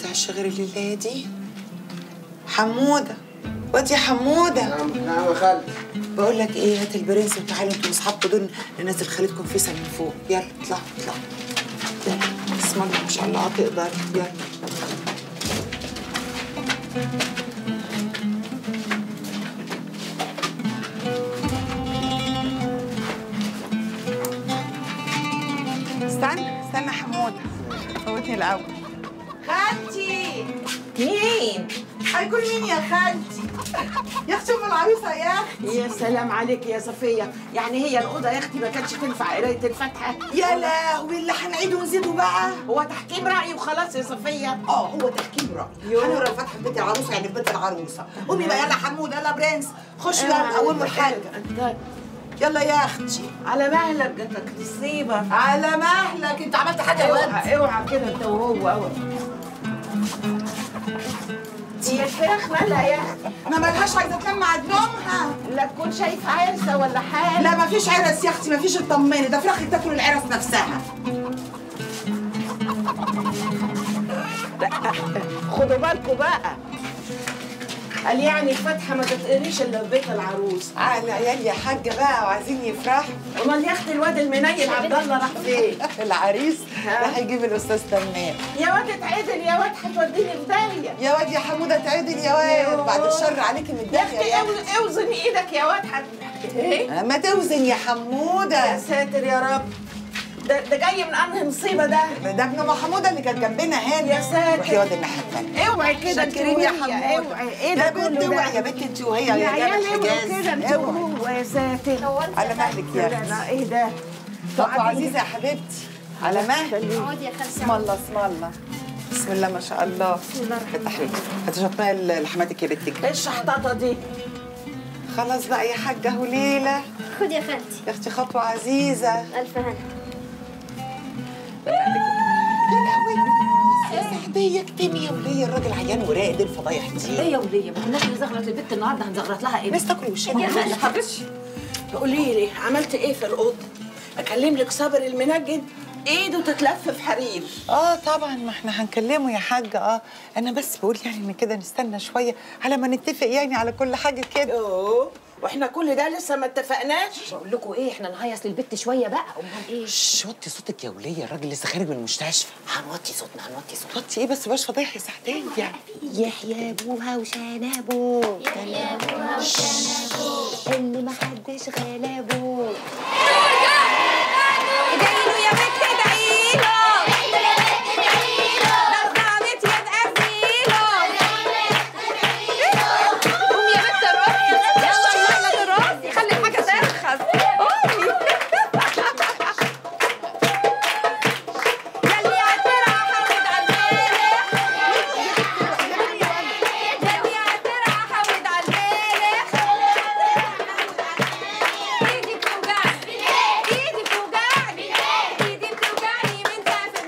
ينفعش غير الليله دي حموده واد يا حموده نعم نعم يا خالتي بقول لك ايه هات البرنس وتعالوا انتوا واصحابكم دول ننزل خالتكم فيصل من فوق يلا اطلعوا اطلعوا يلا بسم الله ما شاء الله هتقدر يلا استنى استنى حموده فوتني الاول خالتي مين؟ هيكون مين يا خالتي يا اختي ام العروسه يا اختي يا سلام عليك يا صفية يعني هي الأوضة يا أختي ما كانتش تنفع قراية الفاتحة يا لهوي اللي هنعيده ونزيده بقى هو تحكيم رأي وخلاص يا صفية اه هو تحكيم رأي هنقرا الفاتحه في بيت العروسه يعني في بيت العروسه قومي بقى يلا حمود يلا برنس خش بقى من اول الحاجه أنت يلا يا اختي على مهلك جاتك تصيبة على مهلك انت عملت حاجه يا ولد اوعى اوعى كده انت وهو اوعى هي الفراخ مالها يا اختي ما ملهاش عايزه تلم عدلومها لا تكون شايفة عرسة ولا حاجة لا ما فيش عرس يا اختي ما فيش اطمني ده فراخ تاكل العرس نفسها خدوا بالكم بقى قال يعني الفاتحة ما تتقريش إلا في بيت العروس على عيال يا حاجه بقى وعايزين يفرحوا امال يا اختي الواد المنيل عبد الله راح فين؟ العريس ها؟ راح يجيب الاستاذ تمام يا واد اتعدل يا واد هتوديني في داهية يا واد يا حموده تعدل يا واد بعد الشر عليكي من يا الدنيا اختي يا اوز- اوزن ايدك يا واد حد ايه ما توزن يا يا حموده ساتر يا رب ده ده جاي من انهي مصيبه ده ده ابن ام حموده اللي كانت جنبنا هنا يا ساتر. روحي واد الناحيه الثانيه اوعي كده انت شاكرين يا وهي، حموده اوعي ايه ده يا بنت كله اوعي يا ده بنت انت وهي يا يا عيال جامع اوعي حجاز كده انت اوعي وهو يا ساتر على مهلك يا لا اختي لا ايه ده طب عزيزه يا حبيبتي على مهلك اقعدي يا خالتي بسم الله بسم الله بسم الله ما شاء الله بسم الله الرحمن الرحيم هتشطبي لحماتك يا بنتك ايه الشحطاطه دي خلاص بقى يا حاجه اهو ليله خدي يا خالتي يا اختي خطوه عزيزه الف هنا يا لهوي يا صاحبي اكتمي يا وليه الراجل عيان وراقد الفضايح دي ايه يا وليه ما كناش نزغرط البت النهارده هنزغرط لها ايه الناس تاكل وشها يا خالة حبيبتي قولي لي عملت ايه في الاوضه اكلم لك صابر المنجد ايده تتلف في حرير اه طبعا ما احنا هنكلمه يا حاجه اه انا بس بقول يعني ان كده نستنى شويه على ما نتفق يعني على كل حاجه كده اوه واحنا كل ده لسه ما اتفقناش بقول لكم ايه احنا نهيص للبت شويه بقى امال ايه شش وطي صوتك يا وليه الراجل لسه خارج من المستشفى هنوطي صوتنا هنوطي صوتنا وطي ايه بس باش فضايح يا ساعتين يعني يحيى ابوها وشنبه يحيى ابوها وشنبه اللي ما حدش غلبه ادعيله يا بنت ادعيله لو ضاعت يد قفيله قومي يا بنت الرقص يلا يلا ترقصي خلي الحاجه ترخص قومي يلي عالترعه حود عالمالح يلي عالترعه حود عالمالح ايدي بتوجعني ايدي بتوجعني ايدي بتوجعني من تعب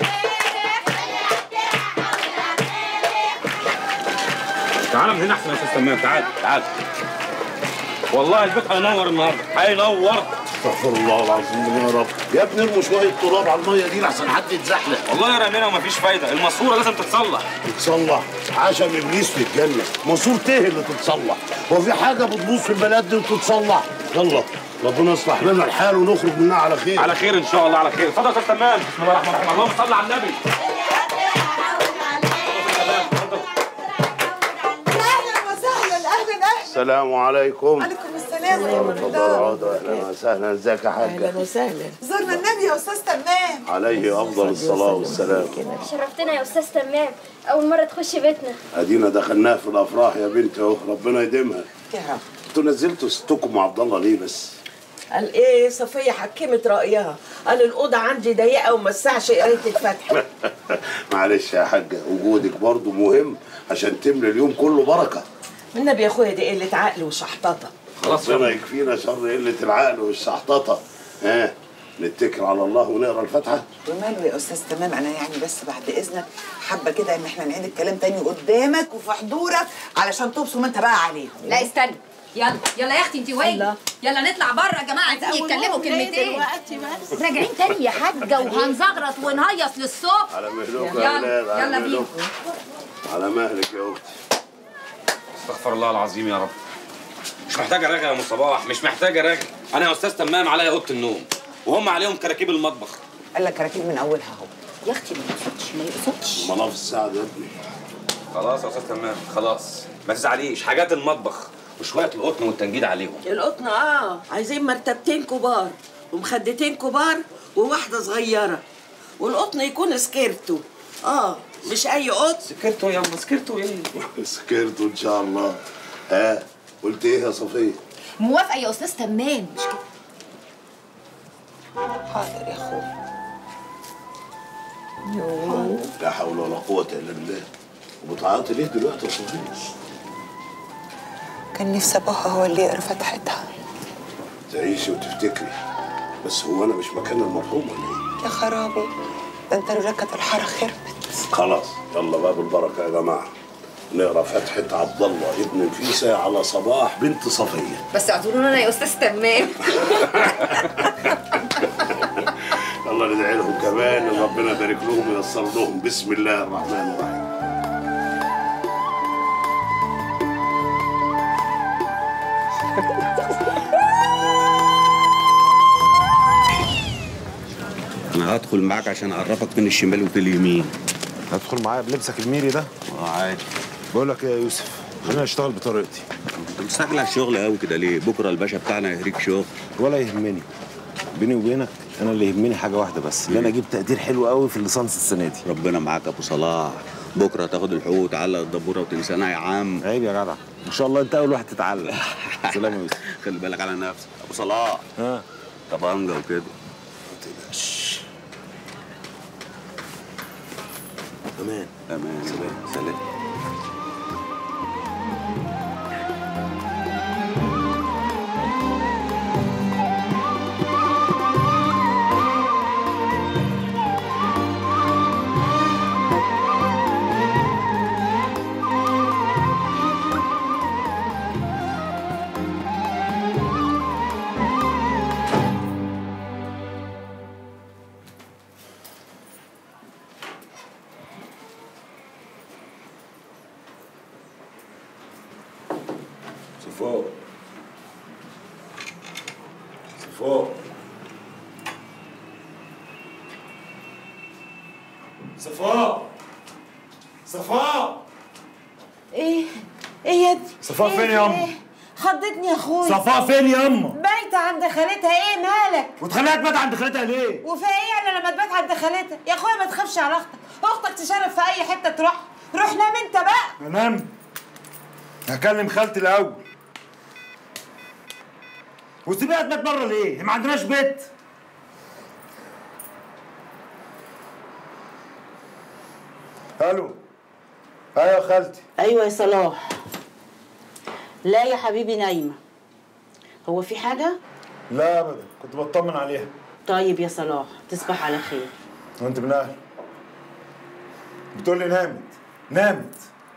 امبارح تعال من هنا احسن يا استاذ تمام تعال تعال والله البيت هينور النهارده هينور استغفر الله العظيم يا رب يا ابني ارموا شويه تراب على الميه دي لحسن حد يتزحلق والله يا رمينا ومفيش فايده الماسوره لازم تتصلح تتصلح عشم ابليس في الجنه ماسور ته اللي تتصلح هو في حاجه بتبوظ في البلد دي وتتصلح يلا ربنا يصلح لنا الحال ونخرج منها على خير على خير ان شاء الله على خير اتفضل يا استاذ تمام بسم الله الرحمن الرحيم اللهم صل على النبي اهلا وسهلا اهلا اهلا السلام عليكم عليكم السلام ورحمه اتفضل الله اقعدوا اهلا وسهلا ازيك يا اهلا حاجه وسهلا زرنا النبي يا استاذ تمام عليه افضل الصلاه والسلام شرفتنا يا استاذ تمام اول مره تخشي بيتنا ادينا دخلناها في الافراح يا بنت اهو ربنا يديمها يا رب انتوا نزلتوا ستكم مع عبد الله ليه بس قال ايه صفيه حكمت رايها قال الاوضه عندي ضيقه وما تسعش قرايه الفاتحه معلش يا حاجه وجودك برضو مهم عشان تملى اليوم كله بركه النبي يا اخويا دي قله عقل وشحططه خلاص ربنا يلا. يكفينا شر قله العقل والشحططه ها نتكل على الله ونقرا الفاتحه وماله يا استاذ تمام انا يعني بس بعد اذنك حابه كده ان احنا نعيد الكلام تاني قدامك وفي حضورك علشان تبصم انت بقى عليهم لا استنى يلا يلا يا اختي انت وين الله. يلا نطلع بره يا جماعه عايزين يتكلموا كلمتين دلوقتي بس راجعين تاني يا حاجه وهنزغرط ونهيص للصبح على مهلك يلا، يا ولاد على يلا مهلك. على مهلك يا اختي استغفر الله العظيم يا رب مش محتاج اراجع يا ام صباح مش محتاج اراجع انا يا استاذ تمام عليا اوضه النوم وهم عليهم كراكيب المطبخ قال لك راكب من اولها اهو يا اختي ما يقصدش ما يقصدش مناف السعد يا ابني خلاص يا استاذ تمام خلاص ما تزعليش حاجات المطبخ وشويه القطن والتنجيد عليهم القطن اه عايزين مرتبتين كبار ومخدتين كبار وواحده صغيره والقطن يكون سكيرتو اه مش اي قطن سكرتوا يا ام سكرتوا ايه سكرتوا ان شاء الله ها قلت ايه يا صفيه موافقه يا استاذ تمام مش كده حاضر يا اخويا لا حول ولا قوه الا بالله وبتعيطي ليه دلوقتي يا صفيه كان نفسي ابوها هو اللي يقرا فتحتها تعيشي وتفتكري بس هو انا مش مكان المرحوم ولا ايه يا خرابي ده انت لولا كانت الحاره خربت خلاص يلا باب البركه يا جماعه نقرا فتحة عبد الله ابن نفيسة على صباح بنت صفية بس اعذرونا انا يا استاذ تمام الله ندعي لهم كمان إن ربنا يبارك لهم وييسر لهم بسم الله الرحمن الرحيم انا هدخل معاك عشان اعرفك فين الشمال وفين اليمين هتدخل معايا بلبسك الميري ده اه عادي بقول لك ايه يا يوسف خليني اشتغل بطريقتي انت مستعجل على الشغل قوي كده ليه بكره الباشا بتاعنا يهريك شغل ولا يهمني بيني وبينك انا اللي يهمني حاجه واحده بس ان انا اجيب تقدير حلو قوي في الليسانس السنه دي ربنا معاك يا ابو صلاح بكره تاخد الحقوق وتعلق الدبوره وتنسانا يا عم عيب يا جدع ان شاء الله انت اول واحد تتعلم سلام يا يوسف خلي بالك على نفسك ابو صلاح ها طبنجه وكده ما تقلقش امان تمام سلام سلام صفاء صفاء صفاء صفاء ايه ايه يا دي صفاء إيه فين يا أم؟ إيه؟ خضتني يا اخويا صفاء فين يا اما بايته عند خالتها ايه مالك وتخليها تبات عند خالتها ليه وفي ايه انا لما تبات عند خالتها يا اخويا ما تخافش على اختك اختك تشرف في اي حته تروح روح نام انت بقى انام هكلم خالتي الاول وسيبيها تبات بره ليه؟ ما عندناش بيت الو ايوه يا خالتي ايوه يا صلاح لا يا حبيبي نايمه هو في حاجه لا ابدا كنت بطمن عليها طيب يا صلاح تصبح على خير وانت من اهل بتقول لي نامت نامت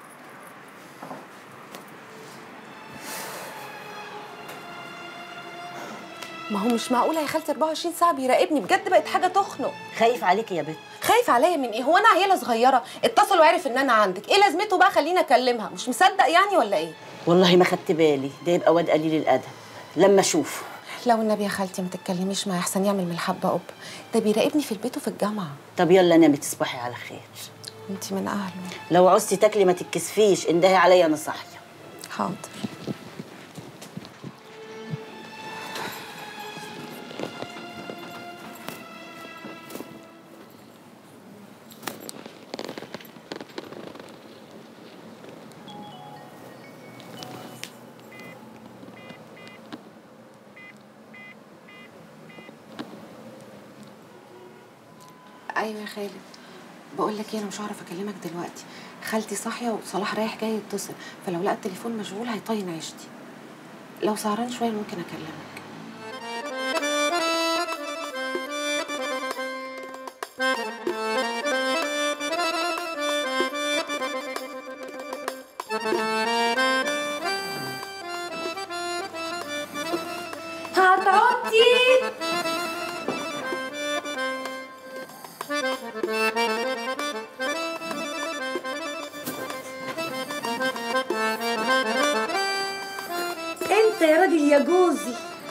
ما هو مش معقوله يا خالتي 24 ساعه بيراقبني بجد بقت حاجه تخنق خايف عليك يا بنت خايف عليا من ايه هو انا عيله صغيره اتصل وعرف ان انا عندك ايه لازمته بقى خليني اكلمها مش مصدق يعني ولا ايه والله ما خدت بالي ده يبقى واد قليل الادب لما اشوفه لو النبي يا خالتي ما تتكلميش معاه احسن يعمل من الحبه قب ده بيراقبني في البيت وفي الجامعه طب يلا نامي تصبحي على خير انت من اهله لو عوزتي تاكلي ما تتكسفيش اندهي عليا انا صاحيه حاضر ايوه يا خالد بقول لك ايه انا مش هعرف اكلمك دلوقتي خالتي صاحيه وصلاح رايح جاي يتصل فلو لقى التليفون مشغول هيطين عيشتي لو سهران شويه ممكن اكلمك عطعطي انت يا راجل يا جوزي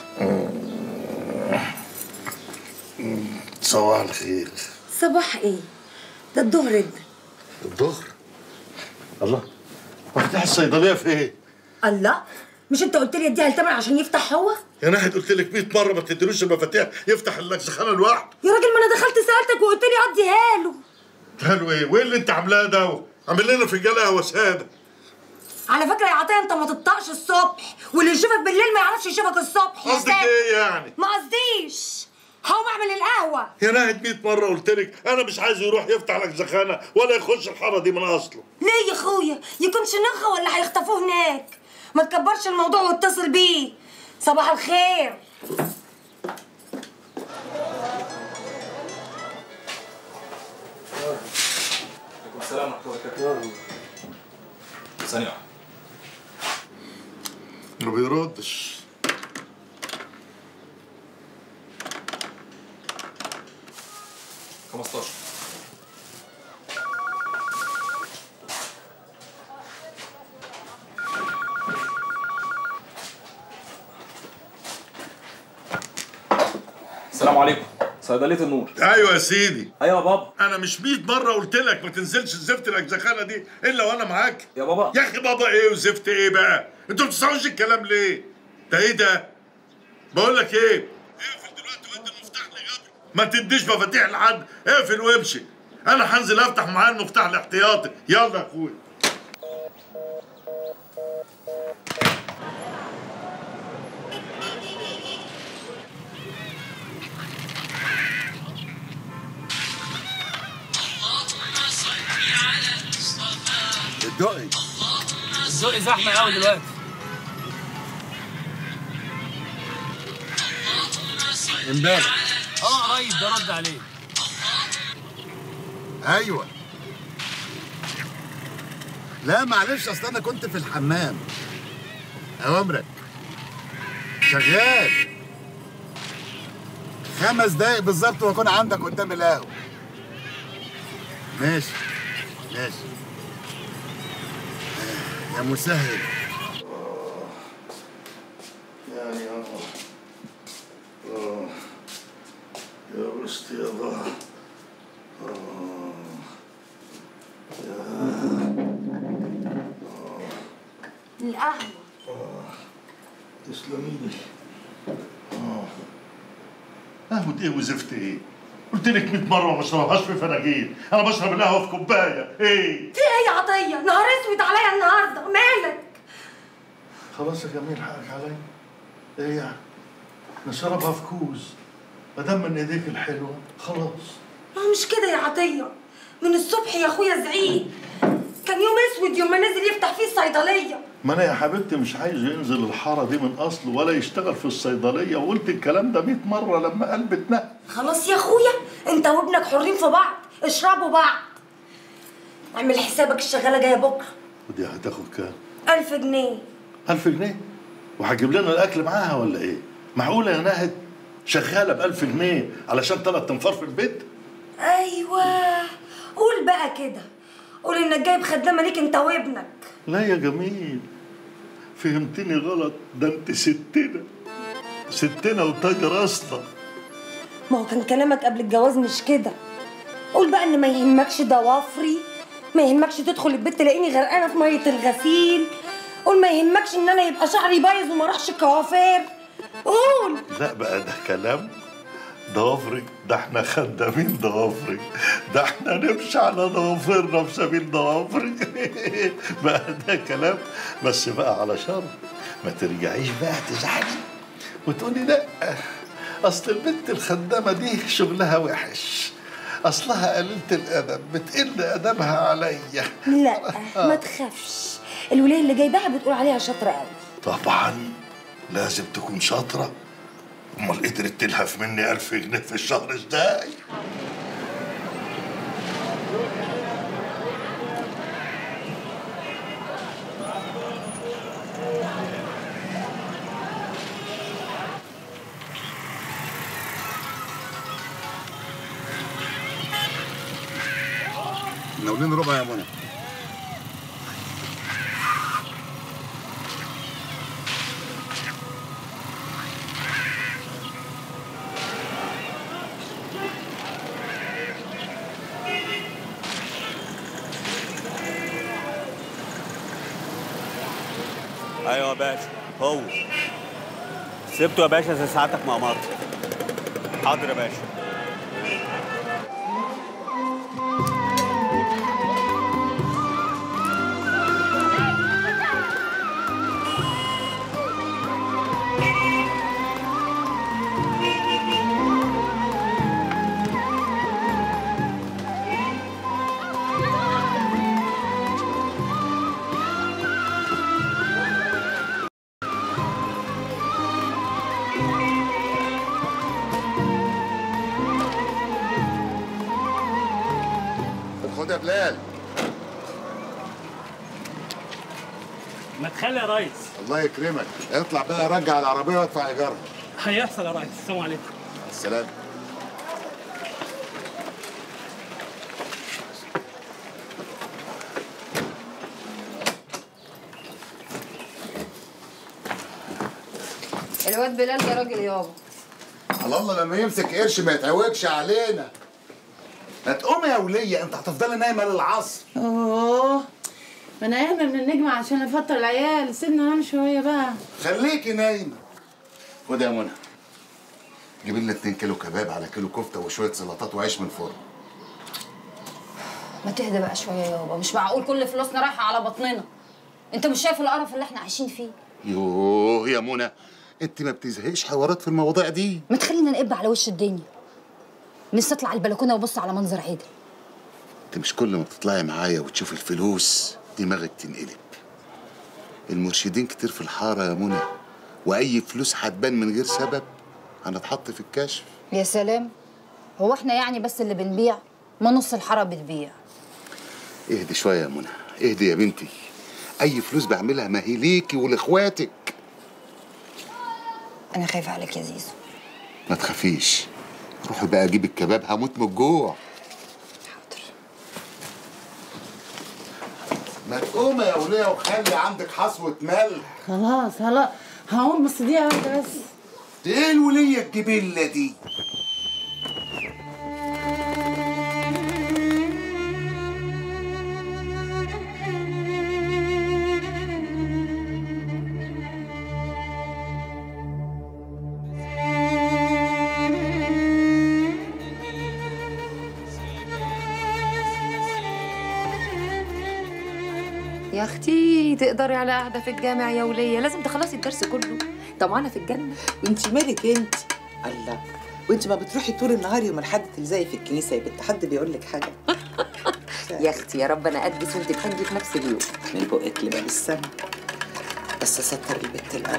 صباح الخير صباح ايه ده الظهر ادى الظهر الله مفتاح الصيدليه في ايه؟ الله مش انت قلت لي اديها لتامر عشان يفتح هو يا ناحية قلت لك 100 مرة ما تديلوش المفاتيح يفتح اللكسخانة لوحده يا راجل ما انا دخلت سالتك وقلت لي اديها له حلو ايه؟ وايه اللي انت عاملاه ده؟ عامل لنا فنجان قهوة سادة على فكره يا عطيه انت ما تطقش الصبح واللي يشوفك بالليل ما يعرفش يشوفك الصبح يا قصدك ساتر. ايه يعني؟ ما قصديش هقوم اعمل القهوه يا ناحية 100 مرة قلت لك أنا مش عايز يروح يفتح لكسخانة ولا يخش الحارة دي من أصله ليه يا اخويا يكون شنخه ولا هيخطفوه هناك ما تكبرش الموضوع واتصل بيه صباح الخير عليكم السلام ورحمة الله وبركاته. ثانية واحدة. ما بيردش خمستاشر. السلام عليكم صيدلية النور ايوه يا سيدي ايوه يا بابا انا مش 100 مره قلت لك ما تنزلش زفت الاجزخانه دي الا وانا معاك يا بابا يا اخي بابا ايه وزفت ايه بقى انتوا ما بتسمعوش الكلام ليه ده ايه ده بقول لك ايه اقفل دلوقتي وادي المفتاح لغبي ما تديش مفاتيح لحد اقفل وامشي انا هنزل افتح معاه المفتاح الاحتياطي يلا يا اخويا الدقي الذوق زحمه قوي دلوقتي امبارح اه قريب ده رد عليه ايوه لا معلش اصل انا كنت في الحمام اوامرك شغال خمس دقايق بالظبط واكون عندك قدام القهوه ماشي ماشي يا مسهل يعني اه اه يا وسط يا ظهر اه القهوه تسلمي لي اه قهوة ايه وزفت ايه؟ قلت لك 100 مرة ما بشربهاش في فناجيل، أنا بشرب القهوة في كوباية، إيه؟ في ايه يا عطيه نهار اسود عليا النهارده مالك خلاص يا جميل حقك عليا. إيه يعني؟ نشربها في كوز. ما دام من إيديك الحلوة خلاص. ما هو مش كده يا عطيه من الصبح يا اخويا زعيق كان يوم اسود يوم ما نزل يفتح فيه الصيدليه ما أنا يا حبيبتي مش عايز ينزل الحارة دي من أصله ولا يشتغل في الصيدلية وقلت الكلام ده 100 مرة لما قلبي اتنقل. خلاص يا اخويا انت وابنك حرين في بعض اشربوا بعض اعمل حسابك الشغاله جايه بكره ودي هتاخد كام؟ ألف جنيه 1000 جنيه وهتجيب لنا الاكل معاها ولا ايه؟ معقوله يا ناهد شغاله ب 1000 جنيه علشان ثلاث تنفار في البيت؟ ايوه قول بقى كده قول انك جايب خدامه ليك انت وابنك لا يا جميل فهمتني غلط ده انت ستنا ستنا وتاج راسنا ما هو كان كلامك قبل الجواز مش كده قول بقى ان ما يهمكش ضوافري ما يهمكش تدخل البيت تلاقيني غرقانه في ميه الغسيل قول ما يهمكش ان انا يبقى شعري بايظ وما اروحش الكوافير قول لا بقى ده كلام ضوافرك ده احنا خدامين ضوافرك ده احنا نمشي على ضوافرنا في سبيل ضوافرك بقى ده كلام بس بقى على شرط ما ترجعيش بقى تزعلي وتقولي لا اصل البنت الخدامه دي شغلها وحش اصلها قليله الادب بتقل ادبها عليا لا ما تخافش الولايه اللي جايباها بتقول عليها شاطره قوي طبعا لازم تكون شاطره امال قدرت تلهف مني ألف جنيه في الشهر ازاي ناولين ربع يا منى ايوه يا باشا هو سبته يا باشا زي ساعتك مع مرة حاضر يا باشا خد يا بلال ما تخلي يا ريس الله يكرمك اطلع بقى رجع العربيه وادفع ايجارها هيحصل يا ريس السلام عليكم السلام الواد بلال ده راجل يابا على الله لما يمسك قرش ما يتعوجش علينا ما تقوم يا وليه انت هتفضلي نايمه للعصر اوه ما انا قايمه من النجمه عشان افطر العيال سيبنا ننام شويه بقى خليكي نايمه خد يا منى جيب لنا 2 كيلو كباب على كيلو كفته وشويه سلطات وعيش من الفرن ما تهدى بقى شويه يابا مش معقول كل فلوسنا رايحه على بطننا انت مش شايف القرف اللي احنا عايشين فيه يوه يا منى انت ما بتزهقش حوارات في المواضيع دي ما تخلينا نقب على وش الدنيا نفسي اطلع البلكونه وابص على منظر عادل انت مش كل ما بتطلعي معايا وتشوفي الفلوس دماغك تنقلب المرشدين كتير في الحاره يا منى واي فلوس هتبان من غير سبب هنتحط في الكشف يا سلام هو احنا يعني بس اللي بنبيع ما نص الحاره بتبيع اهدي شويه يا منى اهدي يا بنتي اي فلوس بعملها ما هي ليكي ولاخواتك انا خايفه عليك يا زيزو ما تخافيش روحي بقى اجيب الكباب هموت من الجوع ما تقومي يا وليه وخلي عندك حصوة ملح خلاص خلاص هقوم بس دقيقه واحده بس ايه الولية الجبلة دي يا اختي تقدري على قاعده في الجامع يا وليه لازم تخلصي الدرس كله طمعانه في الجنه وانت مالك انت الله وانت ما بتروحي طول النهار يوم الحد تلزقي في الكنيسه يا بنت حد بيقول لك حاجه يا اختي يا رب انا اقدس وانت تحجي في نفس اليوم من بقك لباب السما بس ستر البت الاول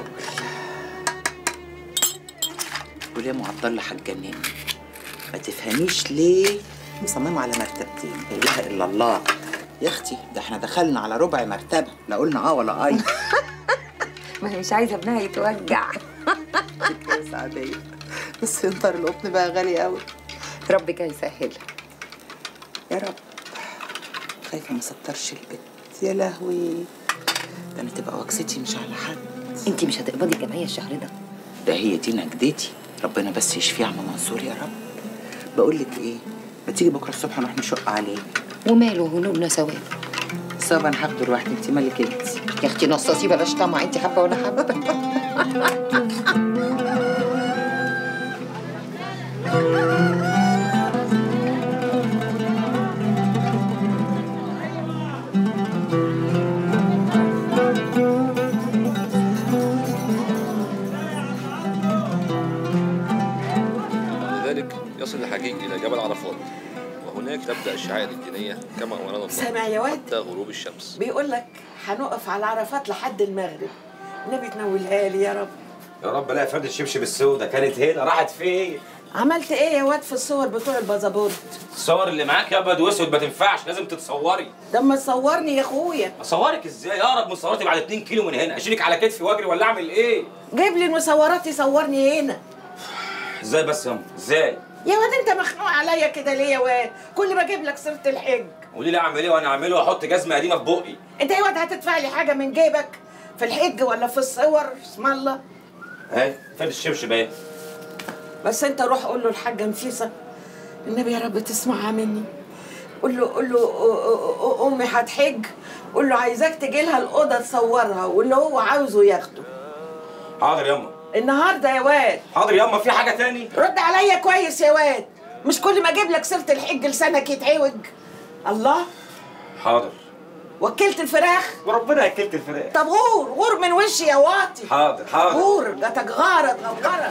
وليه معطله هتجنني ما تفهميش ليه مصممه على مرتبتين لا اله الا الله يا اختي ده احنا دخلنا على ربع مرتبه لا قلنا اه ولا اي ما هي مش عايزه ابنها يتوجع يا سعديه بس انطر القطن بقى غالي قوي ربك هيسهلها يا رب خايفه ما سترش البت يا لهوي ده انا تبقى وكستي مش على حد انت مش هتقبضي الجمعيه الشهر ده ده هي دي نجدتي ربنا بس يشفيه عم منصور يا رب بقول لك ايه ما تيجي بكره الصبح نروح نشق عليه وماله هنوبنا ثواب صعب انا هاخده لوحدي انت مالك انت يا اختي نصاصي بلاش طمع انت حابه وانا حابه لذلك يصل الحجيج إلى جبل عرفات وهناك تبدأ الشعائر الدينية كما أمرنا الله سامع يا واد؟ حتى غروب الشمس بيقول لك هنقف على عرفات لحد المغرب النبي تنولها لي يا رب يا رب لا فرد الشبشب السوداء كانت هنا راحت فين؟ عملت ايه يا واد في الصور بتوع البازابورت الصور اللي معاك يا ابيض واسود ما تنفعش لازم تتصوري ده اما تصورني يا اخويا اصورك ازاي اقرب من صورتي بعد 2 كيلو من هنا اشيلك على كتفي واجري ولا اعمل ايه جيب لي المصورات يصورني هنا ازاي بس يا أم؟ ازاي يا واد انت مخنوق عليا كده ليه يا واد كل ما اجيب لك سيره الحج قولي لي اعمل ايه وانا اعمله واحط جزمه قديمه في بقي انت يا واد هتدفع لي حاجه من جيبك في الحج ولا في الصور اسم الله اهي فين الشبشب اهي بس انت روح قول له الحاجه نفيسه النبي يا رب تسمعها مني قول له قول له أ- أ- امي هتحج قول له عايزاك تجي لها الاوضه تصورها واللي هو عاوزه ياخده حاضر ياما النهارده يا واد حاضر ياما في حاجه تاني رد عليا كويس يا واد مش كل ما اجيب لك سيره الحج لسانك يتعوج الله حاضر وكلت الفراخ وربنا اكلت الفراخ طب غور غور من وشي يا واطي حاضر حاضر غور جاتك غارت غورت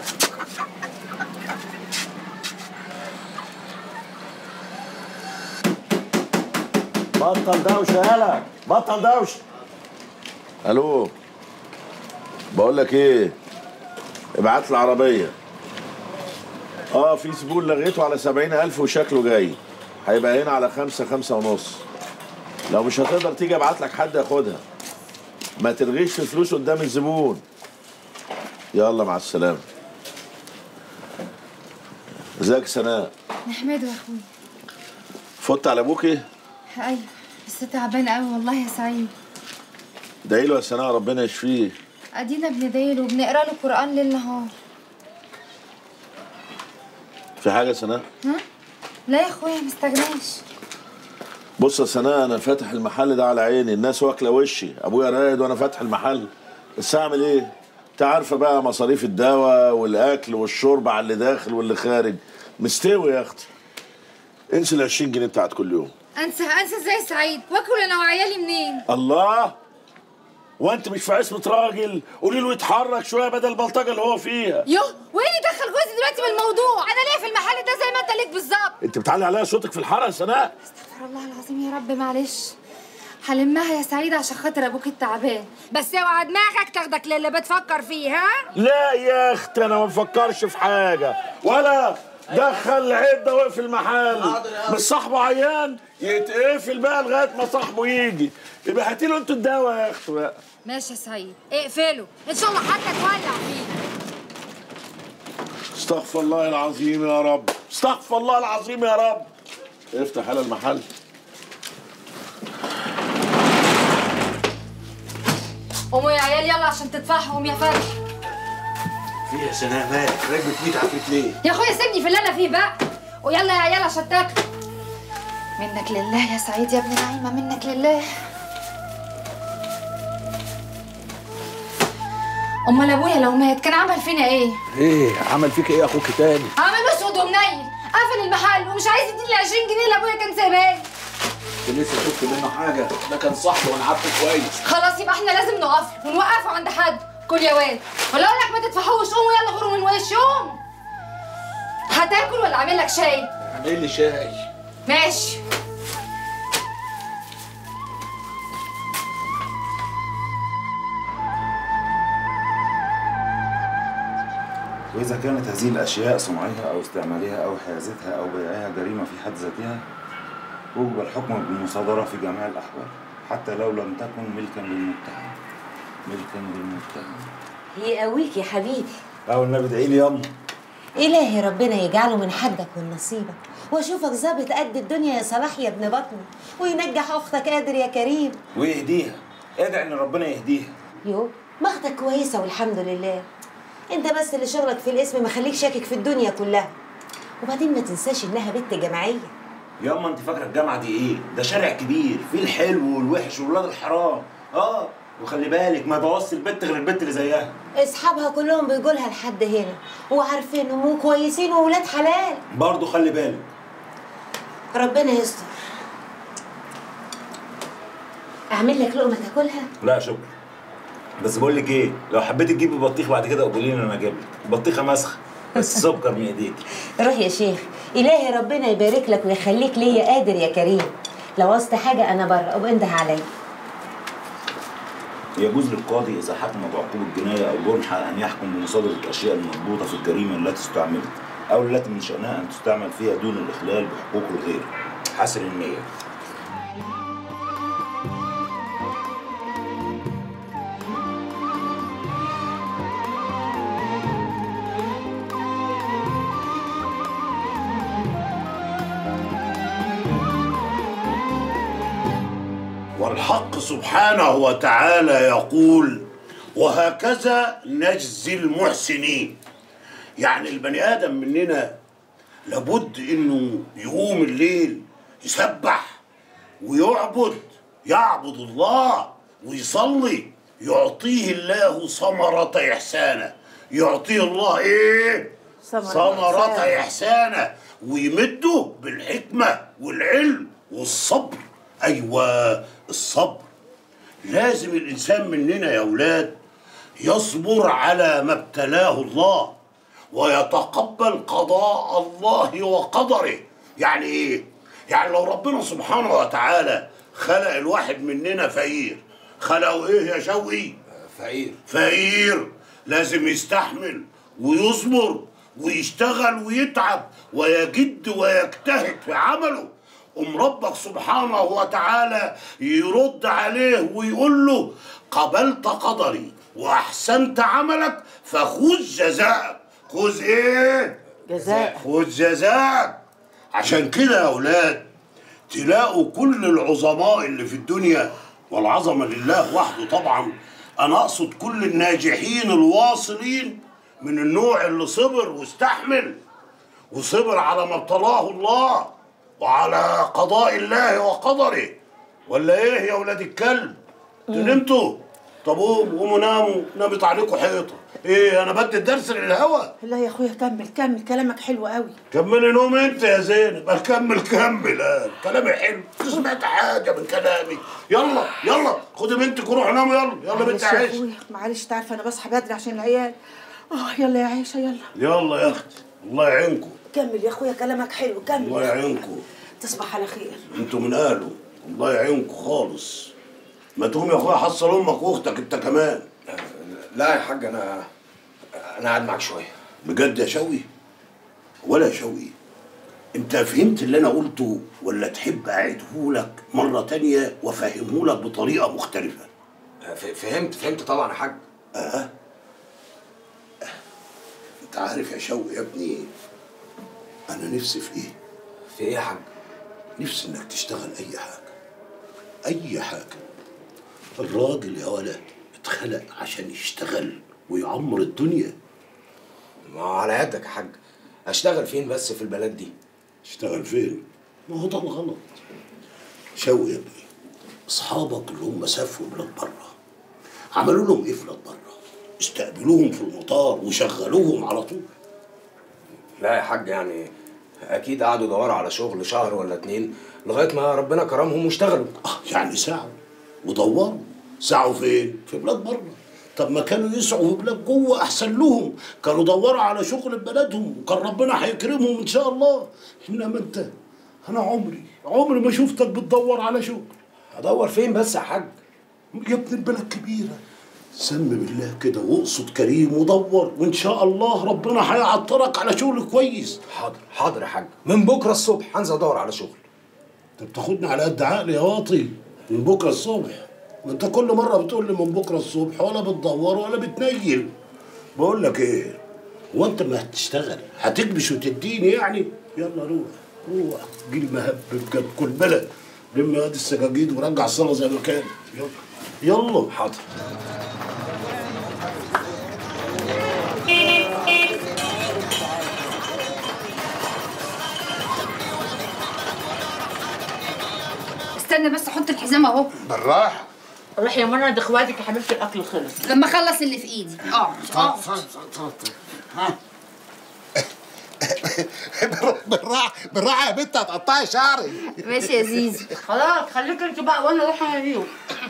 بطل دوشه يالا بطل دوشه الو بقول لك ايه ابعت لي عربيه اه في زبون لغيته على سبعين ألف وشكله جاي هيبقى هنا على خمسة خمسة ونص لو مش هتقدر تيجي ابعت لك حد ياخدها ما تلغيش في الفلوس قدام الزبون يلا مع السلامة ازيك يا سناء نحمده يا اخويا فت على ابوكي ايوه بس تعبان قوي والله يا سعيد ادعي له يا سناء ربنا يشفيه ادينا بندعيله وبنقرا له قران ليل نهار في حاجة يا سناء ها لا يا اخويا مستغناش بص يا سناء انا فاتح المحل ده على عيني الناس واكله وشي ابويا رايد وانا فاتح المحل بس اعمل ايه انت عارفه بقى مصاريف الدواء والاكل والشرب على اللي داخل واللي خارج مستوي يا اختي انسى ال 20 جنيه بتاعت كل يوم انسى انسى ازاي يا سعيد واكل انا وعيالي منين الله وانت مش في عصمه راجل قولي له يتحرك شويه بدل البلطجه اللي هو فيها يوه وايه اللي دخل جوزي دلوقتي بالموضوع انا ليه في المحل ده زي ما انت ليك بالظبط انت بتعلي عليها صوتك في الحاره يا سناء استغفر الله العظيم يا رب معلش هلمها يا سعيد عشان خاطر ابوك التعبان بس اوعى دماغك تاخدك للي بتفكر فيه ها لا يا اختي انا ما بفكرش في حاجه ولا دخل العده واقفل المحل مش صاحبه عيان يتقفل بقى لغايه ما صاحبه يجي يبقى هاتي له انتوا الدواء يا اختي بقى ماشي يا سعيد اقفله ان شاء الله حتى تولع فيه استغفر الله العظيم يا رب استغفر الله العظيم يا رب افتح على المحل قوموا يا عيال يلا عشان تدفعوا قوم يا فرح في يا سناء مالك راكبه 100 عفريت ليه؟ يا اخويا سيبني في اللي انا فيه بقى ويلا يا عيال عشان تاكلوا منك لله يا سعيد يا ابن نعيمه منك لله امال ابويا لو مات كان عمل فينا ايه ايه عمل فيك ايه اخوك تاني عمل اسود ومنيل قفل المحل ومش عايز يديني ال 20 جنيه اللي ابويا كان سايبها لي انت لسه شفت منه حاجه ده كان صاحبي وانا عارفه كويس خلاص يبقى احنا لازم نقف ونوقفه عند حد كل يا واد ولا اقول لك ما تدفعوش قوموا يلا غوروا من وشي قوم هتاكل ولا اعمل لك شاي اعمل لي شاي ماشي وإذا كانت هذه الأشياء صنعها أو استعمالها أو حيازتها أو بيعها جريمة في حد ذاتها وجب الحكم بالمصادرة في جميع الأحوال حتى لو لم تكن ملكا للمتهم ملكا للمتهم يقويك يا حبيبي أو النبي ادعي لي يلا إلهي ربنا يجعله من حدك ومن نصيبك واشوفك ظابط قد الدنيا يا صلاح يا ابن بطني وينجح اختك قادر يا كريم ويهديها ادعي إن ربنا يهديها يو ما اختك كويسه والحمد لله انت بس اللي شغلك في الاسم مخليك شاكك في الدنيا كلها وبعدين ما تنساش انها بنت جماعيه ياما أنت فاكرة الجامعة دي إيه؟ ده شارع كبير فيه الحلو والوحش وولاد الحرام آه وخلي بالك ما يبوظش البت غير البت اللي زيها اصحابها كلهم بيجوا لها لحد هنا وعارفينهم وكويسين وولاد حلال برضه خلي بالك ربنا يستر اعمل لك لقمه تاكلها لا شكرا بس بقول لك ايه لو حبيتي تجيبي بطيخ بعد كده قولي لي انا اجيب لك بطيخه مسخه بس سكر من ايديك روح يا شيخ الهي ربنا يبارك لك ويخليك ليا قادر يا كريم لو عوزت حاجه انا بره ابقى انده عليا يجوز للقاضي اذا حكم بعقوبه جنايه او جنحه ان يحكم بمصادره الاشياء المضبوطه في الجريمه التي استعملت او التي من شانها ان تستعمل فيها دون الاخلال بحقوق الغير حسن النيه الحق سبحانه وتعالى يقول وهكذا نجزي المحسنين يعني البني ادم مننا لابد انه يقوم الليل يسبح ويعبد يعبد الله ويصلي يعطيه الله ثمرة إحسانه يعطيه الله إيه؟ ثمرة ثمرة إحسانه. إحسانه ويمده بالحكمة والعلم والصبر أيوة الصبر لازم الإنسان مننا يا أولاد يصبر على ما ابتلاه الله ويتقبل قضاء الله وقدره يعني ايه يعني لو ربنا سبحانه وتعالى خلق الواحد مننا فقير خلقه ايه يا شوقي فقير فقير لازم يستحمل ويصبر ويشتغل ويتعب ويجد ويجتهد في عمله أم ربك سبحانه وتعالى يرد عليه ويقول له قبلت قدري وأحسنت عملك فخذ جزاءك خذ إيه؟ جزاء. خذ جزاءك عشان كده يا أولاد تلاقوا كل العظماء اللي في الدنيا والعظمة لله وحده طبعا أنا أقصد كل الناجحين الواصلين من النوع اللي صبر واستحمل وصبر على ما ابتلاه الله وعلى قضاء الله وقدره ولا ايه يا ولاد الكلب انتوا نمتوا طب قوموا قوموا ناموا نامت عليكم حيطه ايه انا بدي الدرس للهوا لا يا اخويا كمل كمل كلامك حلو قوي كملي نوم انت يا زينب الكمل كمل آه. كلامي حلو سمعت حاجه من كلامي يلا يلا خدي بنتك وروحوا ناموا يلا يلا بنت معلش يا عيش اخويا معلش تعرف انا بصحى بدري عشان العيال اه يلا يا عيشه يلا يلا يا اختي الله يعينكم كمل يا اخويا كلامك حلو كمل الله يا أخويا. يعينكم تصبح على خير انتوا من قالوا الله يعينكم خالص ما تقوم يا اخويا حصل امك واختك انت كمان لا يا حاج انا انا قاعد معاك شويه بجد يا شوقي ولا يا شوقي انت فهمت اللي انا قلته ولا تحب اعيدهولك مره تانية وافهمهولك بطريقه مختلفه ف- فهمت فهمت طبعا يا حاج اه انت عارف يا شوقي يا ابني انا نفسي في ايه في ايه يا حاج نفسي انك تشتغل اي حاجه اي حاجه الراجل يا ولد اتخلق عشان يشتغل ويعمر الدنيا ما هو على قدك يا حاج اشتغل فين بس في البلد دي اشتغل فين ما هو ده الغلط شوقي يا ابني اصحابك اللي هم سافروا بلاد بره عملوا لهم ايه في بلاد بره استقبلوهم في المطار وشغلوهم على طول لا يا حاج يعني اكيد قعدوا يدوروا على شغل شهر ولا اتنين لغايه ما ربنا كرمهم واشتغلوا اه يعني سعوا ودوروا سعوا فين في بلاد بره طب ما كانوا يسعوا في بلاد جوه احسن لهم كانوا دوروا على شغل في بلدهم وكان ربنا هيكرمهم ان شاء الله انما انت انا عمري عمري ما شفتك بتدور على شغل ادور فين بس يا حاج يا ابن البلد كبيره سم بالله كده واقصد كريم ودور وان شاء الله ربنا هيعطرك على شغل كويس حاضر حاضر يا حاج من بكره الصبح هنزل ادور على شغل انت بتاخدني على قد عقلي يا واطي من بكره الصبح ما انت كل مره بتقول لي من بكره الصبح ولا بتدور ولا بتنيل بقول لك ايه هو انت ما هتشتغل هتكبش وتديني يعني يلا روح روح جيل مهب بجد كل بلد لم هاد السجاجيد ورجع الصلاه زي ما كانت يلا يلا حاضر استنى بس احط الحزام اهو بالراحه روح يا منى ده اخواتك يا حبيبتي الاكل خلص لما اخلص اللي في ايدي اه اه بالراحه بالراحه يا بنت هتقطعي شعري ماشي يا زيزو خلاص خليك انت بقى وانا اروح اناديهم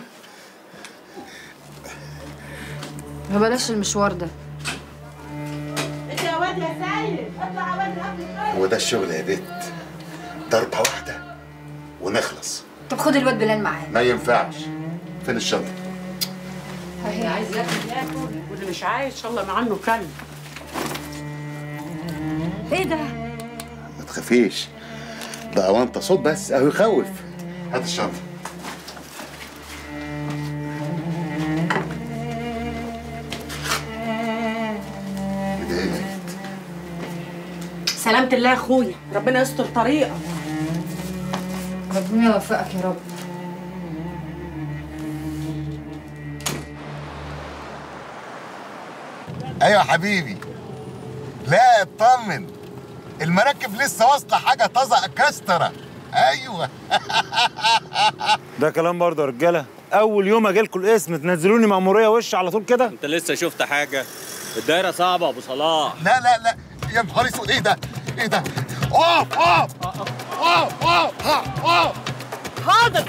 ما بلاش المشوار ده انت يا واد يا سيد اطلع يا واد الاكل خلص هو ده الشغل يا بنت ضربه واحده ونخلص طب خد الواد بلال معاك ما ينفعش فين الشنطه اللي عايز ياكل ياكل واللي مش عايز ان شاء الله مع عنه كلب ايه ده ما تخافيش ده وانت صوت بس اهو يخوف هات الشنطه كده هنا سلامة الله يا اخويا ربنا يستر طريقك ربنا يوفقك يا رب ايوه حبيبي لا اطمن المراكب لسه واصله حاجه طازه كستره ايوه ده كلام برضه يا رجاله اول يوم اجي لكم الاسم تنزلوني مأمورية وش على طول كده انت لسه شفت حاجه الدايره صعبه يا ابو صلاح لا لا لا يا نهار اسود ايه ده ايه ده اقف اقف اقف اقف اقف حاضر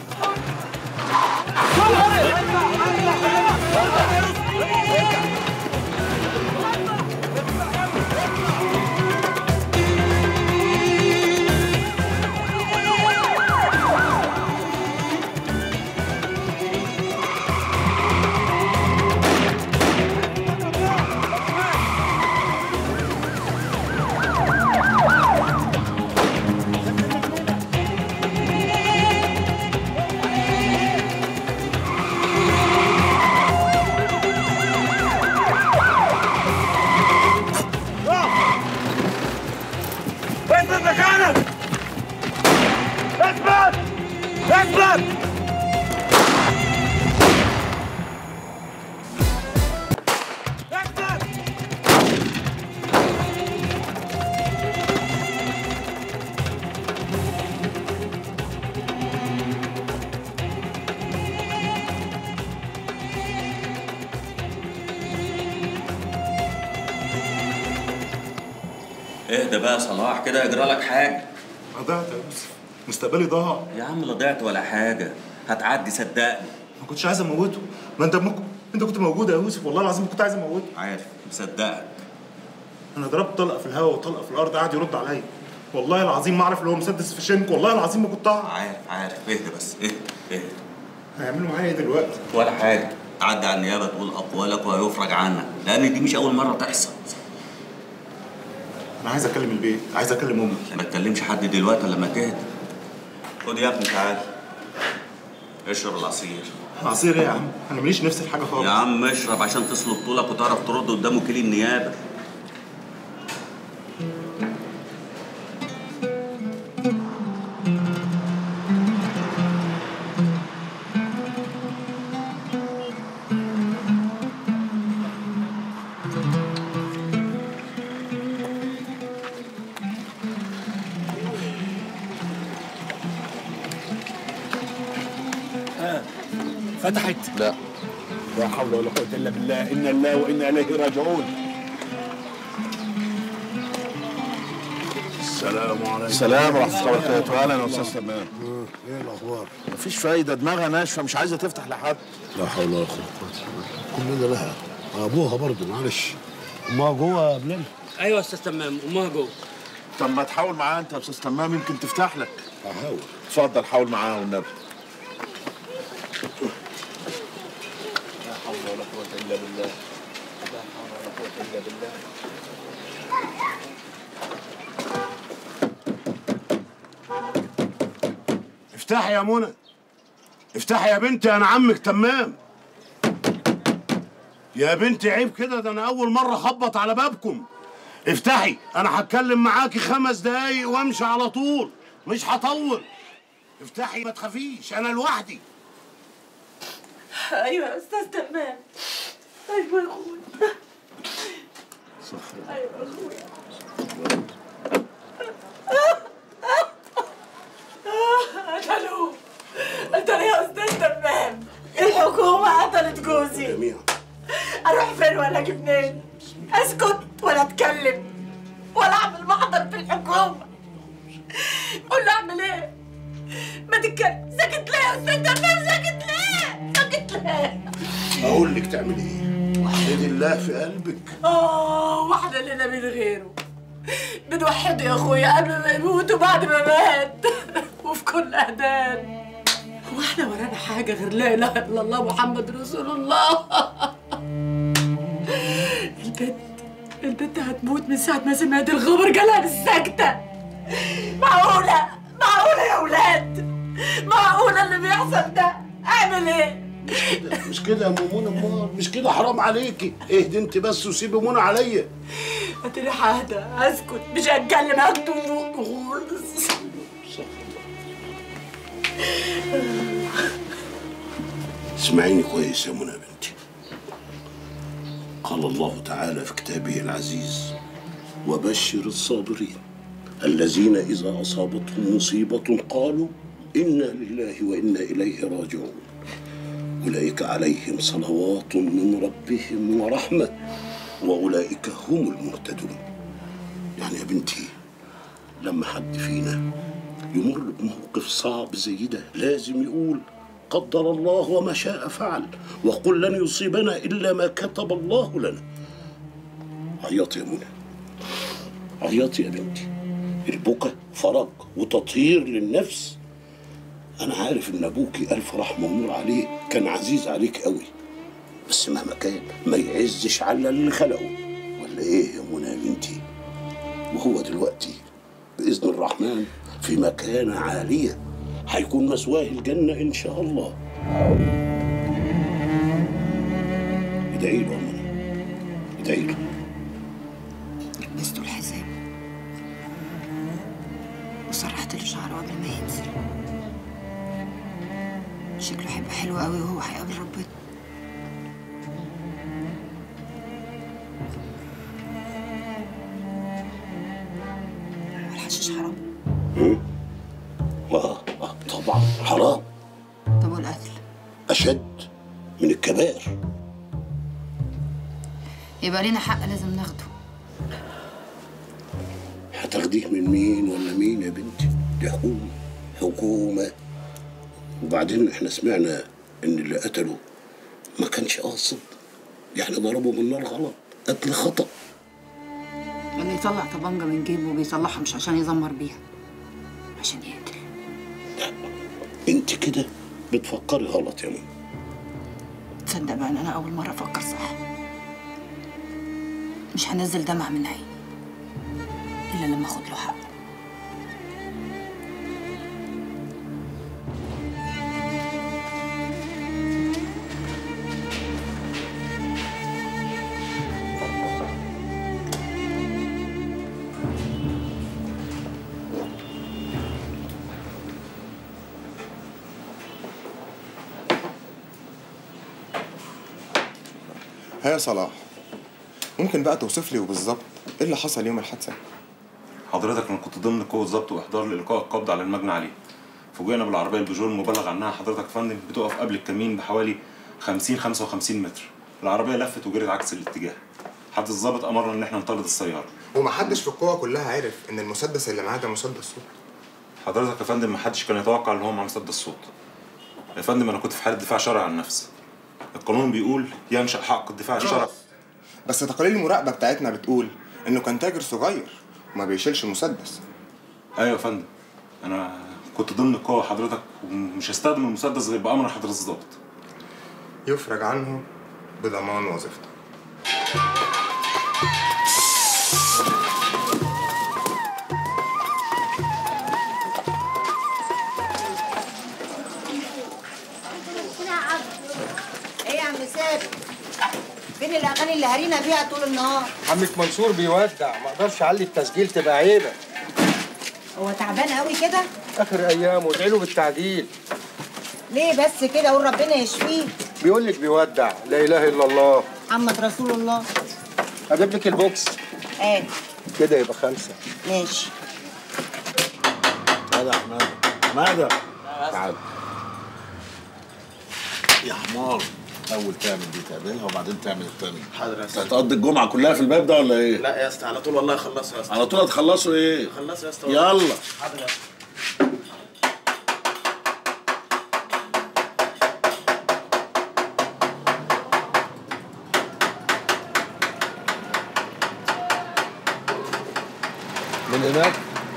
اثبت مكانك اثبت اثبت اهدى بقى يا صلاح كده يجرى لك حاجه ضعت يا يوسف مستقبلي ضاع يا عم لا ضعت ولا حاجه هتعدي صدقني ما كنتش عايز اموته ما انت ممكن انت كنت موجود يا يوسف والله العظيم كنت عايز اموته عارف مصدقك انا ضربت طلقه في الهواء وطلقه في الارض قعد يرد عليا والله العظيم ما اعرف اللي هو مسدس في شنك والله العظيم ما كنت اعرف عارف عارف اهدى بس اهدى اهدى هيعملوا معايا ايه دلوقتي ولا حاجه تعدي على النيابه تقول اقوالك وهيفرج عنك لان دي مش اول مره تحصل انا عايز اكلم البيت عايز اكلم امي ما تكلمش حد دلوقتي إلا لما تهدى خد يا ابني تعالى اشرب العصير عصير ايه يا عم انا ماليش نفس الحاجه خالص يا عم اشرب عشان تصلب طولك وتعرف ترد قدام وكيل النيابه فتحت لا لا حول ولا قوة إلا بالله إنا الله وإنا إليه راجعون السلام عليكم السلام ورحمة الله وبركاته أهلا يا أستاذ تمام ايه الاخبار؟ مفيش فايدة دماغها ناشفة مش عايزة تفتح لحد لا حول ولا قوة كلنا لها ابوها برضه معلش امها جوه يا بلال أيوة يا أستاذ تمام أمها جوه طب ما تحاول معاها أنت يا أستاذ تمام يمكن تفتح لك هحاول اتفضل حاول معاها والنبي لا حول ولا قوة إلا بالله لا حول ولا قوة إلا بالله افتحي يا منى افتحي يا بنتي انا عمك تمام يا بنتي عيب كده ده انا اول مره اخبط على بابكم افتحي انا هتكلم معاكي خمس دقايق وامشي على طول مش هطول افتحي ما تخافيش انا لوحدي ايوه يا استاذ تمام ايوه يا اخويا ايوه يا اخويا قتلوه قتل يا استاذ تمام الحكومه قتلت جوزي جميعا اروح فين ولا اجي منين اسكت ولا اتكلم ولا اعمل محضر في الحكومه قول له اعمل ايه ما تتكلم ساكت ليه يا استاذ تمام ساكت ليه ساكت ليه اقول لك تعملي ايه وحدي الله في قلبك اه واحدة لنا من غيره بنوحده يا اخويا قبل ما يموت وبعد ما مات وفي كل اذان هو احنا ورانا حاجة غير لا اله الا الله محمد رسول الله البنت البنت هتموت من ساعة ما سمعت الخبر جالها بالسكتة معقولة معقولة يا ولاد معقولة اللي بيحصل ده اعمل ايه مش كده يا ام منى امال مش كده حرام عليكي اهدي انت بس وسيبي منى عليا هاتلي حاجة اسكت مش هتكلم هكتم بوق خالص اسمعيني كويس يا منى يا بنتي قال الله تعالى في كتابه العزيز وبشر الصابرين الذين إذا أصابتهم مصيبة قالوا إنا لله وإنا إليه راجعون أولئك عليهم صلوات من ربهم ورحمة وأولئك هم المهتدون يعني يا بنتي لما حد فينا يمر بموقف صعب زي ده لازم يقول قدر الله وما شاء فعل وقل لن يصيبنا إلا ما كتب الله لنا عيطي يا منى عيطي يا بنتي البكا فرج وتطهير للنفس أنا عارف إن أبوكي ألف رحمة ونور عليه كان عزيز عليك قوي بس مهما كان ما يعزش على اللي خلقه ولا إيه يا منى يا بنتي وهو دلوقتي بإذن الرحمن في مكانة عالية هيكون مسواه الجنة إن شاء الله ادعي له يا منى ادعي له لبسته الحزام وسرحت له شعره قبل ما ينزل شكله هيبقى حلو قوي وهو هيقابل ربنا والحشيش حرام آه آه طبعا حرام طب والقتل أشد من الكبائر يبقى لينا حق لازم ناخده هتاخديه من مين ولا مين يا بنتي دي حكومة حكومة وبعدين احنا سمعنا ان اللي قتله ما كانش قاصد يعني ضربه بالنار غلط قتل خطأ اللي يطلع طبنجة من جيبه بيطلعها مش عشان يزمر بيها عشان يقتل انت كده بتفكري غلط يا ماما تصدق بقى ان انا اول مرة افكر صح مش هنزل دمع من عيني الا لما اخد له حقه ها يا صلاح ممكن بقى توصف لي بالظبط ايه اللي حصل يوم الحادثه حضرتك انا كنت ضمن قوه ضبط واحضار لالقاء القبض على المجني عليه فوجئنا بالعربيه البيجو المبلغ عنها حضرتك يا فندم بتقف قبل الكمين بحوالي 50 55 متر العربيه لفت وجرت عكس الاتجاه حد الظابط امرنا ان احنا نطرد السياره ومحدش في القوه كلها عرف ان المسدس اللي معاه ده مسدس صوت حضرتك يا فندم محدش كان يتوقع ان هو مع مسدس صوت يا فندم انا كنت في حاله دفاع شرعي عن نفسي القانون بيقول ينشا حق الدفاع الشرعي بس تقارير المراقبه بتاعتنا بتقول انه كان تاجر صغير وما بيشيلش مسدس ايوه يا فندم انا كنت ضمن القوه حضرتك ومش هستخدم المسدس غير بامر حضرتك الضابط يفرج عنه بضمان وظيفته ايه يا عم ثابت فين الاغاني اللي هرينا بيها طول النهار عمك منصور بيودع ما اقدرش اعلي التسجيل تبقى عيبه هو تعبان قوي كده اخر ايامه ادعي له بالتعديل ليه بس كده قول ربنا يشفيه بيقول لك بيودع لا اله الا الله محمد رسول الله اجيب لك البوكس ايه كده يبقى خمسه ماشي هذا حماده حماده تعال يا حمار اول تعمل دي تعملها وبعدين تعمل التانية حاضر يا انت اسطى هتقضي الجمعه كلها في الباب ده ولا ايه لا يا اسطى على طول والله خلصها يا اسطى على طول هتخلصوا ايه خلصها يا اسطى يلا حاضر يا اسطى من هناك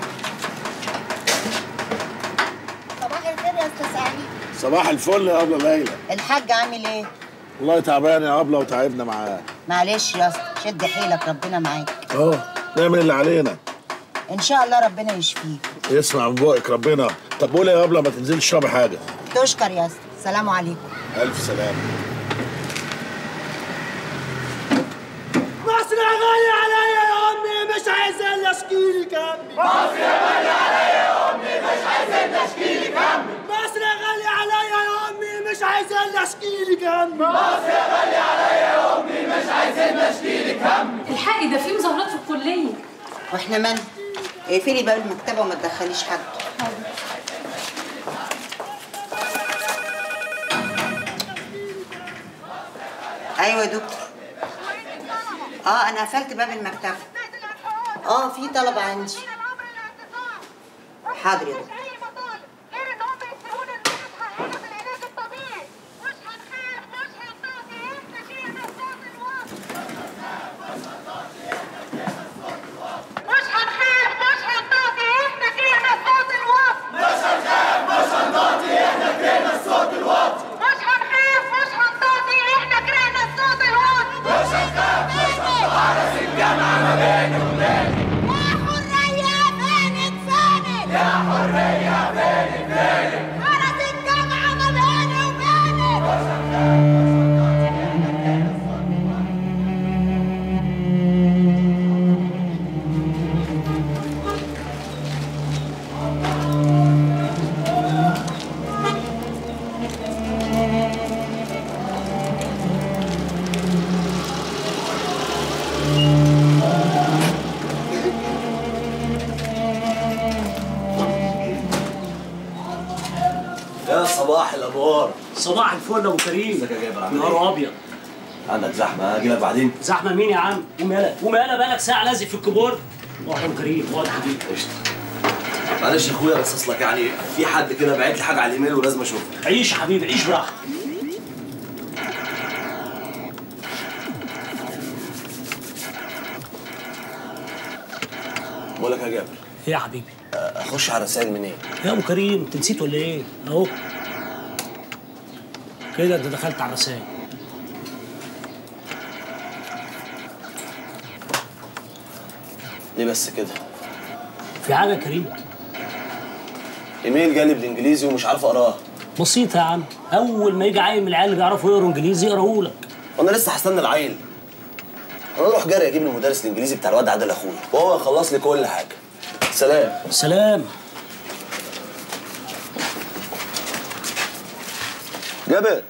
صباح الخير يا استاذ سعيد صباح الفل يا ابله ليلى الحاج عامل ايه والله تعبان يا ابله وتعبنا معاه معلش يا اسطى شد حيلك ربنا معاك اهو نعمل اللي علينا ان شاء الله ربنا يشفيك يسمع من بقك ربنا طب قولي يا ابله ما تنزلش تشربي حاجه تشكر يا اسطى سلام عليكم الف سلامه مصر غالي عليا يا امي مش عايزين اشكيلك همي مصر غالي عليا يا امي مش عايزين اشكيلك همي مصر غالي عليا يا امي مش عايزين اللي اشكي لك همي مصر يا غالية عليا يا امي مش عايزين اشكي لك همي الحقي ده في مظاهرات في الكليه واحنا من اقفلي باب المكتبه وما تدخليش حد ايوه يا دكتور اه انا قفلت باب المكتبه اه في طلبه عندي حاضر يا دكتور مش هنخاف مش هنطاطي احنا كلنا صوت الوطن مش هنخاف مش هنطاطي احنا كلنا صوت الوطن مش هنخاف مش هنطاطي احنا كلنا صوت الوطن مش هنخاف مش هنطاطي حرس الجامعة ما بيني وبينك يا حرية فينك فينك حرس الجامعة ما بيني وبينك مش هنخاف يا صباح الانوار صباح الفل يا ابو كريم ازيك يا جابر عامل نهار ايه؟ ابيض عندك زحمه اجي لك بعدين زحمه مين يا عم قوم يالا قوم يالا بقالك ساعه لازق في الكبار اقعد يا ابو كريم اقعد يا حبيبي معلش يا اخويا بس اصلك يعني في حد كده باعت لي حاجه على الايميل ولازم اشوفها عيش يا حبيبي عيش براحتك بقول لك يا جابر ايه يا حبيبي اخش على رسائل منين؟ يا ابو كريم انت نسيت ولا ايه اهو كده انت دخلت على الرسائل ليه بس كده؟ في حاجه يا كريم ايميل جالي بالانجليزي ومش عارف اقراه بسيطه يا عم اول ما يجي عيل من العيال اللي بيعرفوا يقروا انجليزي يقراه لك وانا لسه هستنى العيل انا اروح جري اجيب لي المدرس الانجليزي بتاع الواد عادل اخويا وهو يخلص لي كل حاجه سلام سلام جابر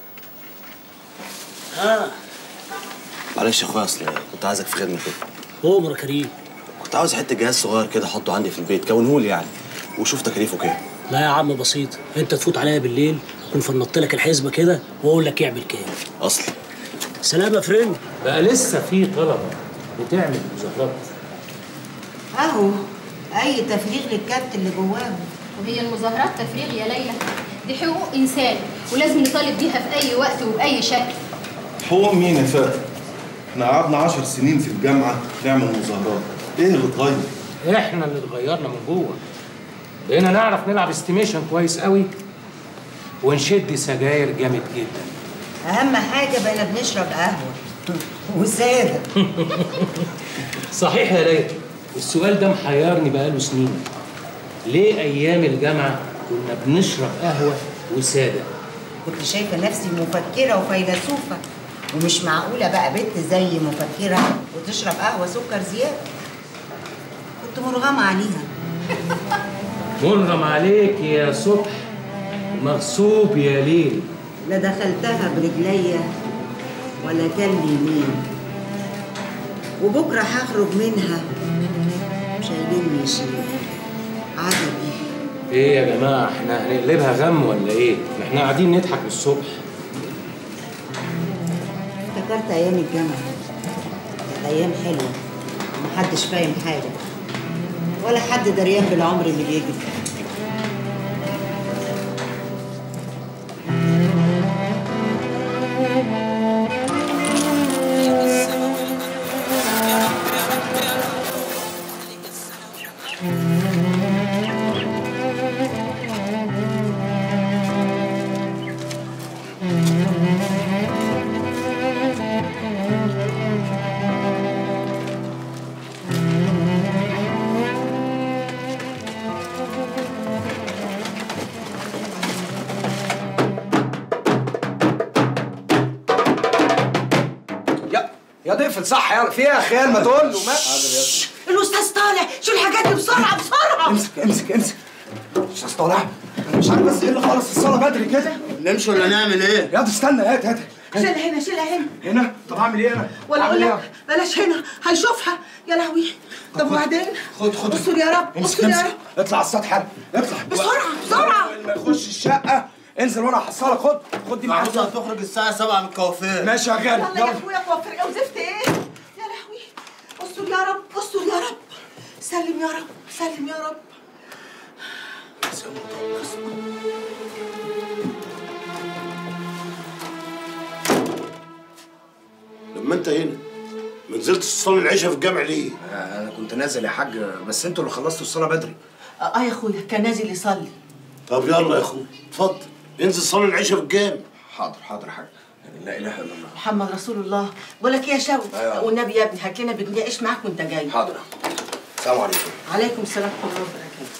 اه معلش يا اخويا اصل كنت عايزك في خدمه كده عمر يا كريم كنت عاوز حته جهاز صغير كده احطه عندي في البيت كونهولي يعني وشوف تكاليفه كام لا يا عم بسيط انت تفوت عليا بالليل اكون فنطت لك الحسبه كده واقول لك اعمل كام اصلي سلام يا فريند بقى لسه في طلبه بتعمل مظاهرات اهو اي تفريغ للكبت اللي جواهم وهي المظاهرات تفريغ يا ليلى دي حقوق انسان ولازم نطالب بيها في اي وقت وباي شكل حقوق مين يا فاتن؟ احنا قعدنا عشر سنين في الجامعة نعمل مظاهرات، ايه اللي اتغير؟ احنا اللي اتغيرنا من جوه بقينا نعرف نلعب استيميشن كويس قوي ونشد سجاير جامد جدا اهم حاجه بقينا بنشرب قهوه وساده صحيح يا ليلى السؤال ده محيرني بقاله سنين ليه ايام الجامعه كنا بنشرب قهوه وساده كنت شايفه نفسي مفكره وفيلسوفه ومش معقوله بقى بنت زي مفكره وتشرب قهوه سكر زياده كنت مرغمه عليها منغم عليك يا صبح مغصوب يا ليل لا دخلتها برجليا ولا كان لي يمين وبكره هخرج منها شايليني شيل عجبي ايه يا جماعه احنا هنقلبها غم ولا ايه احنا قاعدين نضحك الصبح افتكرت ايام الجامعه كانت ايام حلوه ومحدش فاهم حاجه ولا حد دريان بالعمر اللي بيجري يا ضيف صح يلا في ايه يا خيال ما تقول له ما الاستاذ طالع شو الحاجات دي بسرعه بسرعه امسك امسك امسك استاذ طالع انا مش عارف بس ايه اللي خلص الصلاه بدري كده نمشي ولا نعمل ايه؟ يا استنى هات هات شيلها هنا شيلها هنا هنا طب اعمل ايه انا؟ ولا أعمل اقول إيه؟ لك بلاش هنا هيشوفها يا لهوي طب وبعدين خد خد استر يا رب امسك استر يا امسك رب اطلع على السطح يلا. اطلع بسرعه بسرعه اول ما يخش الشقه انزل وانا هحصلك خد خد دي معاك عاوزها تخرج الساعة 7 من الكوافير ماشي يا غالي يلا يا يلا اخويا توفر ايه وزفت ايه يا لهوي استر يا رب استر يا رب سلم يا رب سلم يا رب لما انت هنا ما نزلتش تصلي العشاء في الجامع ليه؟ انا كنت نازل يا حاج بس انتوا اللي خلصتوا الصلاه بدري اه يا اخويا كان نازل يصلي طب يلا يا اخويا اتفضل انزل صلي العشاء في الجامع حاضر حاضر يا حاج لا اله الا الله محمد رسول الله بقول لك إيه يا شوقي أيوة. والنبي يا ابني هات لنا بجنيه عيش معاك وانت جاي حاضر السلام عليكم عليكم السلام ورحمه الله وبركاته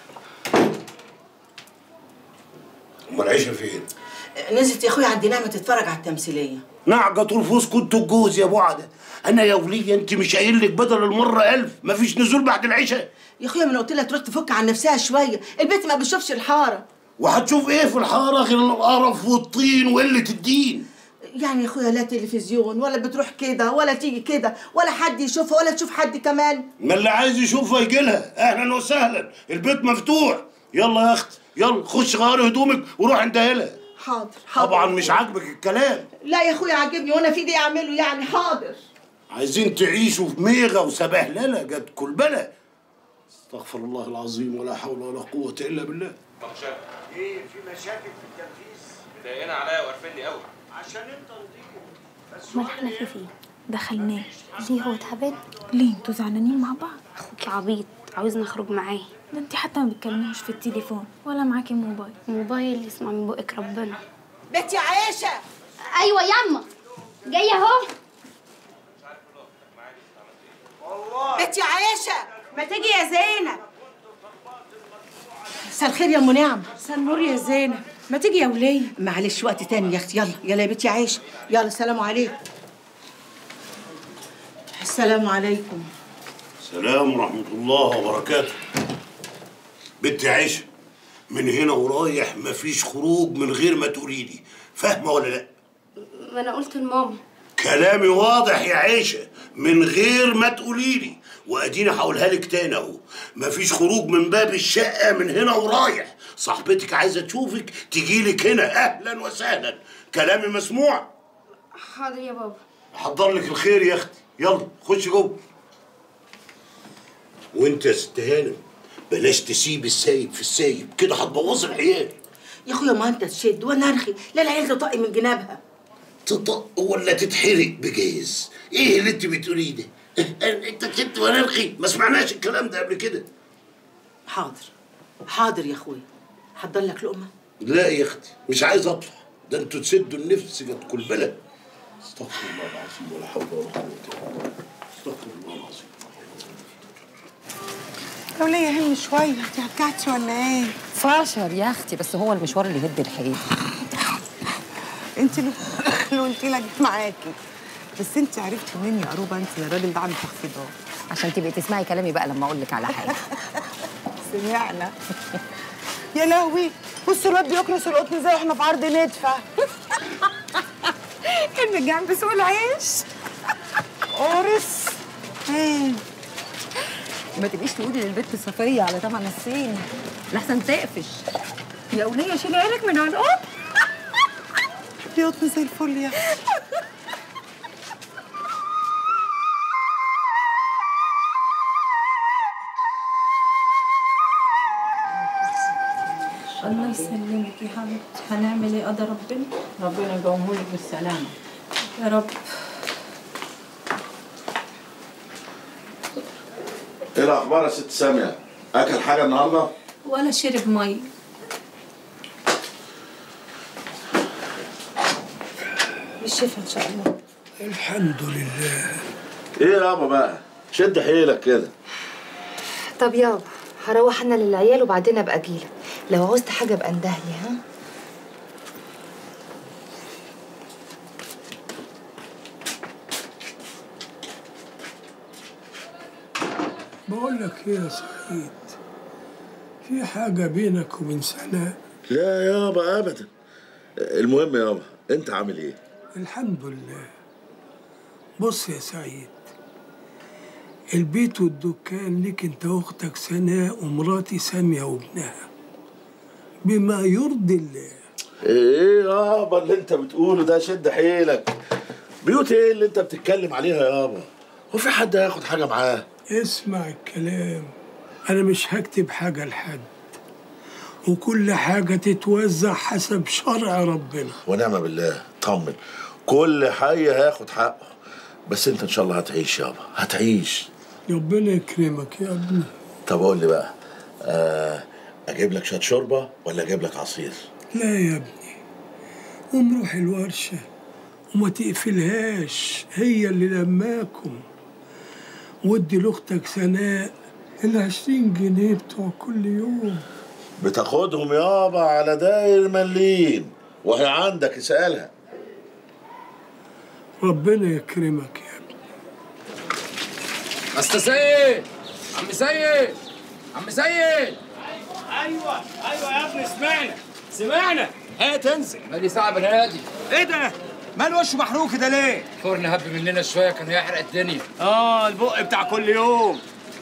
امال العشاء فين؟ نزلت يا اخويا عند نعمه تتفرج على التمثيليه نعقة الفوز كنت الجوز يا ابو عده انا يا وليه انت مش قايل لك بدل المره ألف مفيش نزول بعد العشاء يا اخويا ما انا قلت لها تروح تفك عن نفسها شويه البيت ما بيشوفش الحاره وهتشوف ايه في الحاره غير القرف والطين وقله الدين يعني يا اخويا لا تلفزيون ولا بتروح كده ولا تيجي كده ولا حد يشوفها ولا تشوف حد كمان ما اللي عايز يشوفها يجي لها اهلا وسهلا البيت مفتوح يلا يا اختي يلا خش غيري هدومك وروح عند هلا حاضر حاضر طبعا مش عاجبك الكلام لا يا اخويا عاجبني وانا في ايدي اعمله يعني حاضر عايزين تعيشوا في ميغه وسبهلله قد كلبله استغفر الله العظيم ولا حول ولا قوه الا بالله ايه في مشاكل في التنفيذ؟ مضايقين عليا وقرفني قوي عشان انت نضيف امال احنا في فين دخلناه ليه هو تعبان ليه انتوا زعلانين مع بعض اخوكي عبيط عاوزني اخرج معاه ده انت حتى ما بتكلموش في التليفون ولا معاكي موبايل موبايل يسمع من بقك ربنا بنت يا عيشه ايوه ياما جايه اهو بنت يا عيشه ما تيجي يا زينب مساء الخير يا ام نعم مساء النور يا زينب ما تيجي يا وليه معلش وقت تاني يا اختي يلا يلا يا بنتي عيشه يلا السلام عليكم السلام عليكم السلام ورحمه الله وبركاته بنتي عيشه من هنا ورايح مفيش خروج من غير ما تقولي لي فاهمه ولا لا ما انا قلت لماما كلامي واضح يا عيشه من غير ما تقولي لي واديني هقولها لك تاني اهو مفيش خروج من باب الشقه من هنا ورايح صاحبتك عايزه تشوفك تجي لك هنا اهلا وسهلا كلامي مسموع حاضر يا بابا حضر لك الخير يا اختي يلا خش جوه وانت يا ست هانم بلاش تسيب السايب في السايب كده هتبوظ العيال يا اخويا ما انت تشد وانا ارخي لا العيال تطق من جنابها تطق ولا تتحرق بجاز ايه اللي انت بتقوليه ده انت كنت وانا ارخي ما سمعناش الكلام ده قبل كده حاضر حاضر يا اخويا حضر لك لقمه لا يا اختي مش عايز اطلع ده انتوا تسدوا النفس قد كلبله استغفر الله العظيم ولا حول ولا قوه الا بالله استغفر الله العظيم يا وليه هم شوية انت هتكعتي ولا ايه؟ فاشر يا اختي بس هو المشوار اللي يهد الحيل انت اللي اللي قلتي لها جيت معاكي بس انت عرفتي منين يا قروبه انت يا الراجل ده عنده تخفيضات عشان تبقي تسمعي كلامي بقى لما اقول لك على حاجه سمعنا يا لهوي بصوا الواد بيكنس القطن زي احنا في عرض ندفه كان جنب سوق العيش قرص ايه ما تبقيش تقولي للبنت السفريه على تمن الصين لحسن تقفش يا وليه شيلي عينك من على القط دي قطن زي الفل يا الله يسلمك يا حبيبتي هنعمل ايه قدر ربنا ربنا يقومهولك بالسلامة يا رب ايه الاخبار يا ست ساميه اكل حاجه النهارده ولا شرب مي بالشفا ان شاء الله الحمد لله ايه يابا بقى شد حيلك كده طب يابا هروح انا للعيال وبعدين ابقى اجيلك لو عوزت حاجه ابقى اندهلي ها بقول لك ايه يا سعيد في حاجة بينك وبين سناء لا يابا ابدا المهم يابا انت عامل ايه الحمد لله بص يا سعيد البيت والدكان ليك انت واختك سناء ومراتي سامية وابنها بما يرضي الله ايه يابا اللي انت بتقوله ده شد حيلك بيوت ايه اللي انت بتتكلم عليها يابا هو في حد هياخد حاجه معاه اسمع الكلام انا مش هكتب حاجة لحد وكل حاجة تتوزع حسب شرع ربنا ونعم بالله طمن كل حي هياخد حقه بس انت ان شاء الله هتعيش يابا هتعيش ربنا يكرمك يا ابني طب قول لي بقى آه اجيب لك شويه شوربه ولا اجيب لك عصير لا يا ابني قوم روح الورشة وما تقفلهاش هي اللي لماكم ودي لاختك سناء العشرين جنيه بتوع كل يوم بتاخدهم يابا على داير مليم وهي عندك اسالها ربنا يكرمك يا أستاذ سيد عم سيد عم سيد ايوه ايوه يا ابني سمعنا سمعنا هات انزل مالي ساعة بنادي ايه ده؟ مال وشه محروق كده ليه؟ فرن هب مننا شوية كان هيحرق الدنيا اه البق بتاع كل يوم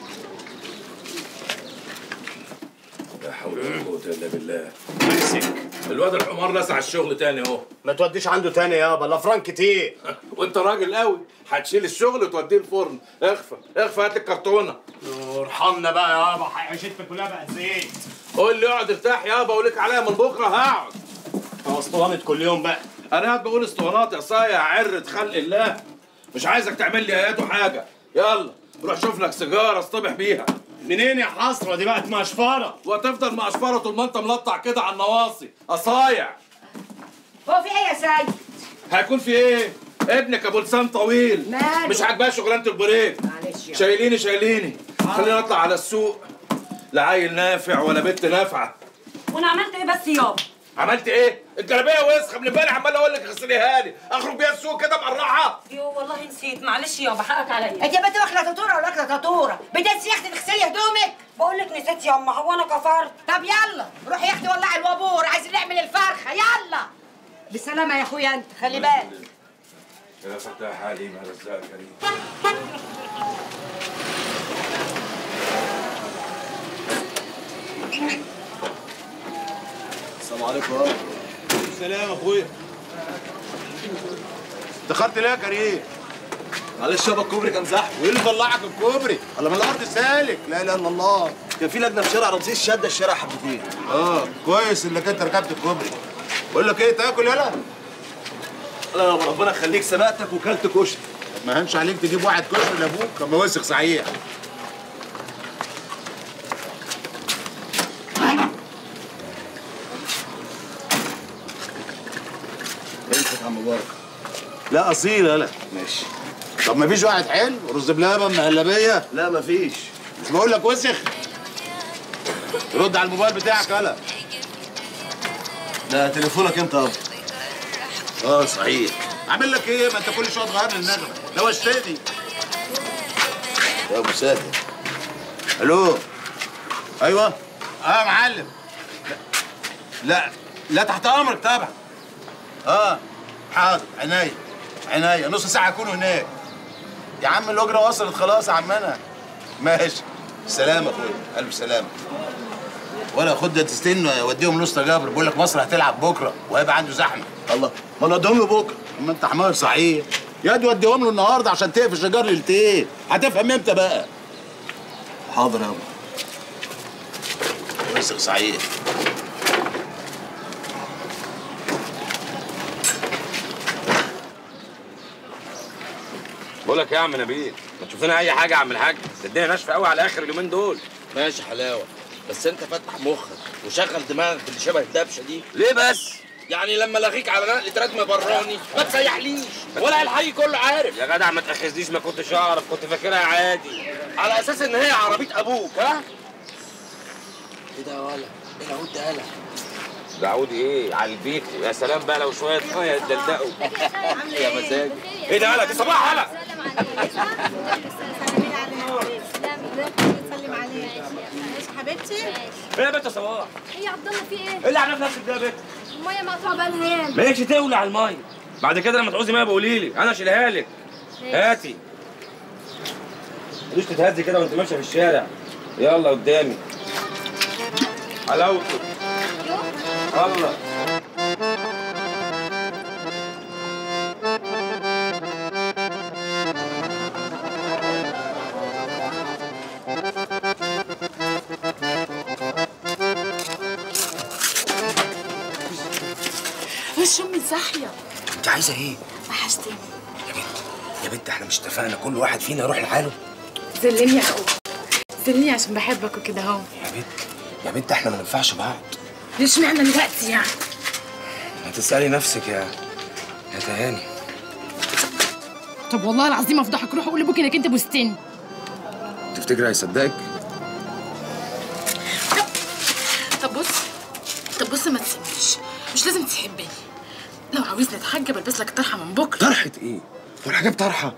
لا حول ولا قوة إلا بالله مسك الواد الحمار لسع الشغل تاني اهو ما توديش عنده تاني يابا لا فران كتير وانت راجل قوي هتشيل الشغل وتوديه الفرن اخفى اخفى هات لي الكرتونه ارحمنا بقى يابا عيشتنا كلها بقت زيت قول لي اقعد ارتاح يابا وليك عليا من بكره هقعد هو اسطوانة كل يوم بقى انا قاعد بقول اسطوانات يا صايع عرة خلق الله مش عايزك تعمل لي ايات وحاجه يلا روح شوف لك سيجاره اصطبح بيها منين يا حسره دي بقت مقشفره وهتفضل مقشفره طول ما انت ملطع كده على النواصي اصايع هو في ايه يا سيد؟ هيكون في ايه ابنك ابو لسان طويل ماله؟ مش عاجباه شغلانه البريك معلش يا شايليني شايليني خليني اطلع على السوق لا عيل نافع ولا بنت نافعه وانا عملت ايه بس يابا؟ عملت ايه الجلابيه وسخه من امبارح عمال اقول لك اغسليها لي اخرج بيها السوق كده مقرعه يو والله نسيت معلش يابا حقك عليا انت يا بنت واكله تطوره ولا واكله تطوره بدات يا اختي تغسلي هدومك بقول لك نسيت يا اما هو انا كفرت طب يلا روحي يا اختي ولعي الوابور عايزين نعمل الفرخه يلا بالسلامه يا اخويا انت خلي بالك يا فتاح عليم يا رزاق كريم السلام عليكم يابا سلام اخويا اتاخرت ليه يا كريم معلش يابا الكوبري كان زحمه وايه اللي طلعك الكوبري؟ ولا من الارض سالك لا اله الا الله كان في لجنه في شارع رمسيس شاده الشارع حبتين اه كويس انك انت ركبت الكوبري بقول لك ايه تاكل يلا لا يابا ربنا يخليك سبقتك وكلت كشري ما هنش عليك تجيب واحد كشري لابوك كان وسخ صحيح امسك يا عم مبارك لا اصيل يلا ماشي طب ما فيش واحد حلو رز بلبن مهلبيه لا مفيش مش بقول لك وسخ رد على الموبايل بتاعك يلا ده تليفونك انت يابا اه صحيح عامل لك ايه ما انت كل شويه تغير لي النغمه ده وشتني يا ابو ساتر الو ايوه اه يا معلم لا لا, لا تحت امرك طبعا اه حاضر عينيا عينيا نص ساعه اكون هناك يا عم الاجره وصلت خلاص يا عمنا ماشي سلام يا اخويا الف سلامه ولا خد ده تستنى وديهم لوسطى جابر بيقول لك مصر هتلعب بكره وهيبقى عنده زحمه الله ما انا اديهم له بكره اما انت حمار صحيح يا دي وديهم له النهارده عشان تقفش شجار ليلتين هتفهم امتى بقى حاضر يابا وسخ صحيح بقول لك إيه يا عم نبيل ما تشوف لنا اي حاجه يا عم الحاج ده الدنيا ناشفه قوي على اخر اليومين دول ماشي حلاوه بس انت فتح مخك وشغل دماغك باللي شبه الدبشه دي ليه بس يعني لما لاغيك على نقله ردم براني ما تسيحليش ولا الحي كله عارف يا جدع ما تاخذنيش ما كنتش اعرف كنت فاكرها عادي على اساس ان هي عربيه ابوك ها ايه ده يا ولا ايه العود ده يالا ده عود ايه على البيت يا سلام بقى لو شويه ميه يدلدقوا يا مزاج ايه ده هلا دي صباح هلا سلم عليك ماشي حبيبتي ايه يا بنت يا صباح ايه يا عبد الله في ايه؟ ايه اللي عامله في نفسك ده يا بنت الميه مقطوعه بقالها ياما مالكش تولع الميه بعد كده لما تعوزي ميه بقولي لي انا اشيلها لك هاتي مش تتهزي كده وانت ماشيه في الشارع يلا قدامي حلاوته الله وش امي صاحيه انت عايزه ايه وحشتني يا بنت احنا مش اتفقنا كل واحد فينا يروح لحاله زلني يا اخو زلني عشان بحبك وكده اهو يا بنت يا بنت احنا ما ننفعش بعض ليش معنى دلوقتي يعني هتسالي نفسك يا يا تهاني طب والله العظيم افضحك روح قول لابوك انك انت بوستين تفتكر هيصدقك طب بص طب بص ما تسيبنيش مش لازم تحبني لو عاوزني اتحجب البس لك الطرحه من بكره طرحه ايه ولا جاب طرحه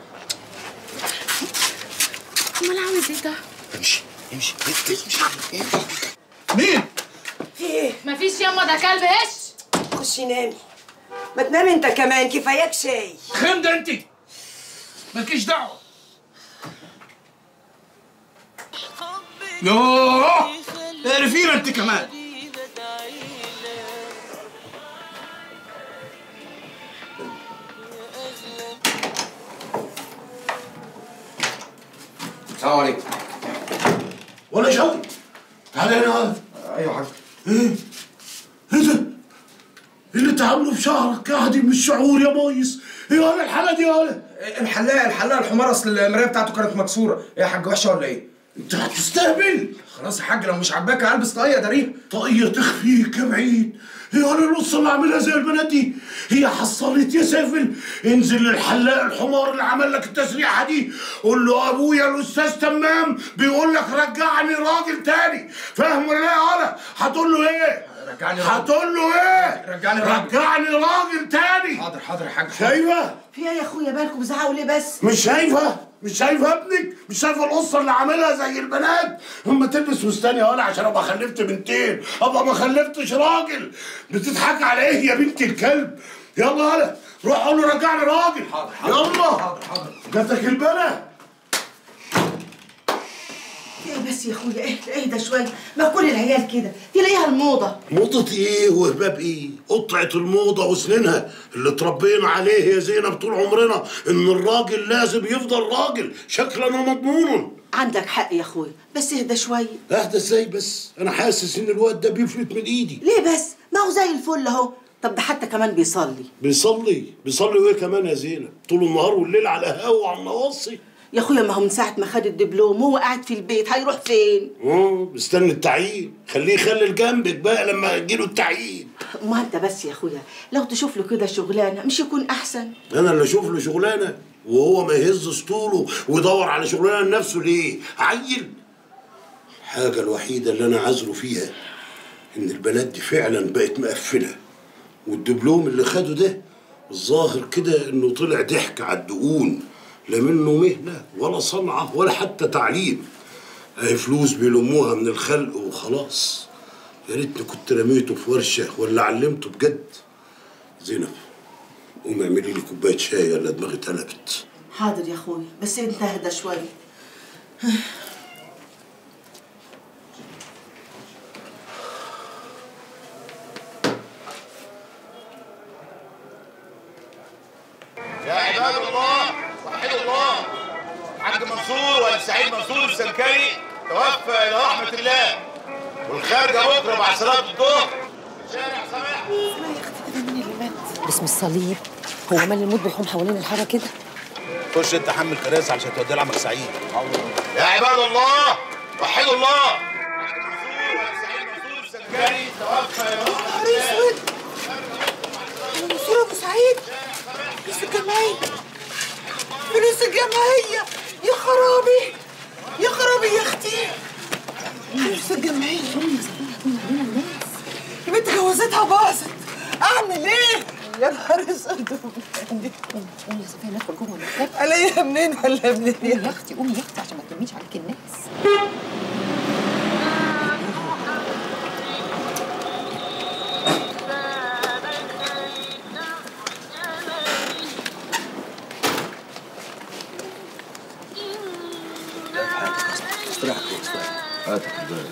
امال عاوز ايه ده امشي امشي بنت امشي مين؟ في ايه؟ مفيش ياما ده كلب ايش خشي نامي ما تنامي انت كمان كفاياك شاي خمدة انت مالكيش دعوة يوه اقرفينا انت كمان السلام عليكم ولا شوي تعالى هنا اقف ايوه حاج ايه؟ ايه ده؟ ايه اللي انت عامله في شعرك يا عديم الشعور يا ميس؟ ايه ولا الحالة دي ولا؟ الحلاق الحلاق الحمار اصل المرايه بتاعته كانت مكسوره ايه يا حاج وحشه ولا ايه؟ انت هتستهبل خلاص يا حاج لو مش عاجباك هلبس طاقيه داريها طاقية تخفيك يا بعيد هي انا القصة اللي عاملها زي البنات دي هي حصلت يا سافل انزل للحلاق الحمار اللي عمل لك التسريحة دي قول له ابويا الاستاذ تمام بيقول لك رجعني راجل تاني فاهم ولا لا يا ولا هتقول له ايه رجعني راجل. هتقول له ايه رجعني راجل. رجعني راجل تاني حاضر حاضر يا حاج حاضر. شايفه في ايه يا اخويا بالكم بزعقوا ليه بس مش شايفه مش شايفه ابنك مش شايفه القصه اللي عاملها زي البنات اما تلبس فستان يا ولا عشان ابقى خلفت بنتين ابقى ما خلفتش راجل بتضحك على ايه يا بنت الكلب يلا يلا روح قول له رجعني راجل حاضر يلا حاضر حاضر جاتك البلا ايه بس يا اخويا اهدى اهدى شويه ما كل العيال كده تلاقيها الموضه موضة ايه وهباب ايه؟ قطعة الموضة وسنينها اللي اتربينا عليه يا زينب طول عمرنا ان الراجل لازم يفضل راجل شكلا ومضمونا عندك حق يا اخويا بس اهدى شويه اهدى ازاي بس؟ انا حاسس ان الواد ده بيفلت من ايدي ليه بس ما هو زي الفل اهو طب ده حتى كمان بيصلي بيصلي بيصلي وايه كمان يا زينب؟ طول النهار والليل على القهوة وعلى النواصي يا اخويا ما هو من ساعه ما خد الدبلوم وهو قاعد في البيت هيروح فين اه مستني التعيين خليه يخلي جنبك بقى لما يجيله التعيين ما انت بس يا اخويا لو تشوف له كده شغلانه مش يكون احسن انا اللي اشوف له شغلانه وهو ما يهز اسطوله ويدور على شغلانه لنفسه ليه عيل الحاجه الوحيده اللي انا عذره فيها ان البنات دي فعلا بقت مقفله والدبلوم اللي خده ده الظاهر كده انه طلع ضحك على الدقون لا منه مهنه ولا صنعه ولا حتى تعليم اهي فلوس بيلموها من الخلق وخلاص يا ريتني كنت رميته في ورشه ولا علمته بجد زينب قومي اعملي لي كوبايه شاي ولا دماغي اتقلبت حاضر يا اخويا بس انت اهدى شويه يا عباد الله وحدوا الله حاج منصور ولا سعيد منصور السلكري توفى الى رحمه الله والخارجه بكره بعد صلاه الظهر شارع سماح باسم الصليب هو مال الموت بيحوم حوالين الحاره كده خش انت حمل كراسي علشان تودي لعمك سعيد يا عباد الله وحدوا الله السلكري توفى الى رحمه الله منصور ابو سعيد فلوس الجمعيه فلوس الجمعيه يا خرابي يا خرابي يا اختي فلوس الجمعيه يا بنت جوازتها باظت اعمل ايه يا نهار اسود قومي يا صفيه ندخل جوه المكتب الاقيها منين ولا منين قومي يا اختي قومي يا اختي عشان ما تلميش عليك الناس هات الكوبايه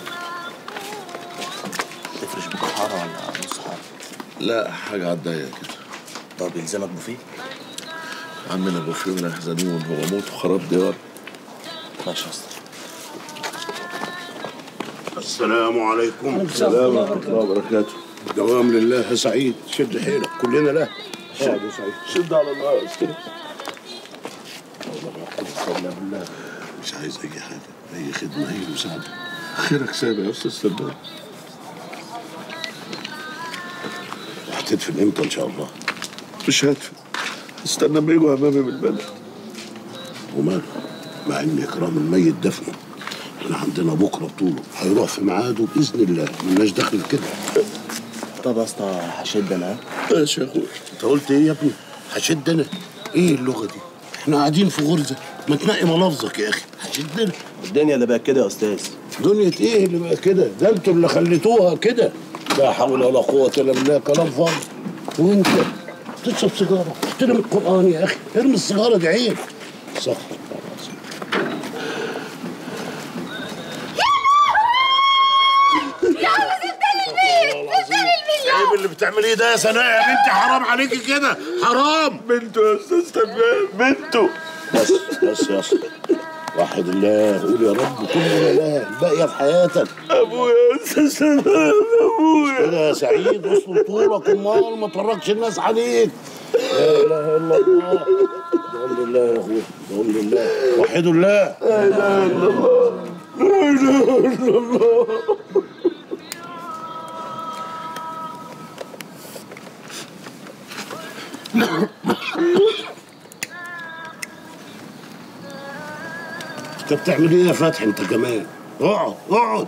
تفرش بك حاره ولا نص حاره لا حاجه على الضيق كده طب يلزمك بوفيه عمنا ابو فيه من يحزنون هو موت وخراب ديار ماشي يا اسطى السلام عليكم السلام ورحمه الله وبركاته دوام لله يا سعيد شد حيلك كلنا له اقعد يا سعيد شد على الله يا استاذ الله بالله مش عايز اي حاجه اي خدمه اي مساعده خيرك سابع يا استاذ سباب هتدفن امتى ان شاء الله مش هدفن استنى ما يجوا امامي من البلد وماله مع ان اكرام الميت دفنه احنا عندنا بكره بطوله هيروح في ميعاده باذن الله ملناش دخل في كده طب يا اسطى هشد انا ماشي يا اخويا انت قلت ايه يا ابني هشد انا ايه اللغه دي احنا قاعدين في غرزه ما تنقي ملفظك يا اخي هشد انا الدنيا اللي بقت كده يا استاذ دنيا ايه اللي بقى كده ده انتوا اللي خليتوها كده لا حول ولا قوه الا بالله كلام فاضي وانت تشرب سيجاره احترم القران يا اخي ارمي السيجاره دي عيب صح يا عم سبتني البيت سبتني البيت عيب اللي بتعمليه ده يا سناء يا بنتي حرام عليكي كده حرام بنته يا استاذ تمام بنته بس بس يا اسطى وحد الله قول يا رب كل ما لا الباقيه في حياتك ابويا يا استاذ تمام ابويا كده يا سعيد اصل طولك امال ما تفرجش الناس عليك لا اله الا الله بقول لله يا اخويا بقول لله وحدوا الله لا اله الا الله لا اله الا الله انت بتعمل ايه يا فتحي انت كمان اقعد اقعد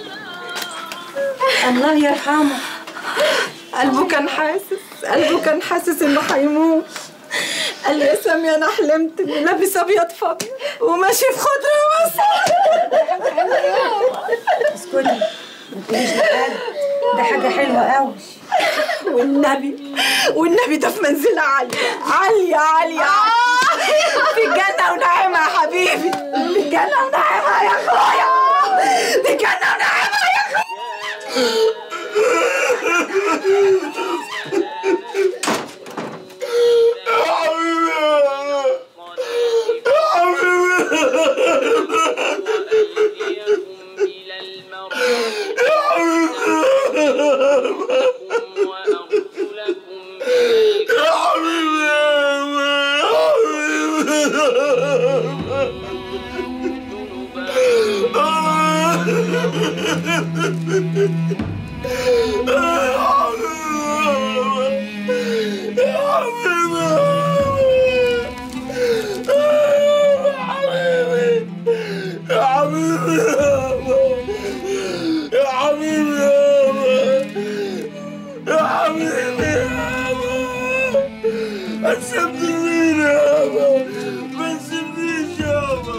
الله يرحمه قلبه كان حاسس قلبه كان حاسس انه هيموت قال لي يا سامية انا حلمت اني لابس ابيض فابيض وماشي في خضره وسط اسكتي ما تقوليش لحد ده حاجه حلوه قوي والنبي والنبي ده في منزلة عالية عالية عالية في الجنة ونعيمة يا حبيبي في الجنة ونعيمة يا اخويا في الجنة ونعيمة يا اخويا يا حبيبي يا حبيبي يا حبيبي ما تسيبنيش يابا ما تسيبنيش يابا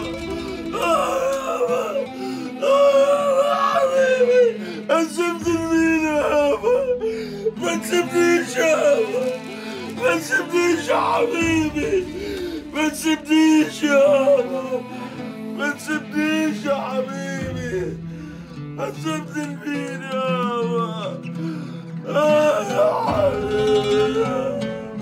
حبيبي ما تسيبنيش يابا ما تسيبنيش يابا ما تسيبنيش يا حبيبي ما تسيبنيش يابا ما تسيبنيش يا حبيبي ما تسيبنيش يابا آه يا حبيبي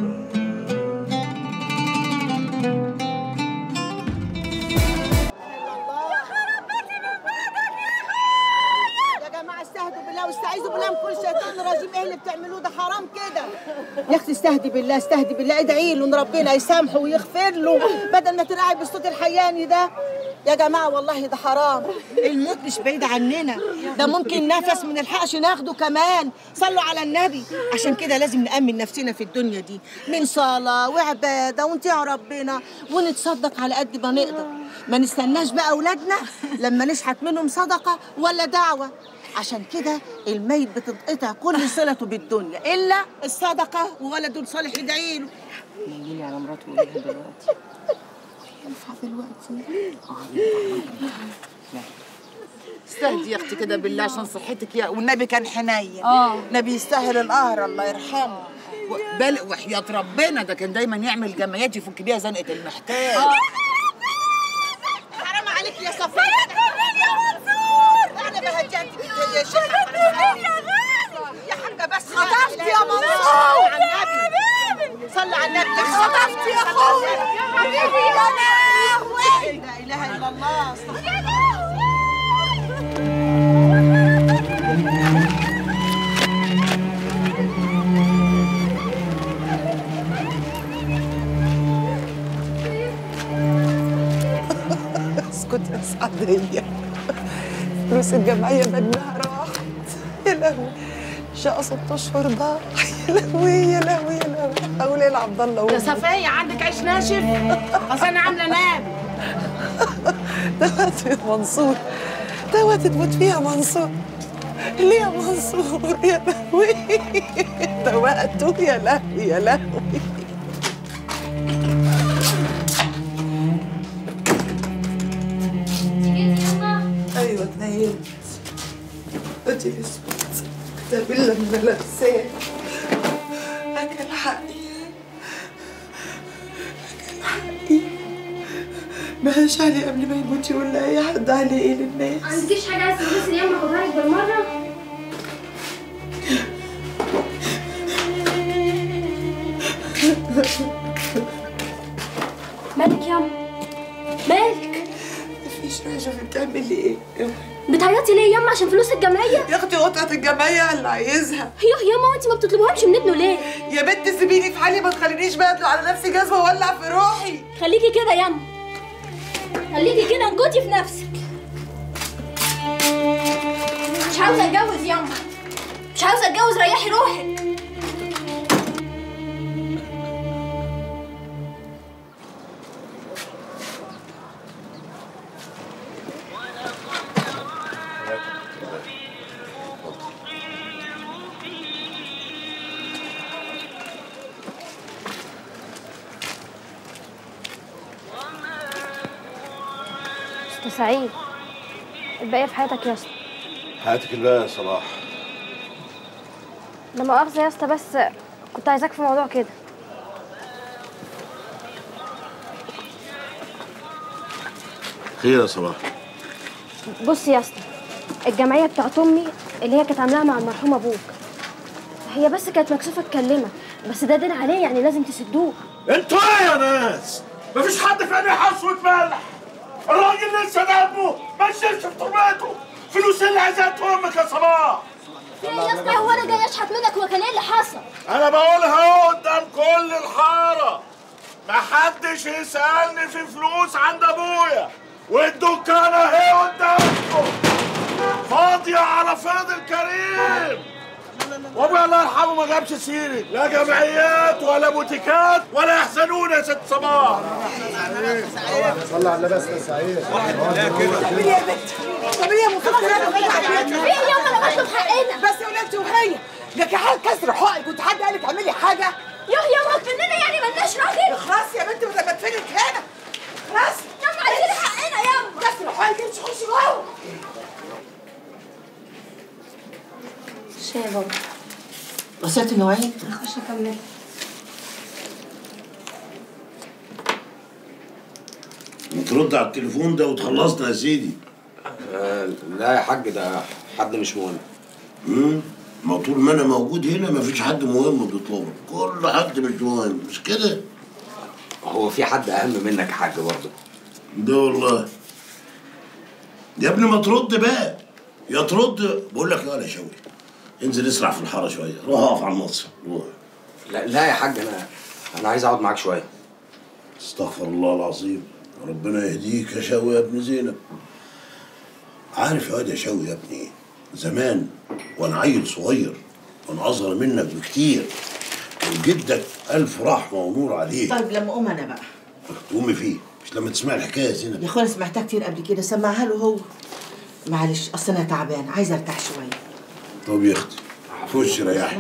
يا جماعه استهدوا بالله واستعيذوا بالله من كل شيطان رجيم ايه اللي بتعملوه ده حرام كده يا اختي استهدي بالله استهدي بالله ادعي له ان ربنا يسامحه ويغفر له بدل ما ترعي بالصوت الحياني ده يا جماعه والله ده حرام الموت مش بعيد عننا ده ممكن نفس ما نلحقش ناخده كمان صلوا على النبي عشان كده لازم نأمن نفسنا في الدنيا دي من صلاة وعبادة ونطيع ربنا ونتصدق على قد ما نقدر ما نستناش بقى أولادنا لما نشحت منهم صدقة ولا دعوة عشان كده الميت بتنقطع كل صلته بالدنيا إلا الصدقة وولده صالح يدعي له نيجي لي على مراته وقولي لها دلوقتي ينفع دلوقتي استهدي يا اختي كده بالله عشان صحتك يا والنبي كان حنين آه. نبي يستاهل القهر الله يرحمه و- بل وحياة ربنا ده كان دايما يعمل جمعيات يفك بيها زنقة المحتاج حرام عليك يا صفية يا منصور هديه فلوس الجمعيه بدنها راحت يا لهوي شقى ست اشهر ضاع يا لهوي يا لهوي يا لهوي اقول ايه لعبد الله يا صفية عندك عيش ناشف اصل انا عامله ناب دوت يا منصور دوت تموت فيها منصور ليه يا منصور يا لهوي دوقته يا لهوي يا لهوي ايوه اتنيلت ادي الاسود كتاب الله من لابساه اكل حقي اكل حقي مهاش علي قبل ما يموت يقول لاي حد عليه ايه للناس ما عندكيش حاجه عايزه تلبسي اليوم اخدها لك بالمره مالك ياما مالك مفيش روحي شوفي بتعملي ايه بتعيطي ليه ياما عشان فلوس الجمعيه يا اختي قطعه الجمعيه اللي عايزها يوه ياما وانت ما بتطلبوهاش من ابنه ليه يا بنت سيبيني في حالي ما تخلينيش بقى اطلع على نفسي جزمه واولع في روحي خليكي كده ياما خليكي كده انكتي في نفسك مش عاوزه اتجوز ياما مش عاوزه اتجوز ريحي روحك استاذ سعيد الباقي في حياتك يا اسطى حياتك الله يا صلاح لا مؤاخذه يا اسطى بس كنت عايزاك في موضوع كده خير يا صلاح بص يا اسطى الجمعيه بتاعت امي اللي هي كانت عاملاها مع المرحوم ابوك هي بس كانت مكسوفه تكلمك بس ده دين عليه يعني لازم تسدوه انتوا ايه يا ناس؟ مفيش حد في عينيه حصوة ملح الراجل لسه دمه ما نشفش في تربته فلوس اللي عايزاها امك يا صلاح في ايه يا اسطى هو انا جاي اشحت منك وكان ايه اللي حصل انا بقولها اهو قدام كل الحاره محدش يسالني في فلوس عند ابويا والدكانه اهي قدامكم فاضيه على فيض الكريم وابويا الله يرحمه ما جابش سيري لا جمعيات ولا بوتيكات ولا يحزنون يا ست صباح صلى على النبي يا سعيد طب يا بنت طب يا مفكرة في ايه ياما انا بطلب حقنا بس يا ولادتي وهي لك حال كسر حقي كنت حد قال لك اعملي حاجه يوه ياما مننا يعني ملناش راجل خلاص يا بنت بدل ما تفلك هنا خلاص ياما عايزين حقنا ياما كسر حقي تمشي خشي جوه شاي يا بابا وصلت المواعيد اخش اكمل ترد على التليفون ده وتخلصنا يا سيدي آه لا يا حاج ده حد مش مهم امم ما طول ما انا موجود هنا مفيش حد مهم بيطلبك كل حد مش مهم مش كده هو في حد اهم منك يا حاج برضه ده والله يا ابني ما ترد بقى يا ترد بقول لك يا شوقي انزل اسرع في الحاره شويه روح اقف على المصر روح لا لا يا حاج انا انا عايز اقعد معاك شويه استغفر الله العظيم ربنا يهديك يا شوقي يا ابن زينب عارف يا واد يا شوقي يا ابني زمان وانا عيل صغير وانا اصغر منك بكتير كان جدك الف رحمه ونور عليه طيب لما اقوم انا بقى تقومي فيه مش لما تسمع الحكايه يا زينب يا اخويا سمعتها كتير قبل كده سمعها له هو معلش اصل انا تعبان عايزه ارتاح شويه طب يا اختي خش ريحي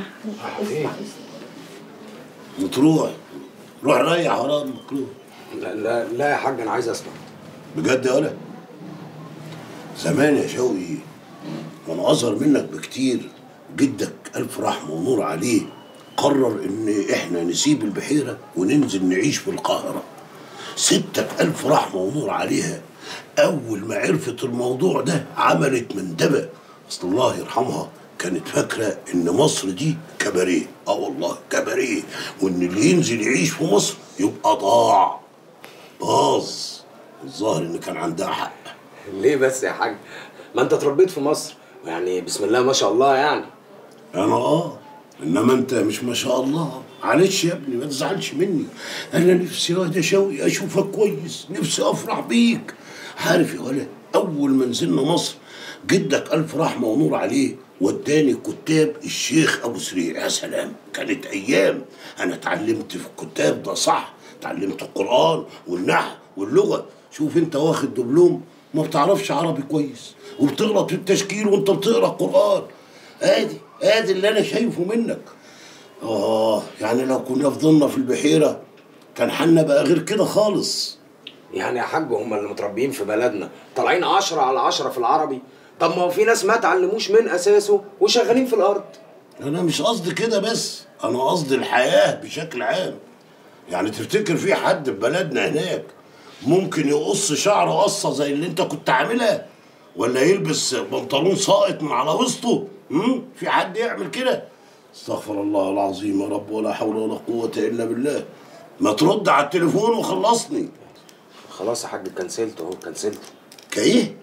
وتروح روح ريح ورا المكروه لا لا لا يا حاج انا عايز اسمع بجد يا ولد زمان يا شوقي وانا اصغر منك بكتير جدك الف رحمه ونور عليه قرر ان احنا نسيب البحيره وننزل نعيش في القاهره ستك الف رحمه ونور عليها اول ما عرفت الموضوع ده عملت مندبه اصل الله يرحمها كانت فاكره ان مصر دي كباريه اه والله كباريه وان اللي ينزل يعيش في مصر يبقى ضاع باظ الظاهر ان كان عندها حق ليه بس يا حاج ما انت اتربيت في مصر يعني بسم الله ما شاء الله يعني انا اه انما انت مش ما شاء الله معلش يا ابني ما تزعلش مني انا نفسي يا واد يا شوقي اشوفك كويس نفسي افرح بيك عارف يا ولد اول ما نزلنا مصر جدك الف رحمه ونور عليه وداني كتاب الشيخ ابو سريع يا سلام كانت ايام انا اتعلمت في الكتاب ده صح اتعلمت القران والنحو واللغه شوف انت واخد دبلوم ما بتعرفش عربي كويس وبتغلط في التشكيل وانت بتقرا قران ادي ادي اللي انا شايفه منك اه يعني لو كنا فضلنا في البحيره كان حالنا بقى غير كده خالص يعني يا حاج هم اللي متربيين في بلدنا طالعين عشرة على عشرة في العربي طب ما هو في ناس ما اتعلموش من اساسه وشغالين في الارض انا مش قصدي كده بس انا قصدي الحياه بشكل عام يعني تفتكر في حد في بلدنا هناك ممكن يقص شعره قصه زي اللي انت كنت عاملها ولا يلبس بنطلون ساقط من على وسطه امم في حد يعمل كده استغفر الله العظيم يا رب ولا حول ولا قوه الا بالله ما ترد على التليفون وخلصني خلاص يا حاج كنسلته اهو كنسلته كايه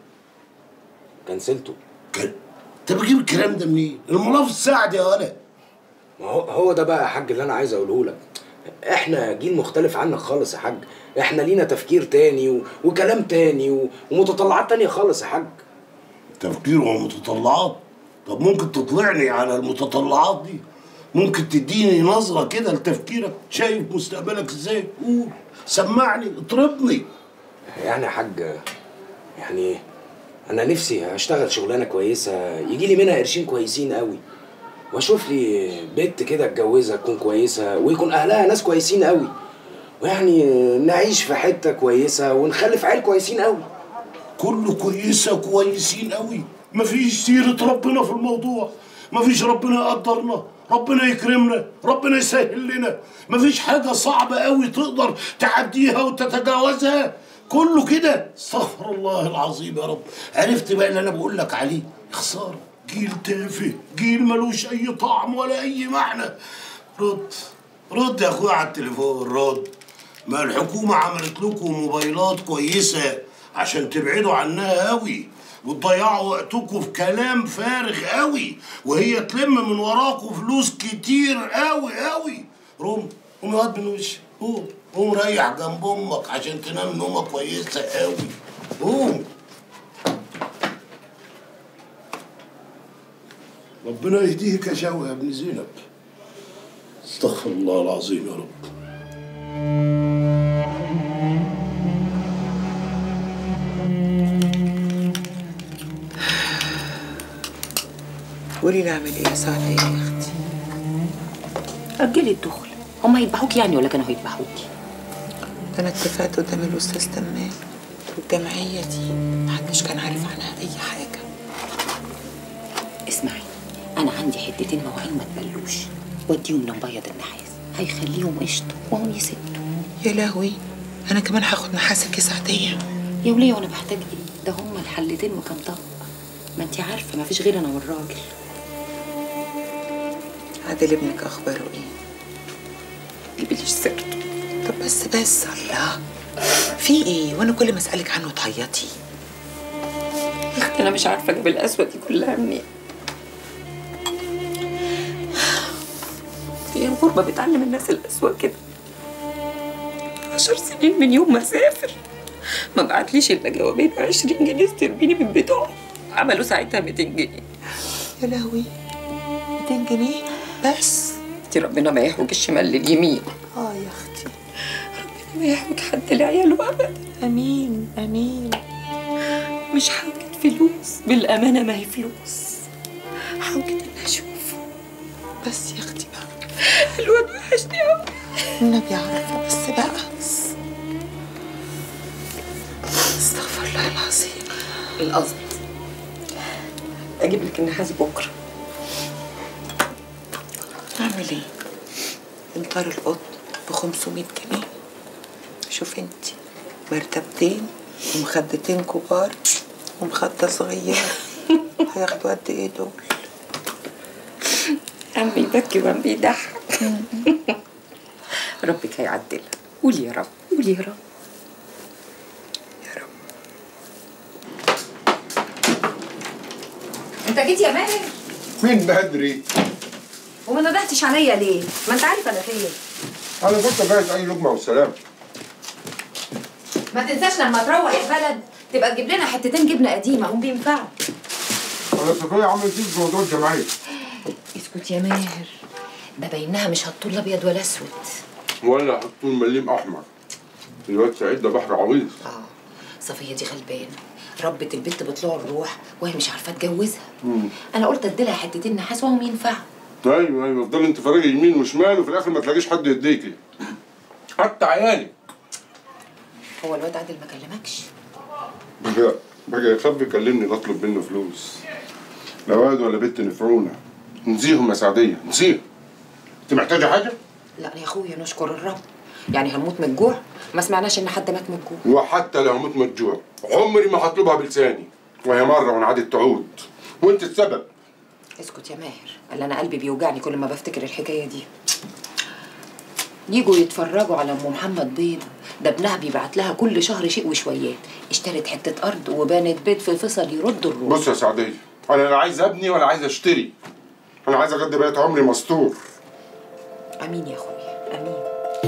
كنسلته كان انت بتجيب الكلام ده منين المنافس ساعد يا ولا ما هو هو ده بقى يا حاج اللي انا عايز اقوله لك احنا جيل مختلف عنك خالص يا حاج احنا لينا تفكير تاني و... وكلام تاني و... ومتطلعات تانية خالص يا حاج تفكير ومتطلعات طب ممكن تطلعني على المتطلعات دي ممكن تديني نظرة كده لتفكيرك شايف مستقبلك ازاي قول سمعني اطربني يعني يا حاج يعني انا نفسي اشتغل شغلانه كويسه يجي لي منها قرشين كويسين قوي واشوف لي بنت كده اتجوزها تكون كويسه ويكون اهلها ناس كويسين قوي ويعني نعيش في حته كويسه ونخلف عيال كويسين قوي كله كويسة كويسين قوي مفيش سيرة ربنا في الموضوع مفيش ربنا يقدرنا ربنا يكرمنا ربنا يسهل لنا مفيش حاجة صعبة قوي تقدر تعديها وتتجاوزها كله كده استغفر الله العظيم يا رب عرفت بقى اللي انا بقول لك عليه خسارة جيل تافه جيل ملوش اي طعم ولا اي معنى رد رد يا اخويا على التليفون رد ما الحكومة عملت لكم موبايلات كويسة عشان تبعدوا عنها قوي وتضيعوا وقتكم في كلام فارغ قوي وهي تلم من وراكم فلوس كتير قوي قوي قوم قوم يا واد من وشي قوم قوم ريح جنب امك عشان تنام نومه كويسه قوي قوم ربنا يهديك يا شوقي يا ابن زينب استغفر الله العظيم يا رب قولي لي اعمل ايه ساعة ايه يا اختي أجلي الدخل هما هيذبحوك يعني ولا كانوا هيذبحوكي؟ ده انا اتفقت قدام الاستاذ تمام والجمعية دي محدش كان عارف عنها اي حاجة اسمعي أنا عندي حتتين مواعين ما تبلوش وديهم لمبيض النحاس هيخليهم قشطة وهم يسدوا يا لهوي انا كمان هاخد نحاسة كيس عادية يا وليه وأنا بحتاج إيه؟ ده هما الحلتين وكام طبق ما انتي عارفة ما فيش غير أنا والراجل عادل ابنك اخباره ايه جيبليش سيرته طب بس بس الله في ايه وانا كل ما اسالك عنه تعيطي يا أختي أنا مش عارفة أجيب القسوة دي كلها منين هي الغربة بتعلم الناس القسوة كده عشر سنين من يوم ما سافر ما بعتليش إلا جوابين عشرين جنيه استربيني من بتوعه عملوا ساعتها 200 جنيه يا لهوي 200 جنيه بس انتي ربنا ما يحوج الشمال لليمين اه يا اختي ما يحوج حد لعياله أبدا امين امين مش حوجة فلوس بالأمانة ما هي فلوس حوجة إن أشوفه بس يا اختي بقى الواد وحشني أوي النبي عارفه بس بقى استغفر الله العظيم القصد أجيب لك النحاس بكرة اعمل ايه انطار القط ب 500 جنيه شوف انت مرتبتين ومخدتين كبار ومخدة صغيرة هياخدوا قد ايه دول عم بيبكي وعم بيضحك ربك هيعدلها قولي يا رب قولي يا رب انت جيت يا ماهر مين بدري؟ وما ندهتش عليا ليه؟ ما انت عارف انا فين انا كنت جايز اي لقمه والسلام ما تنساش لما تروح البلد تبقى تجيب لنا حتتين جبنه قديمه هم بينفعوا انا صفيه عملت ايه في موضوع الجمعيه اسكت يا ماهر ده باينها مش هتطول ابيض ولا اسود ولا حطوا مليم احمر الواد سعيد ده بحر عويص صفيه دي غلبانه ربة البنت بطلوع الروح وهي مش عارفه تجوزها مم. انا قلت اديلها حتتين نحاس وهم ينفعوا ايوه ايوه افضل انت فريق يمين وشمال وفي الاخر ما تلاقيش حد يديكي حتى عيالي هو الواد عادل ما كلمكش بقى بقى يخبي يكلمني نطلب منه فلوس لا واد ولا بنت نفعونا نسيهم يا سعديه نسيهم انت محتاجه حاجه؟ لا يا اخويا نشكر الرب يعني هنموت من الجوع ما سمعناش ان حد مات من الجوع وحتى لو مت مجوع عمري ما هطلبها بلساني وهي مره وانعادت تعود وانت السبب اسكت يا ماهر قال انا قلبي بيوجعني كل ما بفتكر الحكايه دي يجوا يتفرجوا على ام محمد بيض ده ابنها بيبعت لها كل شهر شيء وشويات اشترت حته ارض وبنت بيت في فيصل يرد الروح بص يا سعديه انا لا عايز ابني ولا عايز اشتري انا عايز اقضي بقيت عمري مستور امين يا اخويا امين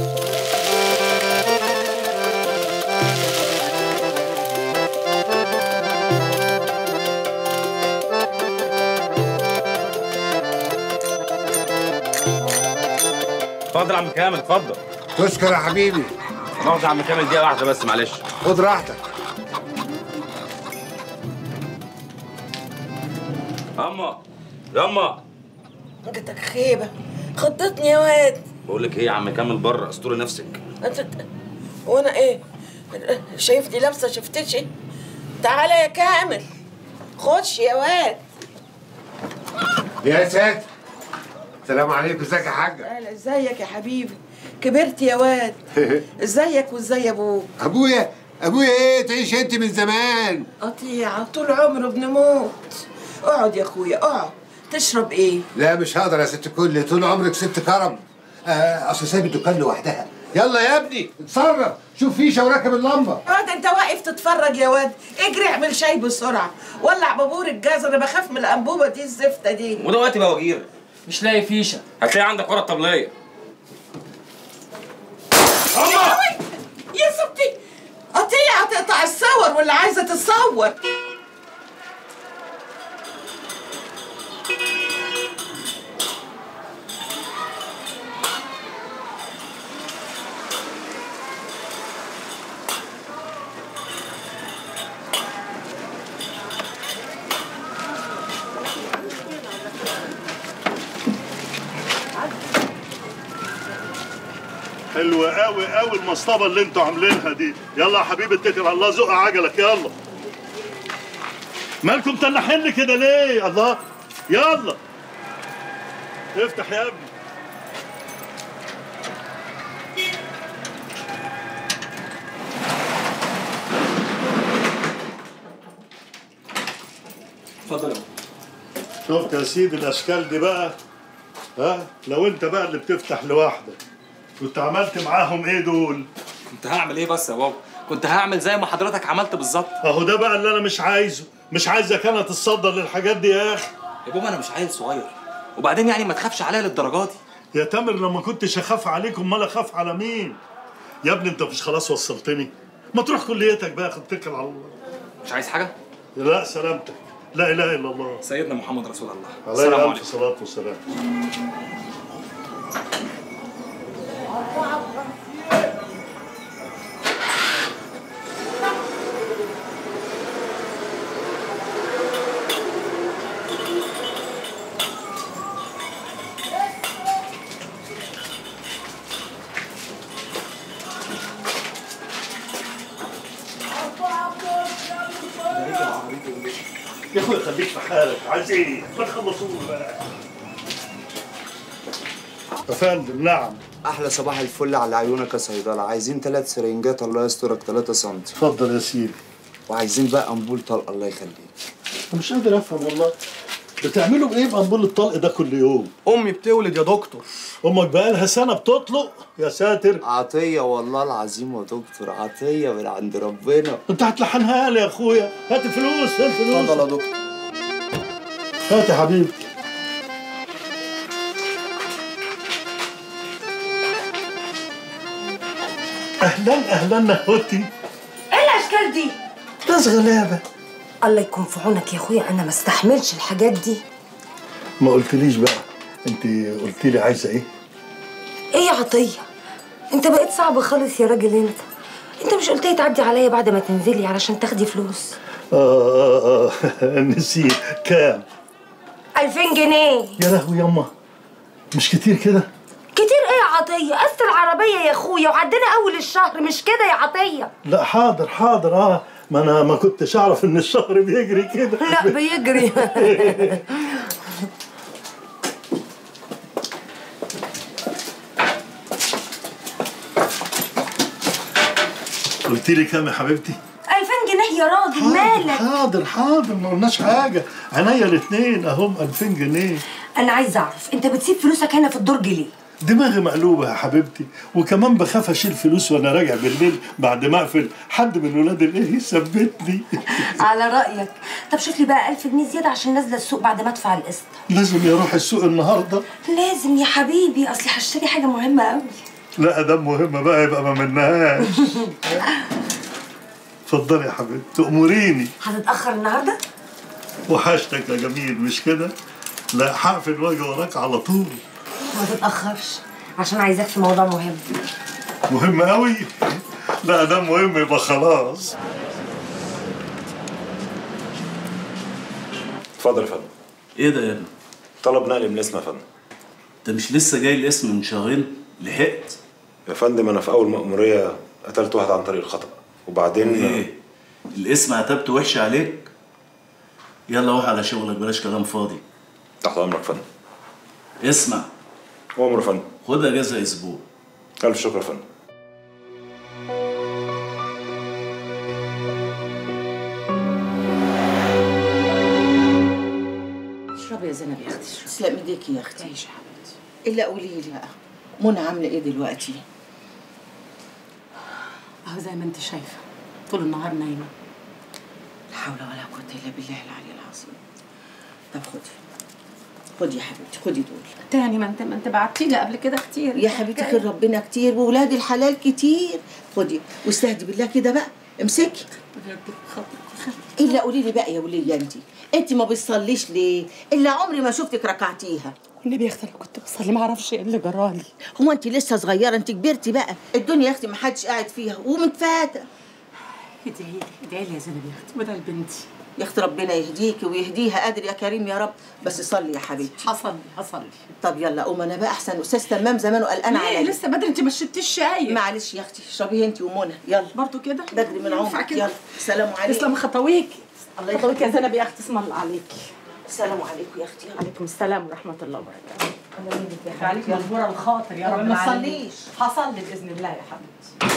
اتفضل يا عم كامل اتفضل تشكر يا حبيبي نقعد يا عم كامل دقيقه واحده بس معلش خد راحتك اما ياما جاتك خيبه خضتني يا واد بقول لك ايه يا عم كامل بره استوري نفسك انت وانا ايه شايفني لابسه شفتشي تعالى يا كامل خش يا واد يا ساتر السلام عليكم ازيك يا حاجه تعالى ازيك يا حبيبي كبرت يا واد ازيك وازاي ابوك ابويا ابويا ايه تعيش انت من زمان قطيعة طول عمره بنموت اقعد يا اخويا اقعد تشرب ايه لا مش هقدر يا ست الكل طول عمرك ست كرم آه اصل سايب الدكان لوحدها يلا يا ابني اتصرف شوف فيشه وراكب اللمبه اقعد انت واقف تتفرج يا واد اجري اعمل شاي بسرعه ولع بابور الجاز انا بخاف من الانبوبه دي الزفته دي وده وقت بقى وجير مش لاقي فيشه هتلاقي عندك ورقه طبليه يا ستي قطيعة تقطع الصور واللي عايزة تتصور حلوة قوي قوي المصطبة اللي انتوا عاملينها دي يلا يا حبيبي اتكل على الله زق عجلك يلا مالكم تنحين لي كده ليه الله يلا افتح يا ابني اتفضل يا شفت يا سيدي الاشكال دي بقى ها لو انت بقى اللي بتفتح لوحدك كنت عملت معاهم ايه دول كنت هعمل ايه بس يا بابا كنت هعمل زي ما حضرتك عملت بالظبط اهو ده بقى اللي انا مش عايزه مش عايزك انا تتصدر للحاجات دي يا اخي يا بابا انا مش عيل صغير وبعدين يعني ما تخافش عليا للدرجه دي يا تامر لما كنتش اخاف عليكم امال اخاف على مين يا ابني انت مش خلاص وصلتني ما تروح كليتك بقى خد اتكل على الله مش عايز حاجه لا سلامتك لا اله الا الله سيدنا محمد رسول الله عليه الف صلاه والسلام يا اخويا خليك في حالك عايز ايه؟ ما تخلصوه بقى يا فندم نعم احلى صباح الفل على عيونك يا صيدله عايزين ثلاث سرنجات الله يسترك 3 سم اتفضل يا سيدي وعايزين بقى امبول طلقه الله يخليك انا مش قادر افهم والله بتعملوا بايه بقنبول الطلق ده كل يوم؟ امي بتولد يا دكتور امك بقالها سنه بتطلق يا ساتر عطيه والله العظيم يا دكتور عطيه من عند ربنا انت هتلحنها لي يا اخويا هات الفلوس هات الفلوس اتفضل يا دكتور هات يا حبيبي اهلا اهلا نهوتي ايه الاشكال دي؟ ناس غلابه الله يكون في عونك يا اخويا انا ما استحملش الحاجات دي ما قلتليش بقى انت قلت لي عايزه ايه ايه يا عطيه انت بقيت صعب خالص يا راجل انت انت مش قلت لي تعدي عليا بعد ما تنزلي علشان تاخدي فلوس آه, آه, آه نسيت كام 2000 جنيه يا لهوي يما مش كتير كده كتير ايه يا عطيه قسط العربيه يا اخويا وعدينا اول الشهر مش كده يا عطيه لا حاضر حاضر اه ما انا ما كنتش اعرف ان الشهر بيجري كده لا بيجري قلت لي كام يا حبيبتي 2000 جنيه يا راجل مالك حاضر حاضر ما قلناش حاجه عينيا الاثنين اهم 2000 جنيه انا عايزه اعرف انت بتسيب فلوسك هنا في الدرج ليه دماغي مقلوبه يا حبيبتي وكمان بخاف اشيل فلوس وانا راجع بالليل بعد ما اقفل حد من ولاد الايه يثبتني على رايك طب شوف لي بقى 1000 جنيه زياده عشان نازله السوق بعد ما ادفع القسط لازم يروح السوق النهارده لازم يا حبيبي اصلي هشتري حاجه مهمه قوي لا ده مهمه بقى يبقى ما منهاش اتفضلي يا حبيبتي تأمريني هتتاخر النهارده وحشتك يا جميل مش كده لا هقفل واجي وراك على طول ما تتاخرش عشان عايزاك في موضوع مهم مهم قوي لا ده مهم يبقى خلاص اتفضل يا فندم ايه ده يا ابني؟ طلب نقل من الاسم يا فندم انت مش لسه جاي الاسم من شهرين لحقت يا فندم انا في اول مأمورية قتلت واحد عن طريق الخطأ وبعدين ايه الاسم عتبت وحش عليك يلا روح على شغلك بلاش كلام فاضي تحت امرك يا فندم اسمع امر يا فندم خد اجازه اسبوع الف شكر يا فندم اشربي يا زينب يا اختي تسلم ايديكي يا اختي تعيشي يا حبيبتي الا قولي لي بقى منى عامله ايه دلوقتي؟ اهو زي ما انت شايفه طول النهار نايمه لا حول ولا قوه الا بالله العلي العظيم طب خدي خدي يا حبيبتي خدي دول تاني ما انت ما انت بعتي لي قبل كده كتير يا حبيبتي خير ربنا كتير وولاد الحلال كتير خدي واستهدي بالله كده بقى امسكي الا قولي لي بقى يا وليه انت انت ما بتصليش ليه الا عمري ما شفتك ركعتيها النبي يا اختي انا كنت بصلي ما اعرفش ايه اللي جرالي هو انت لسه صغيره انت كبرتي بقى الدنيا يا اختي ما حدش قاعد فيها ومتفاته ادعي لي ادعي لي يا زينب يا اختي بدل بنتي يا اختي ربنا يهديكي ويهديها قادر يا كريم يا رب بس صلي يا حبيبتي حصل حصل طب يلا قوم انا بقى احسن استاذ تمام زمان وقلقان ليه؟ عليا لسه بدري انت ما شربتيش شاي معلش يا اختي اشربيه انت ومنى يلا برضو كده بدري من ينفع عمرك كده؟ يلا سلام عليكم تسلم خطويك الله خطويك يا يخليك. زينب يا اختي اسم الله عليكي السلام عليكم يا اختي عليكم السلام ورحمه الله وبركاته الله يهديك يا خليك حبيبتي مجبوره الخاطر يا طب رب ما العالمين. تصليش. هصلي باذن الله يا حبيبتي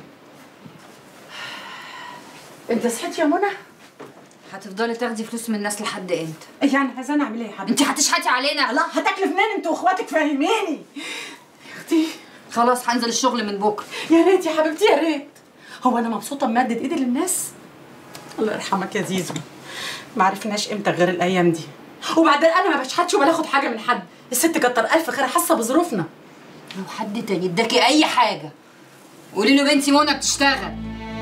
انت صحيتي يا منى؟ هتفضلي تاخدي فلوس من الناس لحد امتى؟ يعني عايزاني اعمل ايه يا حبيبتي؟ انت هتشحتي علينا الله هتاكلي منين انت واخواتك فاهميني يا اختي خلاص هنزل الشغل من بكره يا ريت يا حبيبتي يا ريت هو انا مبسوطه بمادة ايدي للناس الله يرحمك يا زيزو ما عرفناش امتى غير الايام دي وبعدين انا ما بشحتش ولا اخد حاجه من حد الست كتر الف خير حاسه بظروفنا لو حد تاني اداكي اي حاجه قولي له بنتي منى بتشتغل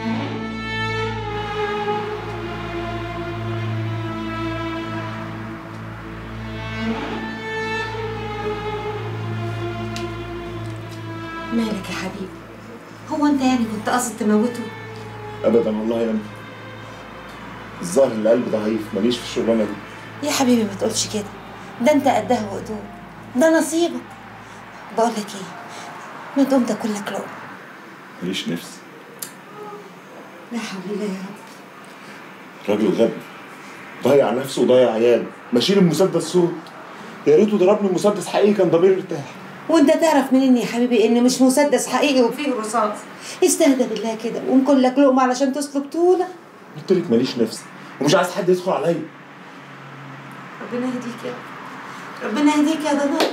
مالك يا حبيبي هو انت يعني كنت قاصد تموته ابدا والله يا امي الظاهر ان القلب ضعيف ماليش في الشغلانه دي يا حبيبي ما تقولش كده ده انت قدها وقدود ده نصيبك بقول لك ايه ما تقوم تاكل لك لقمه ماليش نفس لا حول الله يا رب راجل غبي ضيع نفسه وضيع عياله ماشيين المسدس صوت يا ريته ضربني مسدس حقيقي كان ضميري ارتاح وانت تعرف منين يا حبيبي ان مش مسدس حقيقي وفيه رصاص استهدى بالله كده وانكل لك لقمه علشان تسلك طولك قلت لك ماليش نفس ومش عايز حد يدخل عليا ربنا يهديك يا رب ربنا يهديك يا ضناء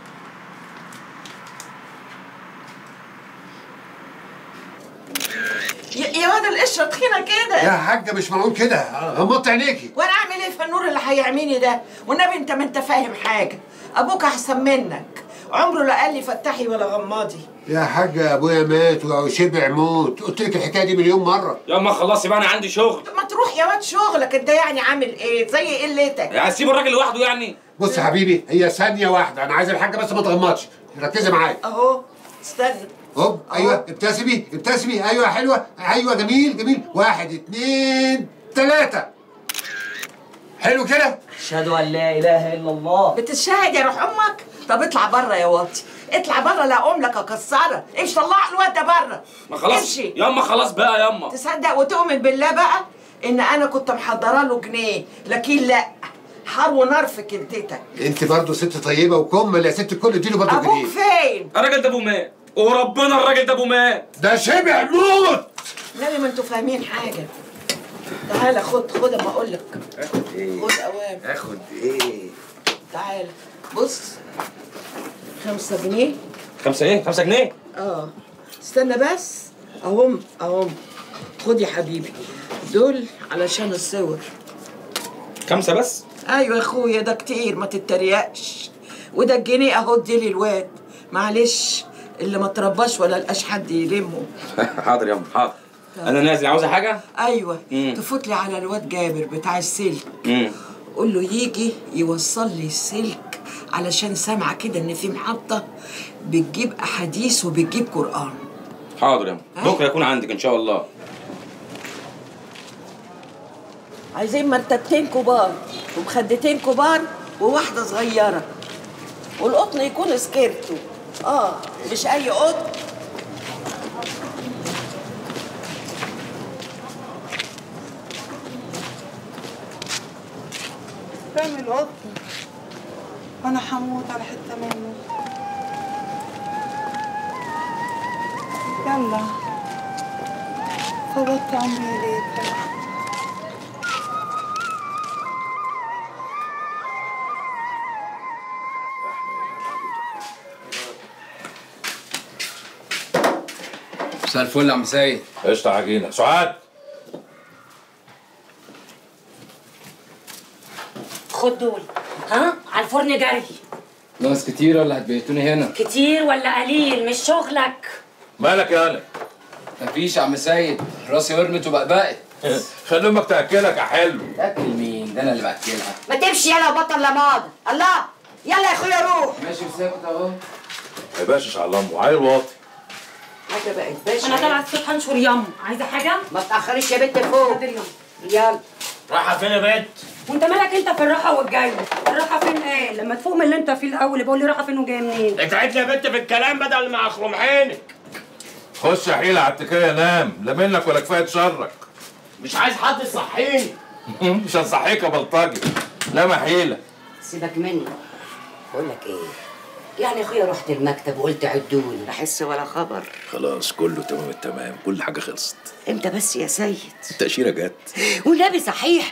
يا يا واد القشره تخينه كده يا حاجه مش معقول كده غمضت عينيكي وانا اعمل ايه في النور اللي هيعميني ده والنبي انت ما انت فاهم حاجه ابوك احسن منك عمره لا قال لي فتحي ولا غماضي يا حاج ابويا مات وشبع موت قلت لك الحكايه دي مليون مره ياما خلصي بقى انا عندي شغل ما تروح يا واد شغلك انت يعني عامل ايه زي قلتك يعني هسيب الراجل لوحده يعني بص يا حبيبي هي ثانيه واحده انا عايز الحاجه بس ما تغمضش ركزي معايا اهو استنى هوب ايوه ابتسمي ابتسمي ايوه حلوه ايوه جميل جميل واحد اتنين تلاته حلو كده اشهد ان لا اله الا الله بتشاهد يا روح امك طب اطلع بره يا واطي اطلع بره لا اقوم لك اكسرك امشي طلع الواد ده بره ما خلاص امشي ياما خلاص بقى ياما تصدق وتؤمن بالله بقى ان انا كنت محضره له جنيه لكن لا حر ونار في كلتتك انت برضه ست طيبه وكمل يا ست الكل اديله برضه ابوك جنيه فين الراجل ده ابو مات وربنا الراجل ده ابو مات ده شبع موت لا ما انتوا فاهمين حاجه تعالى خد خد اما اقول لك اخد ايه خد اوام اخد ايه تعالى بص خمسة جنيه خمسة ايه خمسة جنيه اه استنى بس اهم اهم خد يا حبيبي دول علشان الصور خمسة بس ايوه يا اخويا ده كتير ما تتريقش وده الجنيه اهو اديلي الواد معلش اللي ما ترباش ولا لقاش حد يلمه حاضر ياما حاضر انا نازل عاوزة حاجة ايوه مم. تفوت لي على الواد جابر بتاع السلك امم قول له يجي يوصل لي السلك علشان سامعه كده ان في محطه بتجيب احاديث وبتجيب قران حاضر ياما بكرة يكون عندك ان شاء الله عايزين مرتبتين كبار ومخدتين كبار وواحده صغيره والقطن يكون سكيرتو اه مش اي قطن رامي القطن وانا هموت على حته منه يلا فوضت عمري ليك مساء الفل يا عم سيد قشطة عجينة سعاد خد دول ها على الفرن جري ناس كتير ولا هتبيتوني هنا كتير ولا قليل مش شغلك مالك يا انا مفيش يا عم سيد راسي ورمت وبقبقت خلي امك تاكلك يا حلو تاكل مين ده انا اللي باكلها ما تمشي يلا وبطل لماضي الله يلا يا اخويا روح ماشي وساكت اهو ما يبقاش على امه عيل واطي حاجه بقت باشا انا طالعه الصبح انشر يم عايزه حاجه ما تاخريش يا بنت فوق يلا رايحه فين يا بنت؟ وانت مالك انت في الراحه والجاي الراحه فين ايه لما تفوق من اللي انت فيه الاول بقول لي راحه فين وجايه منين اتعبت يا بنت في الكلام بدل ما اخرم عينك خش يا حيلة على التكية نام لا منك ولا كفاية شرك مش عايز حد يصحيني مش هنصحيك يا بلطجي لا ما حيلة سيبك مني بقول لك ايه يعني يا اخويا رحت المكتب وقلت عدوني لا حس ولا خبر خلاص كله تمام التمام كل حاجة خلصت امتى بس يا سيد التأشيرة جت والنبي صحيح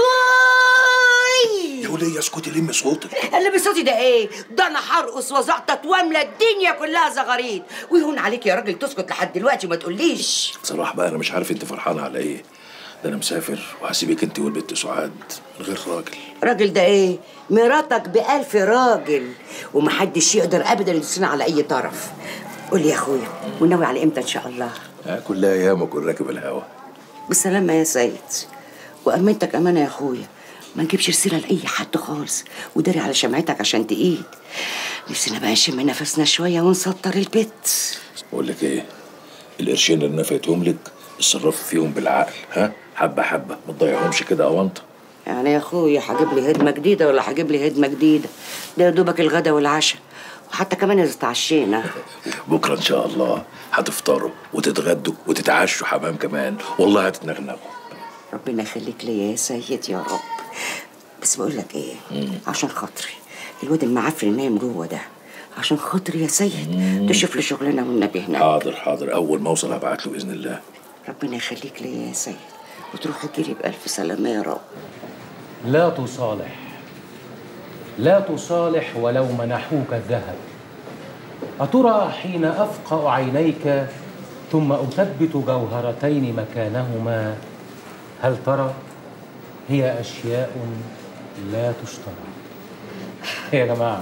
واي يا ولية اسكتي لمي صوتك اللي بصوتي ده ايه؟ ده انا هرقص وزقطط واملى الدنيا كلها زغاريد ويهون عليك يا راجل تسكت لحد دلوقتي وما تقوليش بصراحة بقى أنا مش عارف أنت فرحانة على إيه ده أنا مسافر وهسيبك أنت والبنت سعاد من غير راجل راجل ده ايه؟ مراتك بألف راجل ومحدش يقدر ابدا يدوسنا على اي طرف قول لي يا اخويا وناوي على امتى ان شاء الله ها كلها أيام أكون راكب الهوا بالسلامة يا سيد وأمنتك أمانة يا أخويا ما نجيبش سيرة لأي حد خالص وداري على شمعتك عشان تقيد نفسنا بقى نشم نفسنا شوية ونسطر البيت بقول لك إيه القرشين اللي نفيتهم لك اتصرفي فيهم بالعقل ها حبة حبة ما تضيعهمش كده أونطة يعني يا أخويا هجيب لي هدمة جديدة ولا هجيب لي هدمة جديدة ده يا دوبك الغدا والعشاء وحتى كمان إذا اتعشينا بكرة إن شاء الله هتفطروا وتتغدوا وتتعشوا حمام كمان والله هتتنغنغوا ربنا يخليك ليا يا سيد يا رب بس بقول لك ايه عشان خاطري الواد المعفن نايم جوه ده عشان خاطري يا سيد تشوف لي شغلنا والنبي هناك حاضر حاضر أول ما أوصل هبعت له بإذن الله ربنا يخليك ليا يا سيد وتروح تجيلي بألف سلامة يا رب لا تصالح لا تصالح ولو منحوك الذهب أترى حين أفقأ عينيك ثم أثبت جوهرتين مكانهما هل ترى هي أشياء لا تشترى يا جماعة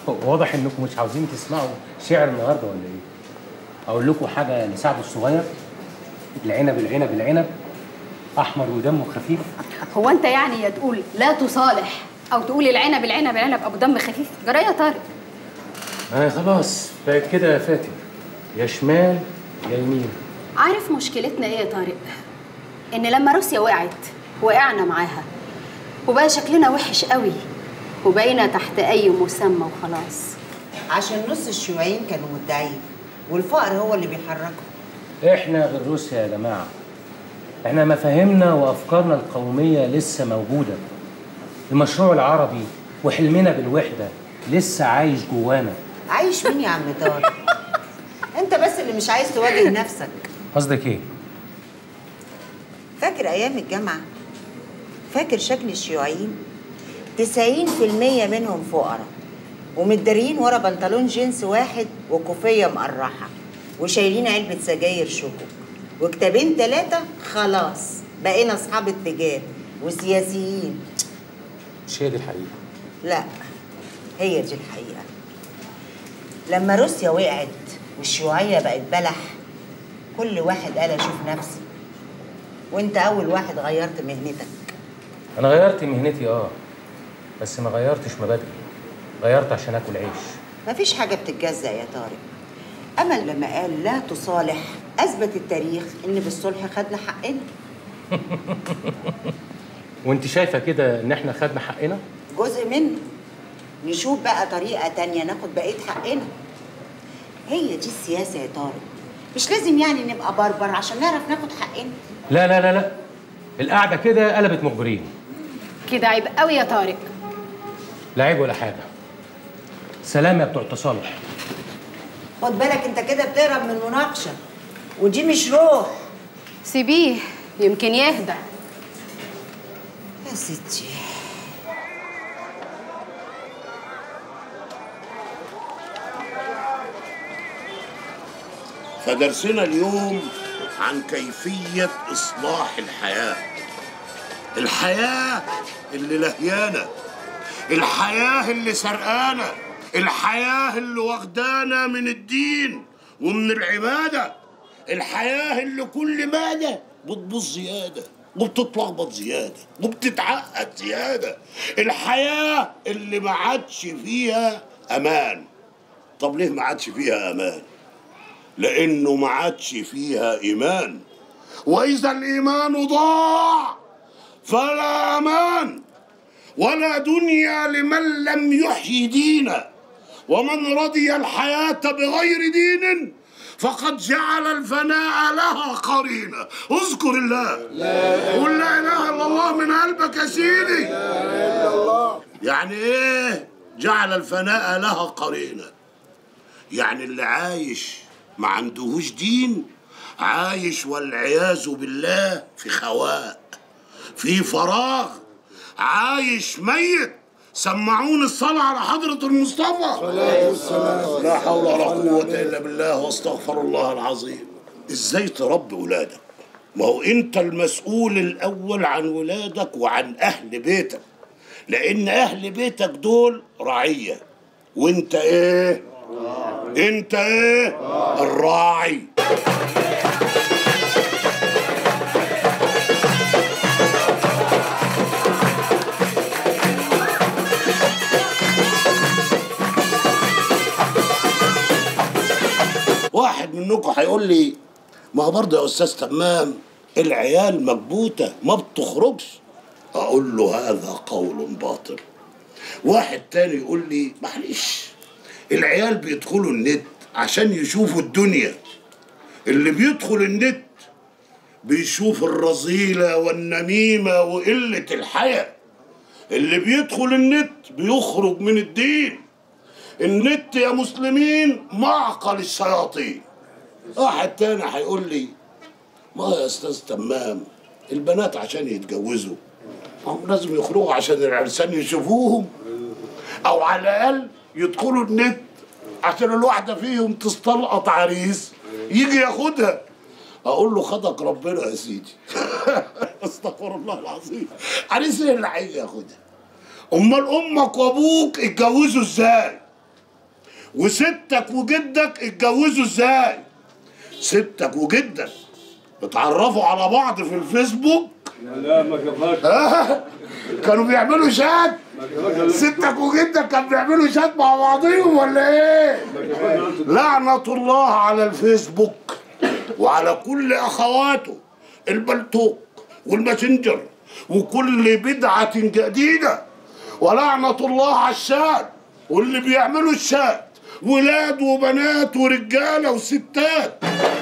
واضح انكم مش عاوزين تسمعوا شعر النهارده ولا ايه اقول لكم حاجه لسعد الصغير العنب العنب العنب احمر ودمه خفيف هو انت يعني يا تقول لا تصالح او تقول العنب العنب العنب ابو دم خفيف جرى يا طارق آه خلاص بقت كده يا فاتن يا شمال يا يمين عارف مشكلتنا ايه يا طارق ان لما روسيا وقعت وقعنا معاها وبقى شكلنا وحش قوي وبقينا تحت اي مسمى وخلاص عشان نص الشيوعيين كانوا مدعين والفقر هو اللي بيحركهم احنا غير روسيا يا جماعه احنا مفاهيمنا وافكارنا القوميه لسه موجوده المشروع العربي وحلمنا بالوحده لسه عايش جوانا عايش مين يا عم طارق انت بس اللي مش عايز تواجه نفسك قصدك ايه فاكر ايام الجامعه فاكر شكل الشيوعيين 90% منهم فقراء ومتداريين ورا بنطلون جينز واحد وكوفيه مقرحه وشايلين علبه سجاير شوكو وكتابين ثلاثه خلاص بقينا اصحاب اتجاه وسياسيين مش هي دي الحقيقه لا هي دي الحقيقه لما روسيا وقعت والشيوعيه بقت بلح كل واحد قال اشوف نفسي وانت اول واحد غيرت مهنتك انا غيرت مهنتي اه بس ما غيرتش مبادئي غيرت عشان اكل عيش مفيش حاجه بتتجزأ يا طارق امل لما قال لا تصالح اثبت التاريخ ان بالصلح خدنا حقنا وانت شايفه كده ان احنا خدنا حقنا جزء منه نشوف بقى طريقه تانية ناخد بقيه حقنا هي دي السياسه يا طارق مش لازم يعني نبقى بربر عشان نعرف ناخد حقنا لا لا لا لا القعده كده قلبت مخبرين كده عيب قوي يا طارق لا عيب ولا حاجه سلام يا بتوع التصالح خد بالك انت كده بتهرب من مناقشه ودي مش روح سيبيه يمكن يهدى يا ستي فدرسنا اليوم عن كيفية إصلاح الحياة الحياة اللي لهيانة الحياة اللي سرقانة الحياة اللي واخدانا من الدين ومن العبادة الحياة اللي كل مادة بتبوظ زيادة وبتتلخبط زيادة وبتتعقد زيادة الحياة اللي ما عادش فيها أمان طب ليه ما عادش فيها أمان؟ لأنه ما عادش فيها إيمان وإذا الإيمان ضاع فلا أمان ولا دنيا لمن لم يحيي دينا ومن رضي الحياة بغير دين فقد جعل الفناء لها قرينة اذكر الله قل لا إله إلا الله من قلبك يا سيدي يعني إيه جعل الفناء لها قرينة يعني اللي عايش ما عندهوش دين عايش والعياذ بالله في خواء في فراغ عايش ميت سمعون الصلاة على حضرة المصطفى لا حول ولا قوة إلا بالله واستغفر الله العظيم إزاي تربي ولادك ما هو أنت المسؤول الأول عن ولادك وعن أهل بيتك لأن أهل بيتك دول رعية وأنت إيه؟ أنت إيه؟ الراعي واحد منكم هيقول لي ما هو برضه يا استاذ تمام العيال مكبوته ما بتخرجش اقول له هذا قول باطل واحد تاني يقول لي معلش العيال بيدخلوا النت عشان يشوفوا الدنيا اللي بيدخل النت بيشوف الرذيلة والنميمة وقلة الحياة اللي بيدخل النت بيخرج من الدين النت يا مسلمين معقل الشياطين واحد تاني هيقول لي ما يا استاذ تمام البنات عشان يتجوزوا هم لازم يخرجوا عشان العرسان يشوفوهم او على الاقل يدخلوا النت عشان الواحده فيهم تستلقط عريس يجي ياخدها اقول له خدك ربنا يا سيدي استغفر الله العظيم عريس ايه اللي هيجي ياخدها امال امك وابوك اتجوزوا ازاي وستك وجدك اتجوزوا ازاي ستك وجدك اتعرفوا على بعض في الفيسبوك لا ما كفاش آه كانوا بيعملوا شات ستك وجدك كانوا بيعملوا شات مع بعضهم ولا ايه لعنة الله على الفيسبوك وعلى كل اخواته البلتوك والماسنجر وكل بدعة جديدة ولعنة الله على الشات واللي بيعملوا الشات ولاد وبنات ورجالة وستات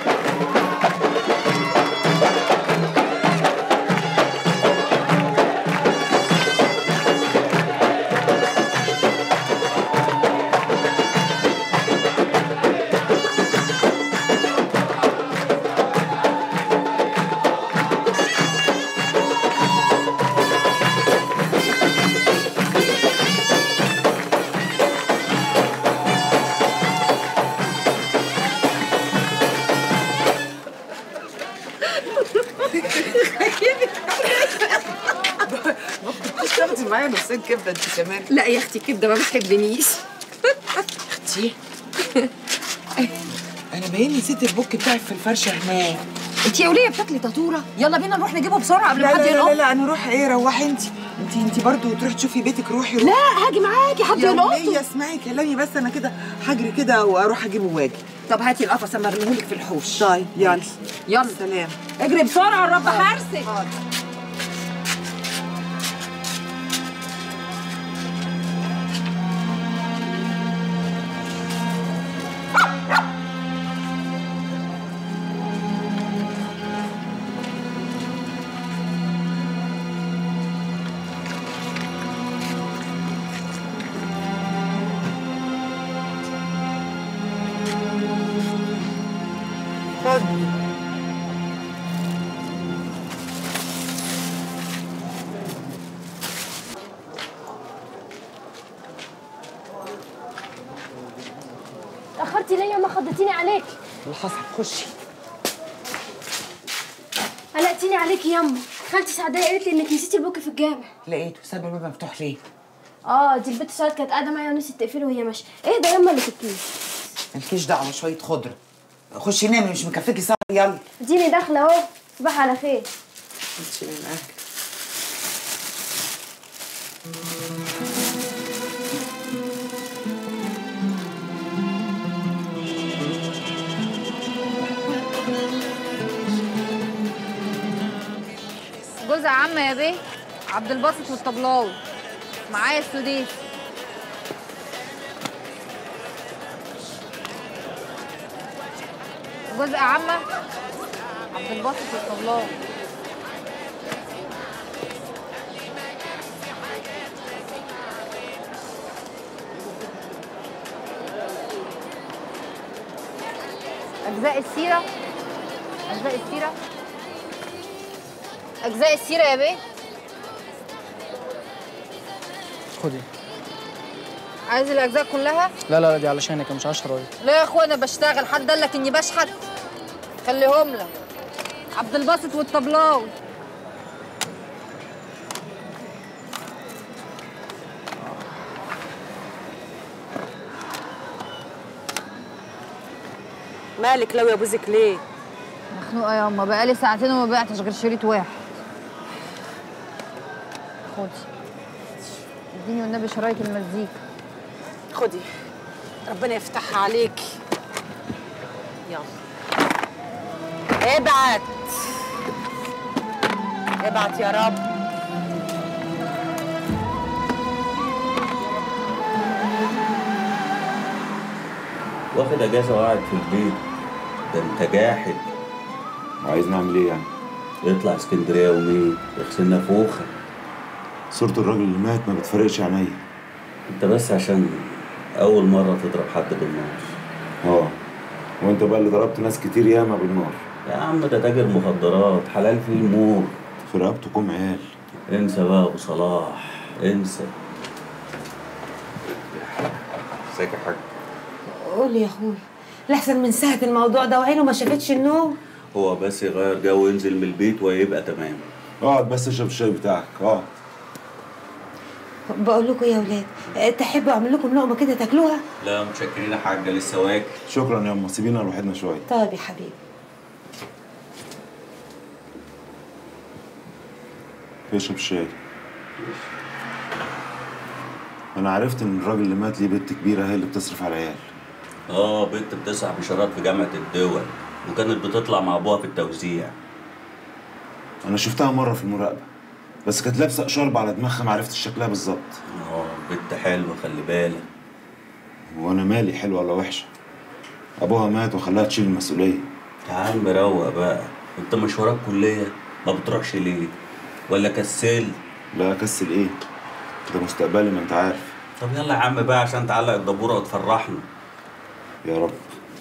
مش تاخدي معايا نصين كبده انت كمان لا يا اختي كبده ما بتحبنيش اختي انا باين نسيت البوك بتاعك في الفرشه هناك انت يا وليه بتاكلي تاتوره يلا بينا نروح نجيبه بسرعه قبل لا ما حد لا, لا لا ينط لا انا روح ايه روحي انت انت انت برضه تروحي تشوفي بيتك روحي روحي لا هاجي معاكي حد يا ينط ولية اسمعي كلامي بس انا كده هجري كده واروح اجيبه واجي طب هاتي القفص اما ارميهولك في الحوش طيب يلا يلا سلام اجري بسرعه الرب حارسك اتفضلي اتأخرتي ليه وما خضتيني عليك اللي حصل خشي قلقتيني عليكي ياما خالتي سعدية قالت لي انك نسيتي البوك في الجامع لقيته ساب الباب مفتوح ليه اه دي البت سعاد كانت قاعده معايا ونسيت تقفله وهي ماشيه ايه ده ياما اللي في الكيس مالكيش دعوه شويه خضره خشي نامي مش مكفيكي ساعه يلا اديني داخله اهو صباح على خير خشي من اهلك جوز عم يا بيه عبد الباسط والطبلاوي معايا السديس جزء عمة عبد الباسط والطبلاوي أجزاء السيرة أجزاء السيرة أجزاء السيرة يا بيه خدي عايز الأجزاء كلها؟ لا لا دي علشانك مش 10 لا يا اخويا انا بشتغل حد قال لك اني بشحت خليهم لك عبد الباسط والطبلاوي مالك لو يا بوزك ليه؟ مخنوقه يا اما بقالي ساعتين وما بعتش غير شريط واحد خدي اديني والنبي شرايط المزيكا خدي ربنا يفتحها عليك يلا ابعت ابعت يا رب واخد اجازه وقاعد في البيت ده انت جاحد وعايز نعمل ايه يعني؟ اطلع اسكندريه يومين اغسلنا فوخه صورة الراجل اللي مات ما بتفرقش عينيا انت بس عشان اول مره تضرب حد بالنار اه وانت بقى اللي ضربت ناس كتير ياما بالنار يا عم ده تاجر مخدرات حلال فيه الموت في رقبته كوم عيال انسى بقى ابو صلاح انسى ازيك يا حاج قول يا اخويا لحسن من ساعة الموضوع ده وعينه ما شافتش النوم هو بس يغير جو وينزل من البيت ويبقى تمام اقعد بس اشرب الشاي بتاعك اقعد بقول لكم يا ولاد آه، تحبوا اعمل لكم لقمه كده تاكلوها لا متشكرين يا حاجه لسه واكل شكرا يا أم سيبينا لوحدنا شوية طيب يا حبيبي يشرب شاي أنا عرفت إن الراجل اللي مات ليه بنت كبيرة هي اللي بتصرف على العيال اه بنت بتسعى بشارات في جامعه الدول وكانت بتطلع مع ابوها في التوزيع أنا شفتها مرة في المراقبة بس كانت لابسة شرب على دماغها ما عرفتش شكلها بالظبط اه بنت حلوه خلي بالك وأنا مالي حلوة ولا وحشة أبوها مات وخلاها تشيل المسؤولية يا عم روق بقى انت مش وراك كليه ما بتروحش ليه ولا كسل لا أكسل إيه ده مستقبلي ما أنت عارف طب يلا يا عم بقى عشان تعلق الدبوره وتفرحنا يا رب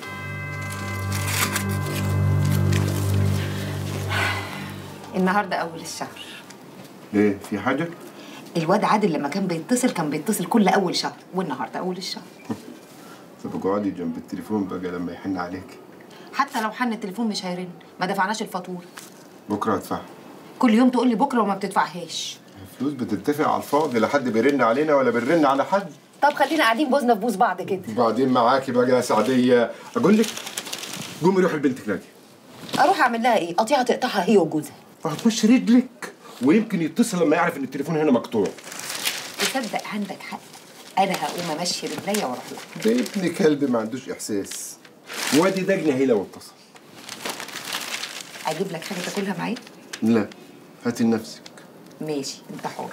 النهارده اول الشهر ايه في حاجه الواد عادل لما كان بيتصل كان بيتصل كل اول شهر والنهارده اول الشهر طب اقعدي جنب التليفون بقى لما يحن عليك حتى لو حن التليفون مش هيرن ما دفعناش الفاتوره بكره هدفع كل يوم تقول لي بكره وما بتدفعهاش فلوس بتتفق على الفاضي لا حد بيرن علينا ولا بنرن على حد طب خلينا قاعدين بوزنا في بوز بعض كده وبعدين معاكي بقى يا سعديه اقول لك قومي روحي لبنتك ناديه اروح اعمل لها ايه قطيعه تقطعها هي وجوزها هتخش رجلك ويمكن يتصل لما يعرف ان التليفون هنا مقطوع تصدق عندك حق انا هقوم امشي رجليا واروح لها ده ابن كلب ما عندوش احساس وادي دجنه هي لو اتصل اجيب لك حاجه تاكلها معايا لا هاتي لنفسك ماشي انت حر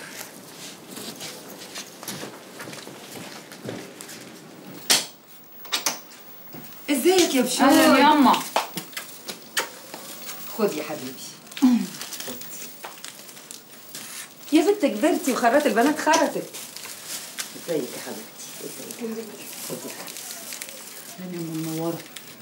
ازيك يا بشوي أهلاً ياما. خد يا حبيبي يا بنت كبرتي وخرات البنات خرتت ازيك يا حبيبتي ازيك خد يا حبيبتي اهلا يا ام منوره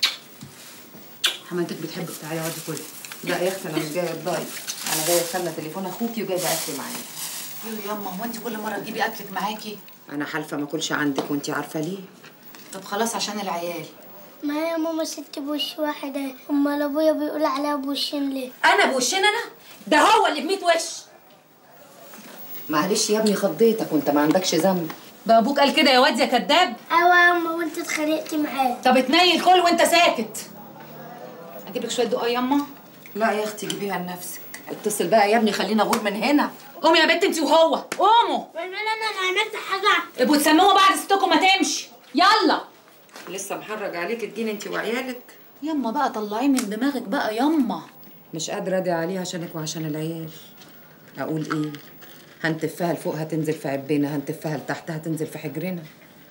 حماتك بتحبك تعالي اقعدي كلي لا يا اختي انا مش جايه اتضايق انا جايه استنى تليفون اخوكي وجايبه اكل معايا يو ياما هو انت كل مره تجيبي اكلك معاكي انا حالفه ما اكلش عندك وانتي عارفه ليه طب خلاص عشان العيال ما هي ماما ست بوش واحدة أمال أبويا بيقول عليها بوشين ليه؟ انا بوشين انا ده هو اللي بميت وش معلش يا ابني خضيتك وانت ما عندكش ذنب ده ابوك قال كده يا واد يا كداب أيوة يا أما وأنت اتخانقتي معاه طب اتنيل كل وانت ساكت اجيب لك شويه دقه ياما لا يا اختي جيبيها لنفسك اتصل بقى يا ابني خلينا غور من هنا قومي يا بنت انت وهو قوموا أنا أنا عملت حاجة ابقوا تسموها بعد ستكم ما تمشي يلا لسه محرج عليك تجيني انت وعيالك ياما بقى طلعيه من دماغك بقى ياما مش قادره ادعي عليه عشانك وعشان العيال اقول ايه هنتفها لفوق هتنزل في عبنا هنتفها لتحت هتنزل في حجرنا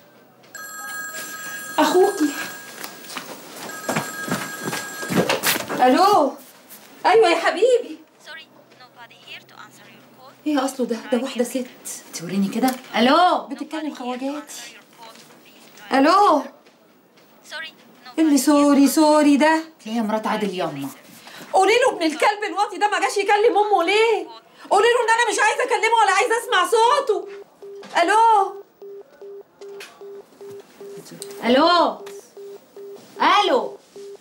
اخوكي الو ايوه يا حبيبي ايه اصله ده ده واحده ست توريني كده الو بتتكلم خواجاتي الو اللي سوري سوري ده تلاقيها مرات عادل ياما قولي له ابن الكلب الواطي ده ما جاش يكلم امه ليه؟ قولي له ان انا مش عايزه اكلمه ولا عايزه اسمع صوته. الو الو الو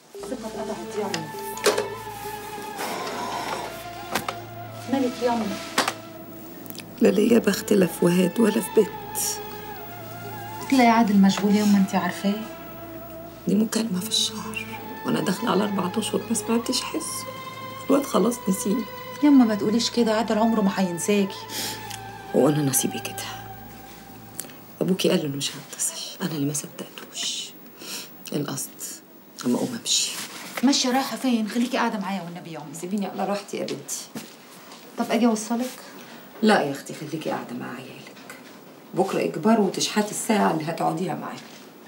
مالك ياما لا ليا بخت لا في وهاد ولا في بيت تلاقي عادل مشغول يوم ما انت عارفاه دي مكالمة في الشهر وانا داخلة على اربع اشهر ما سمعتش حسه الواد خلاص نسيني ياما ما تقوليش كده عادل عمره ما هينساكي هو انا نصيبي كده ابوكي قال انه مش هتصل انا اللي ما صدقتوش القصد اما اقوم امشي ماشيه رايحه فين خليكي قاعده معايا والنبي يا امي سيبيني على راحتي يا بنتي طب اجي اوصلك لا يا اختي خليكي قاعده مع عيالك بكره اجبار وتشحتي الساعه اللي هتقعديها معاهم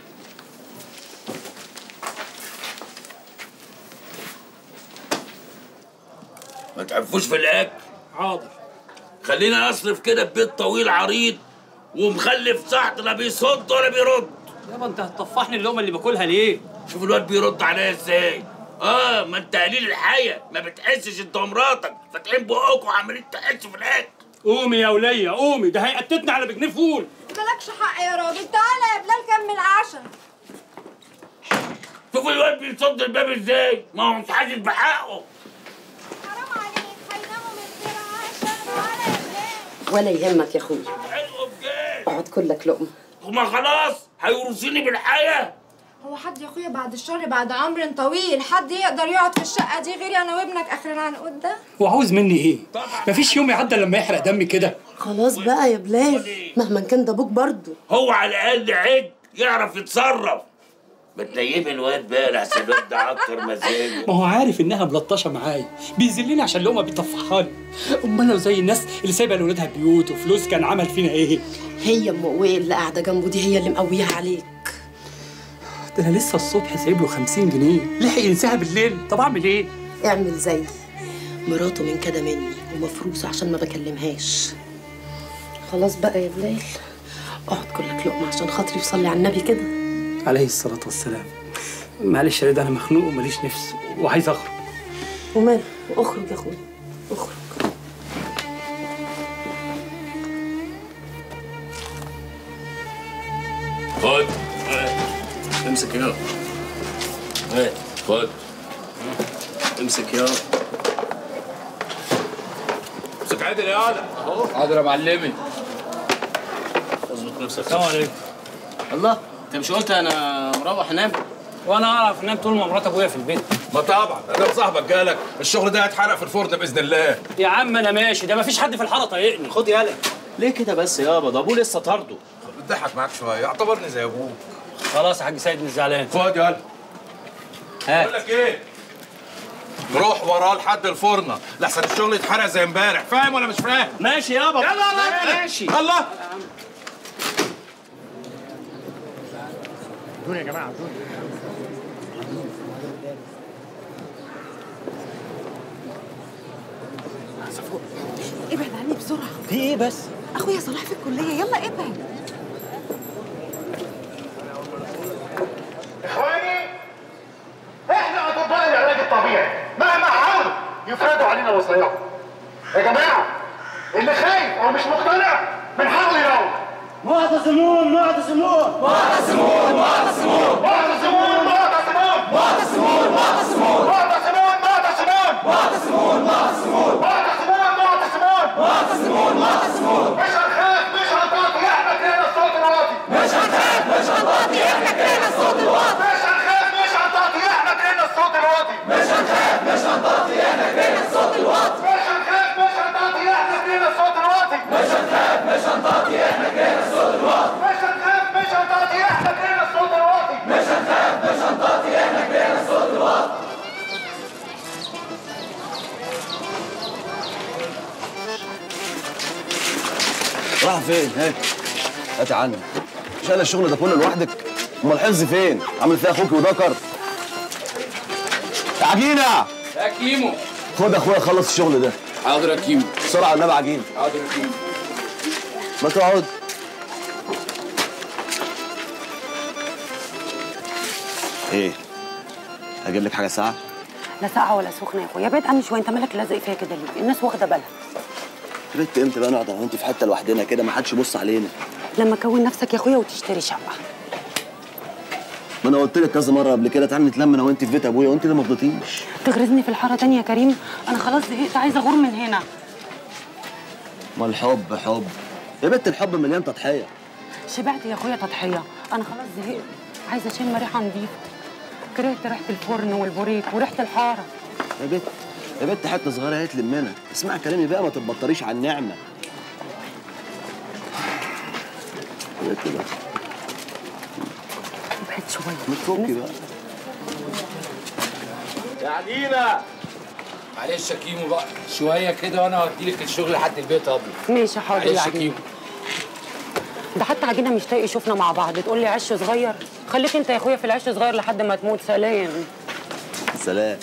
ما تعرفوش في الاكل حاضر خلينا اصرف كده ببيت طويل عريض ومخلف تحت لا بيصد ولا بيرد يابا انت هتطفحني اللقمه اللي باكلها ليه؟ شوف الواد بيرد عليا ازاي اه ما انت قليل الحياه ما بتحسش انت ومراتك فاتحين بقكم وعمالين تحسوا في الاكل قومي يا وليه قومي ده هيقتتنا على بجنيه فول مالكش حق يا راجل تعالى يا بلال كمل عشا شوف الواد بيصد الباب ازاي ما هو مش حاسس بحقه ولا يهمك يا اخويا حلو بجد اقعد كلك لقمه هما خلاص هيورثوني بالحياه هو حد يا اخويا بعد الشر بعد عمر طويل حد يقدر يقعد في الشقه دي غيري انا وابنك اخر العنقود ده وعاوز مني ايه مفيش يوم يعدى لما يحرق دمي كده خلاص بقى يا بلال مهما كان ده ابوك برضه هو على الاقل عد يعرف يتصرف بتنيم الواد بقى لحسن الواد ده عكر مزاجه ما هو عارف انها ملطشه معايا بيذلني عشان لقمه بيطفحها لي امال لو زي الناس اللي سايبه لاولادها بيوت وفلوس كان عمل فينا ايه هي ام قويه اللي قاعده جنبه دي هي اللي مقويها عليك ده انا لسه الصبح سايب له 50 جنيه لحق ينساها بالليل طب اعمل ايه اعمل زي مراته من كده مني ومفروسه عشان ما بكلمهاش خلاص بقى يا بلال اقعد كلك لقمه عشان خاطري وصلي على النبي كده عليه الصلاه والسلام معلش يا رضا انا مخنوق وماليش نفس وعايز اخرج وماله اخرج يا اخويا اخرج خد امسك يا هات خد امسك يا امسك عادل يا ولد اهو حاضر يا معلمي اظبط نفسك السلام عليكم الله انت مش قلت انا مروح انام وانا اعرف انام طول ما مرات ابويا في البيت ما طبعا ادام صاحبك جالك الشغل ده هيتحرق في الفرن باذن الله يا عم انا ماشي ده مفيش حد في الحاره طايقني خد يالا ليه كده بس يابا ده ابوه لسه طارده بتضحك معاك شويه اعتبرني زي ابوك خلاص يا حاج سيد مش زعلان خد يلا هات بقول لك ايه روح وراه لحد الفرنه لحسن الشغل يتحرق زي امبارح فاهم ولا مش فاهم ماشي يابا يلا يلا ماشي الله دول يا جماعه دول ابعد عني بسرعه في ايه بس اخويا صلاح في الكليه يلا ابعد اخواني احنا اطباء العلاج الطبيعي مهما حاولوا يفرضوا علينا وصاياهم يا جماعه اللي خايف او مش مقتنع من حقه يروح معتصمون معتصمون معتصمون معتصمون معتصمون معتصمون معتصمون معتصمون معتصمون معتصمون معتصمون معتصمون معتصمون معتصمون معتصمون مش هنخاف مش هنطاطي احنا كرهنا الصوت الواطي مش هنخاف مش هنطاطي احنا كرهنا الصوت الواطي مش هنخاف مش هنطاطي احنا كرهنا الصوت الواطي مش هنخاف مش هنطاطي احنا كرهنا الصوت الواطي مش هنخاف مش هنطاطي احنا كرهنا الصوت الواطي مش هنخاف مش هنطاطي احنا كرهنا الصوت الواطي مش هنخاف مش هنطاطي احنا كرهنا الصوت الواطي مش هنخاف مش هنطاطي احنا كرهنا الصوت الواطي راح فين هات هات عني شايل الشغل ده كله لوحدك امال الحفظ فين عامل فيها اخوك وذكر يا عجينه يا كيمو خد يا اخويا خلص الشغل ده حاضر يا كيمو بسرعه على النبي عجينه حاضر يا كيمو ما تقعد ايه اجيب لك حاجه ساعه لا ساقعه ولا سخنه يا اخويا ابعد عني شويه انت مالك لازق فيا كده ليه الناس واخده بالها بنت امتى بقى نقعد انا وانت في حته لوحدنا كده ما حدش يبص علينا لما كون نفسك يا اخويا وتشتري شقه ما انا قلت لك كذا مره قبل كده تعالى نتلم انا وانت في بيت ابويا وانت اللي ما رضيتيش تغرزني في الحاره تانية يا كريم انا خلاص زهقت عايزه اغور من هنا ما الحب حب يا بنت الحب مليان تضحيه شبعت يا اخويا تضحيه انا خلاص زهقت عايزه اشم ريحه نظيفه كرهت ريحه الفرن والبوريك وريحه الحاره يا بنت يا بنت حته صغيره هي تلمنا اسمع كلامي بقى ما تتبطريش على النعمه يا بنت بقى ابعد شويه ما تفكي بقى يا عديلة معلش يا كيمو بقى شوية كده وانا هوديلك الشغل لحد البيت ابيض ماشي حاضر يا معلش يا عجينه كيمو ده حتى عجينه مش طايق يشوفنا مع بعض تقول لي عش صغير خليك انت يا اخويا في العش صغير لحد ما تموت سلام سلام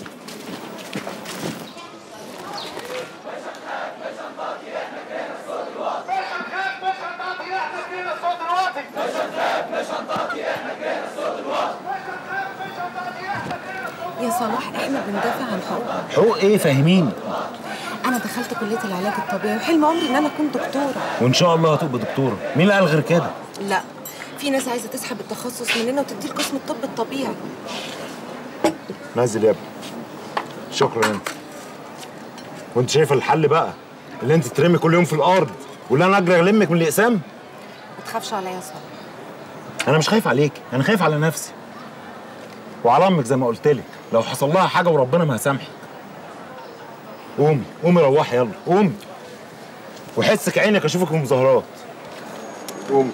يا صلاح احنا بندافع عن حقوقنا حقوق ايه فاهميني انا دخلت كليه العلاج الطبيعي وحلم عمري ان انا اكون دكتوره وان شاء الله هتبقى دكتوره مين اللي قال غير كده لا في ناس عايزه تسحب التخصص مننا وتديه لقسم الطب الطبيعي نزل يا ابني شكرا انت وانت شايف الحل بقى اللي انت ترمي كل يوم في الارض واللي انا اجري اغلمك من الاقسام تخافش عليا يا صالح انا مش خايف عليك انا خايف على نفسي وعلى امك زي ما قلت لك لو حصل لها حاجه وربنا ما هسامحك قومي قومي روحي يلا قومي وحسك عينك اشوفك في المظاهرات قومي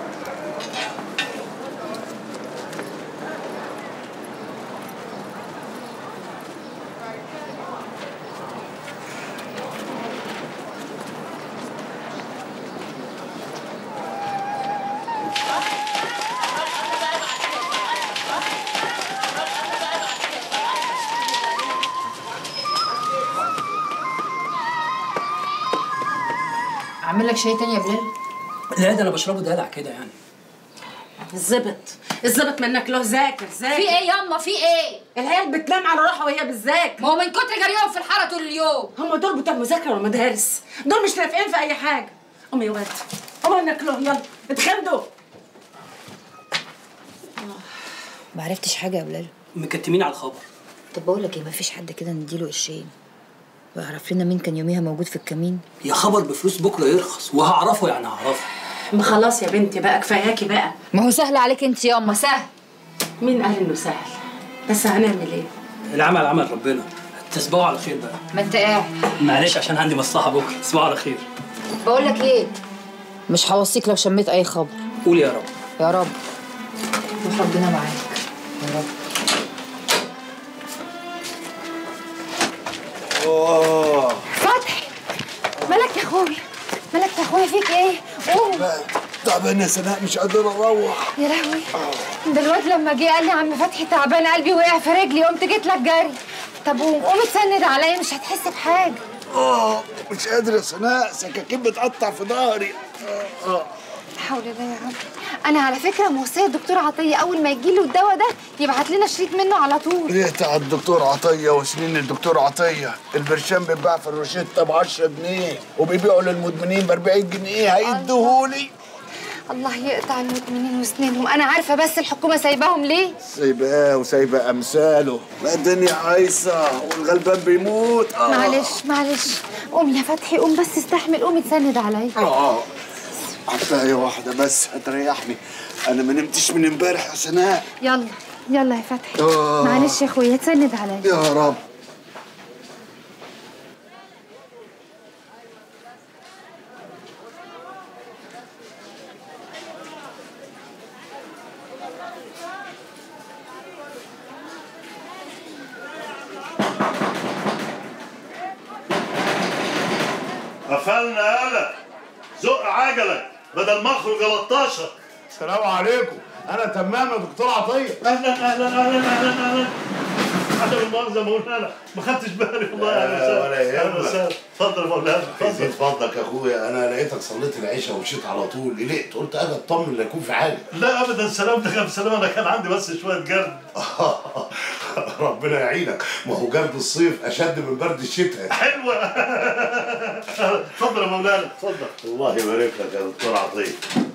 اعمل لك شاي تاني يا بلال لا ده انا بشربه دلع كده يعني الزبط الزبط منك له ذاكر ذاكر في ايه ياما في ايه العيال بتنام على روحها وهي بالذاكر ما هو من كتر جريهم في الحاره طول اليوم هم دول بتوع مذاكره والمدارس دول مش نافعين في اي حاجه قوم يا واد قوم منك له يلا اتخمدوا ما عرفتش حاجه يا بلال مكتمين على الخبر طب بقول لك ايه مفيش حد كده نديله قرشين ويعرف لنا مين كان يوميها موجود في الكمين يا خبر بفلوس بكره يرخص وهعرفه يعني هعرفه ما خلاص يا بنتي بقى كفاياكي بقى ما هو سهل عليك انت ياما سهل مين قال انه سهل بس هنعمل ايه العمل عمل ربنا تصبحوا على خير بقى ما انت قاعد معلش عشان عندي مصلحه بكره تصبحوا على خير بقول لك ايه مش هوصيك لو شميت اي خبر قول يا رب يا رب روح ربنا معاك يا رب اوه فتحي مالك يا اخويا مالك يا اخويا فيك ايه قوم تعبان يا سناء مش قادر اروح يا لهوي ده الواد لما جه قال لي عم فتحي تعبان قلبي وقع في رجلي قمت جيت لك جري طب قوم قوم اتسند عليا مش هتحس بحاجه اه مش قادر يا سناء سكاكين بتقطع في ظهري اه اه لا حول الله يا رب انا على فكره موصيه الدكتور عطيه اول ما يجي له الدواء ده يبعت لنا شريط منه على طول ريت على الدكتور عطيه وسنين الدكتور عطيه البرشام بيتباع في الروشته ب 10 جنيه وبيبيعوا للمدمنين ب 40 جنيه هيديهولي الله يقطع المدمنين وسنينهم انا عارفه بس الحكومه سايباهم ليه سايباه وسايبه امثاله ما الدنيا عايصه والغلبان بيموت اه معلش معلش قوم يا فتحي قوم بس استحمل قوم اتسند عليا اه عفاية واحدة بس هتريحني أنا ما نمتش من امبارح يا سناء يلا يلا يا فتحي آه. معلش يا اخويا اتسند عليا يا رب قفلنا يالا زق عجلك بدل ما اخرج 13 السلام عليكم انا تمام يا دكتور عطيه اهلا اهلا اهلا اهلا اهلا عدم المؤاخذه مولانا ما خدتش بالي والله لا، اهلا وسهلا ولا يهمك. اهلا وسهلا اتفضل يا مولانا اتفضل يزيد فضلك يا اخويا انا لقيتك صليت العشاء ومشيت على طول قلقت قلت اجي اطمن لا يكون في حاجه لا ابدا سلامتك يا سلام انا كان عندي بس شويه جرد ربنا يعينك ما هو جرد الصيف اشد من برد الشتاء حلوه اتفضل يا مولانا اتفضل الله يبارك لك يا دكتور عطيه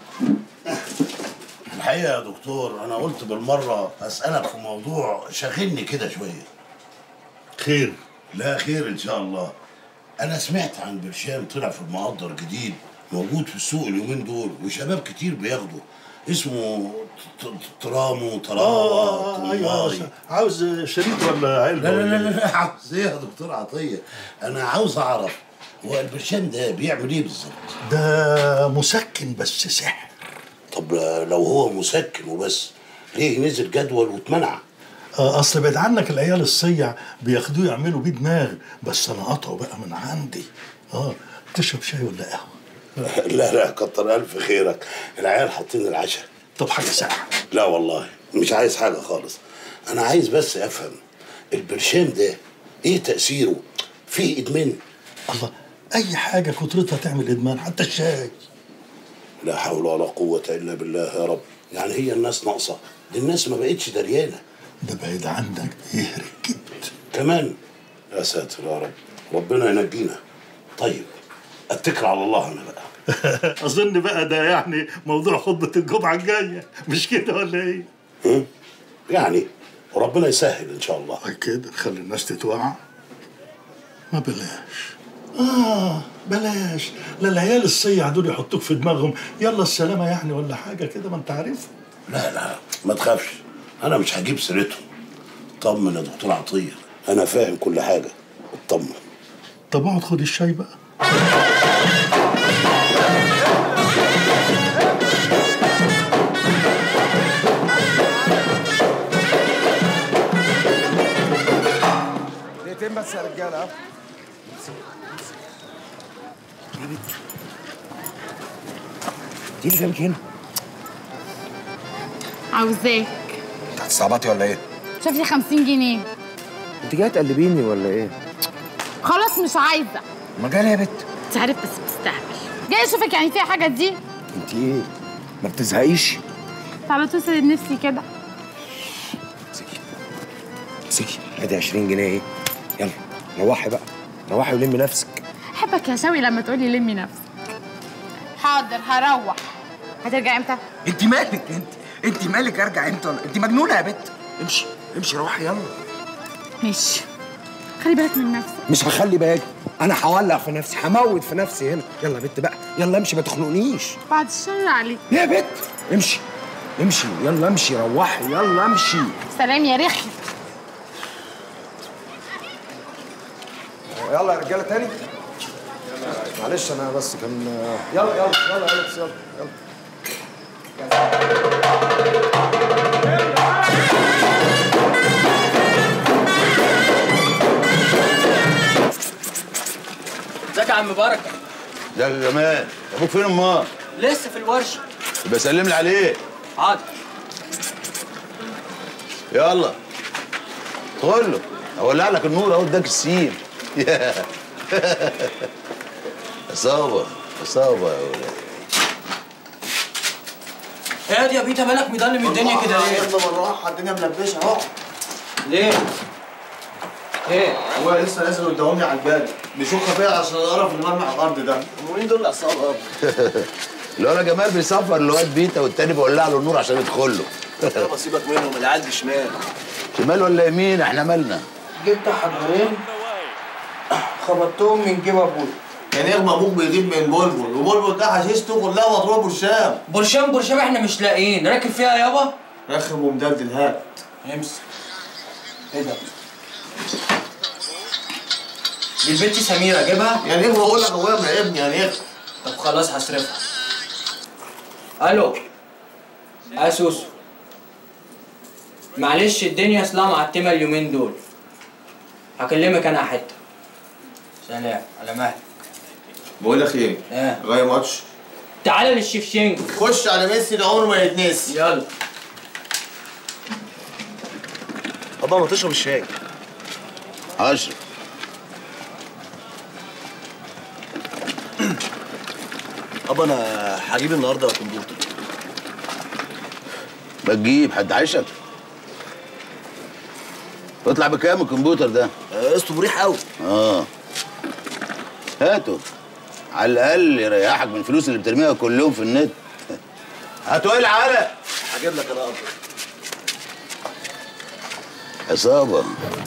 الحقيقه يا دكتور انا قلت بالمره اسالك في موضوع شاغلني كده شويه خير لا خير ان شاء الله انا سمعت عن برشام طلع في المقدر جديد موجود في السوق اليومين دول وشباب كتير بياخده اسمه ت- ت- ترامو تراوة اه ايوه طماي. عاوز شريط ولا علبه لا لا ولا لا إيه؟ لا عاوز ايه يا دكتور عطيه انا عاوز اعرف هو البرشام ده بيعمل ايه بالظبط ده مسكن بس سحر طب لو هو مسكن وبس ليه نزل جدول واتمنع آه، اصل بعد عنك العيال الصيع بياخدوه يعملوا بيه دماغ بس انا قطعه بقى من عندي اه تشرب شاي ولا قهوه لا لا كتر الف خيرك العيال حاطين العشاء طب حاجه ساعه لا والله مش عايز حاجه خالص انا عايز بس افهم البرشام ده ايه تاثيره فيه ادمان الله اي حاجه كترتها تعمل ادمان حتى الشاي لا حول ولا قوه الا بالله يا رب يعني هي الناس ناقصه دي الناس ما بقتش دريانه ده بعيد عنك بيهري كمان يا ساتر يا رب ربنا ينجينا طيب اتكل على الله انا بقى اظن بقى ده يعني موضوع خطبه الجمعه الجايه مش كده ولا ايه هم؟ يعني ربنا يسهل ان شاء الله كده نخلي الناس تتوعى ما بلاش اه بلاش لا العيال الصيع دول يحطوك في دماغهم يلا السلامه يعني ولا حاجه كده ما انت عارف لا لا ما تخافش انا مش هجيب سيرتهم طمن يا دكتور عطيه انا فاهم كل حاجه اطمن طب اقعد خد الشاي بقى دقيقتين بس يا رجاله ها دي اللي جابك هنا عاوزاك انت هتستعبطي ولا ايه؟ شوف لي 50 جنيه انت جايه تقلبيني ولا ايه؟ خلاص مش عايزه ما جالي يا بت انت عارف بس بتستهبل جاي اشوفك يعني فيها حاجه دي انت ايه؟ ما بتزهقيش؟ تعالى توصل لنفسي كده امسكي ادي 20 جنيه ايه؟ يلا روحي بقى روحي ولمي نفسك احبك يا شوي لما تقولي لمي نفسك حاضر هروح هترجع امتى انت مالك انت انت مالك ارجع امتى ولا انت مجنونه يا بت امشي امشي روحي يلا ماشي خلي بالك من نفسك مش هخلي بالي انا هولع في نفسي هموت في نفسي هنا يلا يا بت بقى يلا امشي ما تخنقنيش بعد الشر عليك يا بت امشي امشي يلا امشي روحي يلا امشي سلام يا رخي يلا يا رجاله تاني معلش انا بس كان يلا يلا يلا يا اليكس يلا يلا ازيك يا عم بركه ده جمال ابوك فين امال لسه في الورشه يبقى سلم لي عليه حاضر يلا ادخل له اولع لك النور اهو اداك السيم اصابه اصابه يا ولاد ايه يا بيتا مالك مضلم الدنيا كده ليه؟ يلا بالراحه الدنيا ملبشه اهو ليه؟ ايه؟ هو لسه نازل قدامي على الباب بيشوف فيا عشان القرف اللي مرمي على الارض ده ومين دول العصابه الولا جمال بيصفر الواد بيتا والتاني بيولع له النور عشان يدخل له يابا سيبك منهم العيال دي شمال شمال ولا يمين احنا مالنا جبت حجرين خبطتهم من جيب ابوي يعني اغمى ابوك بيجيب من بلبل وبلبل ده حشيشته كلها مضروبه برشام برشام برشام احنا مش لاقيين راكب فيها يابا رخم ومدلدل هات امسك ايه ده؟ دي البنت سميرة اجيبها؟ يعني ايه بقول لك ابويا مراقبني يعني ايه طب خلاص هصرفها الو يا سوسو معلش الدنيا اصلها معتمه اليومين دول هكلمك انا حته سلام على مهلك بقول لك ايه ايه غاية ماتش تعالى للشفشنج خش على ميسي ده عمره ما يتنسي يلا ابا ما تشرب الشاي اشرب ابا انا هجيب النهارده كمبيوتر ما تجيب حد عايشك اطلع بكام الكمبيوتر ده قسطه مريح قوي اه هاته على الاقل يريحك من الفلوس اللي بترميها كل يوم في النت هاتوا ايه العلق هجيب لك انا ابا عصابه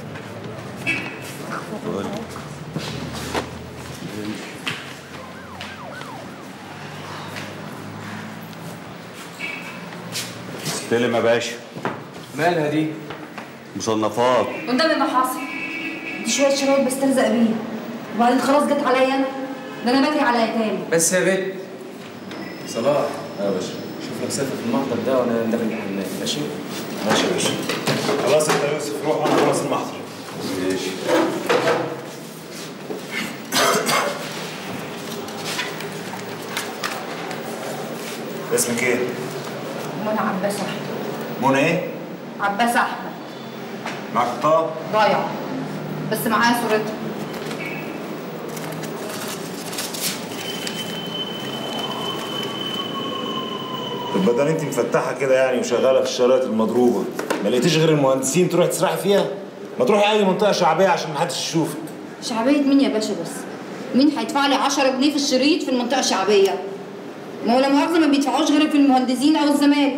استلم يا باشا مالها دي؟ مصنفات قدامي ما حاصل دي شويه شرايط بستلزق بيها وبعدين خلاص جت عليا انا ده انا بجري على ايتام بس يا بنت صلاح يا باشا شوف لك سافر في المحضر ده وانا داخل الحمام ماشي؟ ماشي يا باشا خلاص انت يا يوسف روح وانا خلاص المحضر ماشي اسمك ايه؟ منى عباس احمد منى ايه؟ عباس احمد معاك بطاقة؟ ضايعه بس معايا صورتها طب بدل انت مفتحه كده يعني وشغاله في الشرايط المضروبه ما لقيتيش غير المهندسين تروحي تسرحي فيها ما تروحي اي منطقه شعبيه عشان ما حدش يشوفك شعبيه مين يا باشا بس مين هيدفع لي 10 جنيه في الشريط في المنطقه الشعبيه ما هو لا مؤاخذه ما بيدفعوش غير في المهندسين او الزمالك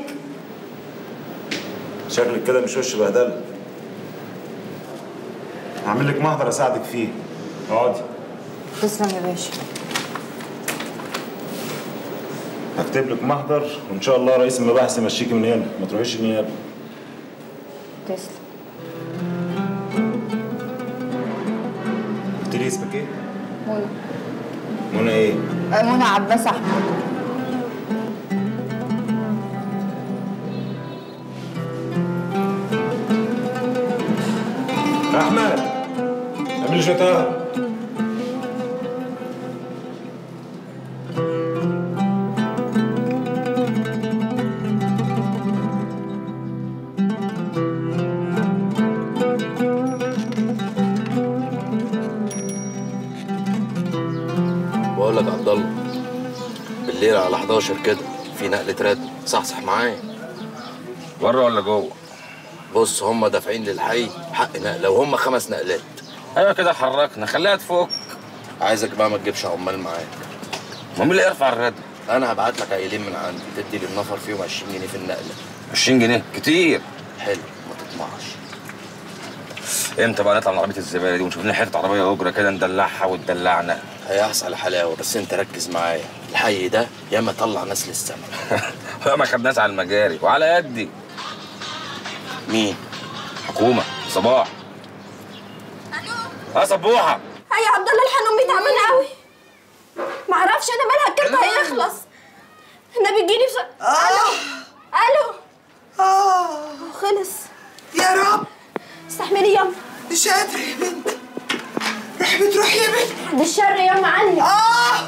شكلك كده مش وش بهدله هعمل لك محضر اساعدك فيه اقعدي تسلم يا باشا هكتب لك محضر وان شاء الله رئيس المباحث يمشيكي من هنا ما تروحيش النيابه تسلم قلت لي اسمك ايه؟ منى منى ايه؟ منى عباس احمد احمد اعمل لي شويه قهوه بقول لك يا عبد الله بالليل على 11 كده في نقلة رد صحصح معايا بره ولا جوه؟ بص هم دافعين للحي حق نقلة وهم خمس نقلات ايوه كده حركنا خليها تفك عايزك بقى ما تجيبش عمال معاك ما مين اللي يرفع الرد؟ انا هبعت لك عيلين من عندي تدي للنفر فيهم 20 جنيه في النقلة 20 جنيه كتير حلو ما تطمعش امتى بقى نطلع من عربيه الزباله دي ونشوف لنا حته عربيه اجره كده ندلعها وتدلعنا هيحصل حلاوه بس انت ركز معايا الحي ده ياما طلع ناس للسما ما خدناش على المجاري وعلى يدي مين؟ حكومه صباح اه صبوحه هاي يا عبد الله الحن امي تعبانه قوي معرفش انا مالها الكارت هيخلص النبي اديني بس الو الو اه خلص يا رب استحملي يما مش قادرة يا بنت روحي بتروحي يا بنت بعد الشر يما عني اه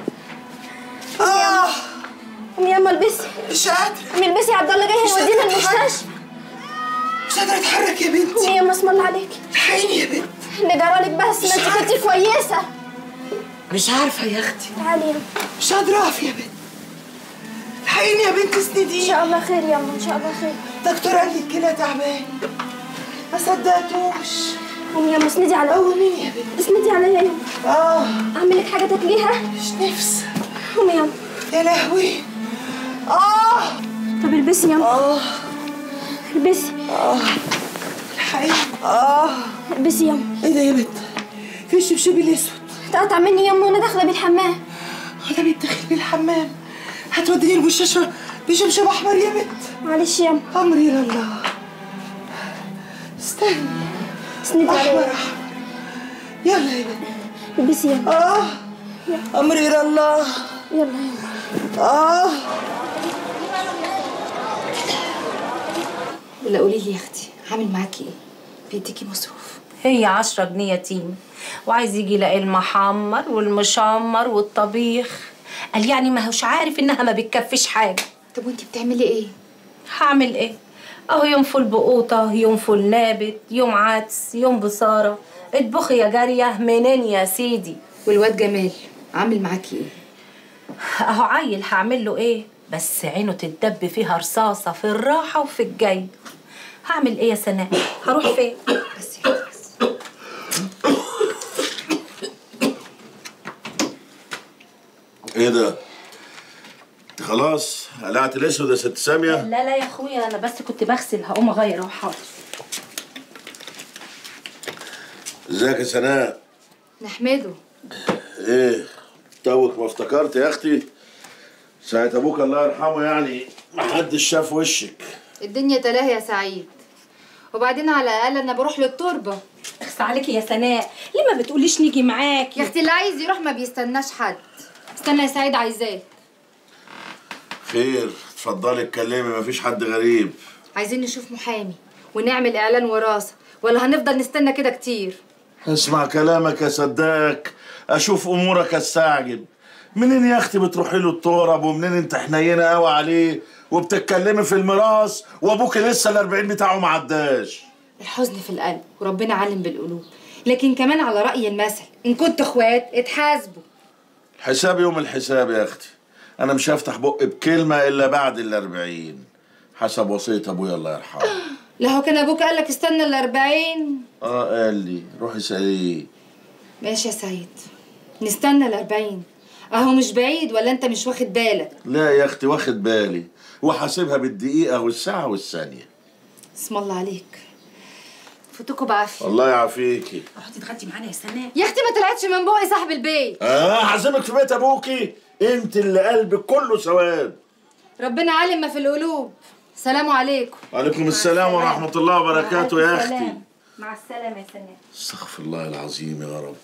اه قومي يما البسي مش قادرة قومي البسي يا عبد الله جاي مش هيودينا قادرة أتحرك. المستشفى مش قادرة اتحرك يا بنتي قومي يما اسم الله عليكي الحقيني يا بنت اللي جرالك بس ما انت كنتي كويسه مش عارفة يا اختي تعالي يما مش قادرة اقف يا بنت الحقيني يا بنت اسنديني ان شاء الله خير يما ان شاء الله خير دكتور قال لي الكلى تعبان ما صدقتوش قومي يما اسندي على قومي يا بنت اسندي عليا يما اه اعمل لك حاجه تاكليها مش نفس قومي يما يا لهوي اه طب البسي يما اه البسي اه الحقيقة اه البسي يما ايه ده يا بنت في الشبشب الاسود اتقطع مني يما وانا داخله بالحمام انا بتدخل بالحمام هتوديني المستشفى بشبشب احمر يا بنت معلش يما امري لله استني اسندي احمر عليا احمر يلا يا بنت البسي يما اه امري لله يلا يما اه ولا قولي لي يا اختي عامل معاكي ايه بيديكي مصروف هي عشرة جنيه يتيم وعايز يجي يلاقي المحمر والمشمر والطبيخ قال يعني ما هوش عارف انها ما بتكفيش حاجه طب وانتي بتعملي ايه هعمل ايه اهو يوم فول بقوطه يوم فول نابت يوم عدس يوم بصاره اطبخي يا جاريه منين يا سيدي والواد جمال عامل معاكي ايه اهو عيل هعمل له ايه بس عينه تتدب فيها رصاصه في الراحه وفي الجاي هعمل ايه يا سناء هروح فين بس يا اختي بس ايه ده؟ انت خلاص قلعت الاسود يا ست ساميه؟ لا لا يا اخويا انا بس كنت بغسل هقوم اغير اهو حاضر ازيك يا سناء؟ نحمده ايه؟ توك ما افتكرت يا اختي؟ ساعة ابوك الله يرحمه يعني محدش شاف وشك الدنيا تلاهي يا سعيد وبعدين على الاقل انا بروح للتربه اخس عليكي يا سناء ليه ما بتقوليش نيجي معاكي يا اختي اللي عايز يروح ما بيستناش حد استنى يا سعيد عايزاه خير اتفضلي اتكلمي مفيش حد غريب عايزين نشوف محامي ونعمل اعلان وراثه ولا هنفضل نستنى كده كتير اسمع كلامك اصدقك اشوف امورك استعجب منين يا اختي بتروحي له الترب ومنين انت حنينه قوي عليه وبتتكلمي في الميراث وابوك لسه الأربعين بتاعه ما عداش الحزن في القلب وربنا علم بالقلوب لكن كمان على رأي المثل إن كنتوا اخوات اتحاسبوا حساب يوم الحساب يا اختي انا مش هفتح بقي بكلمه الا بعد الأربعين حسب وصيه ابويا الله يرحمه لا هو كان أبوك قالك استنى الأربعين اه قال لي روحي اساليه ماشي يا سعيد نستنى الأربعين أهو مش بعيد ولا أنت مش واخد بالك لا يا اختي واخد بالي وحاسبها بالدقيقه والساعه والثانيه اسم الله عليك فوتكوا بعافيه الله يعافيكي اقعدي اتغدي معانا يا سناء يا اختي ما طلعتش من بوقي صاحب البيت اه هعزمك في بيت ابوكي انت اللي قلبك كله سواد ربنا عالم ما في القلوب سلام عليكم وعليكم السلام ورحمه الله وبركاته يا اختي مع السلامه يا سناء استغفر الله العظيم يا رب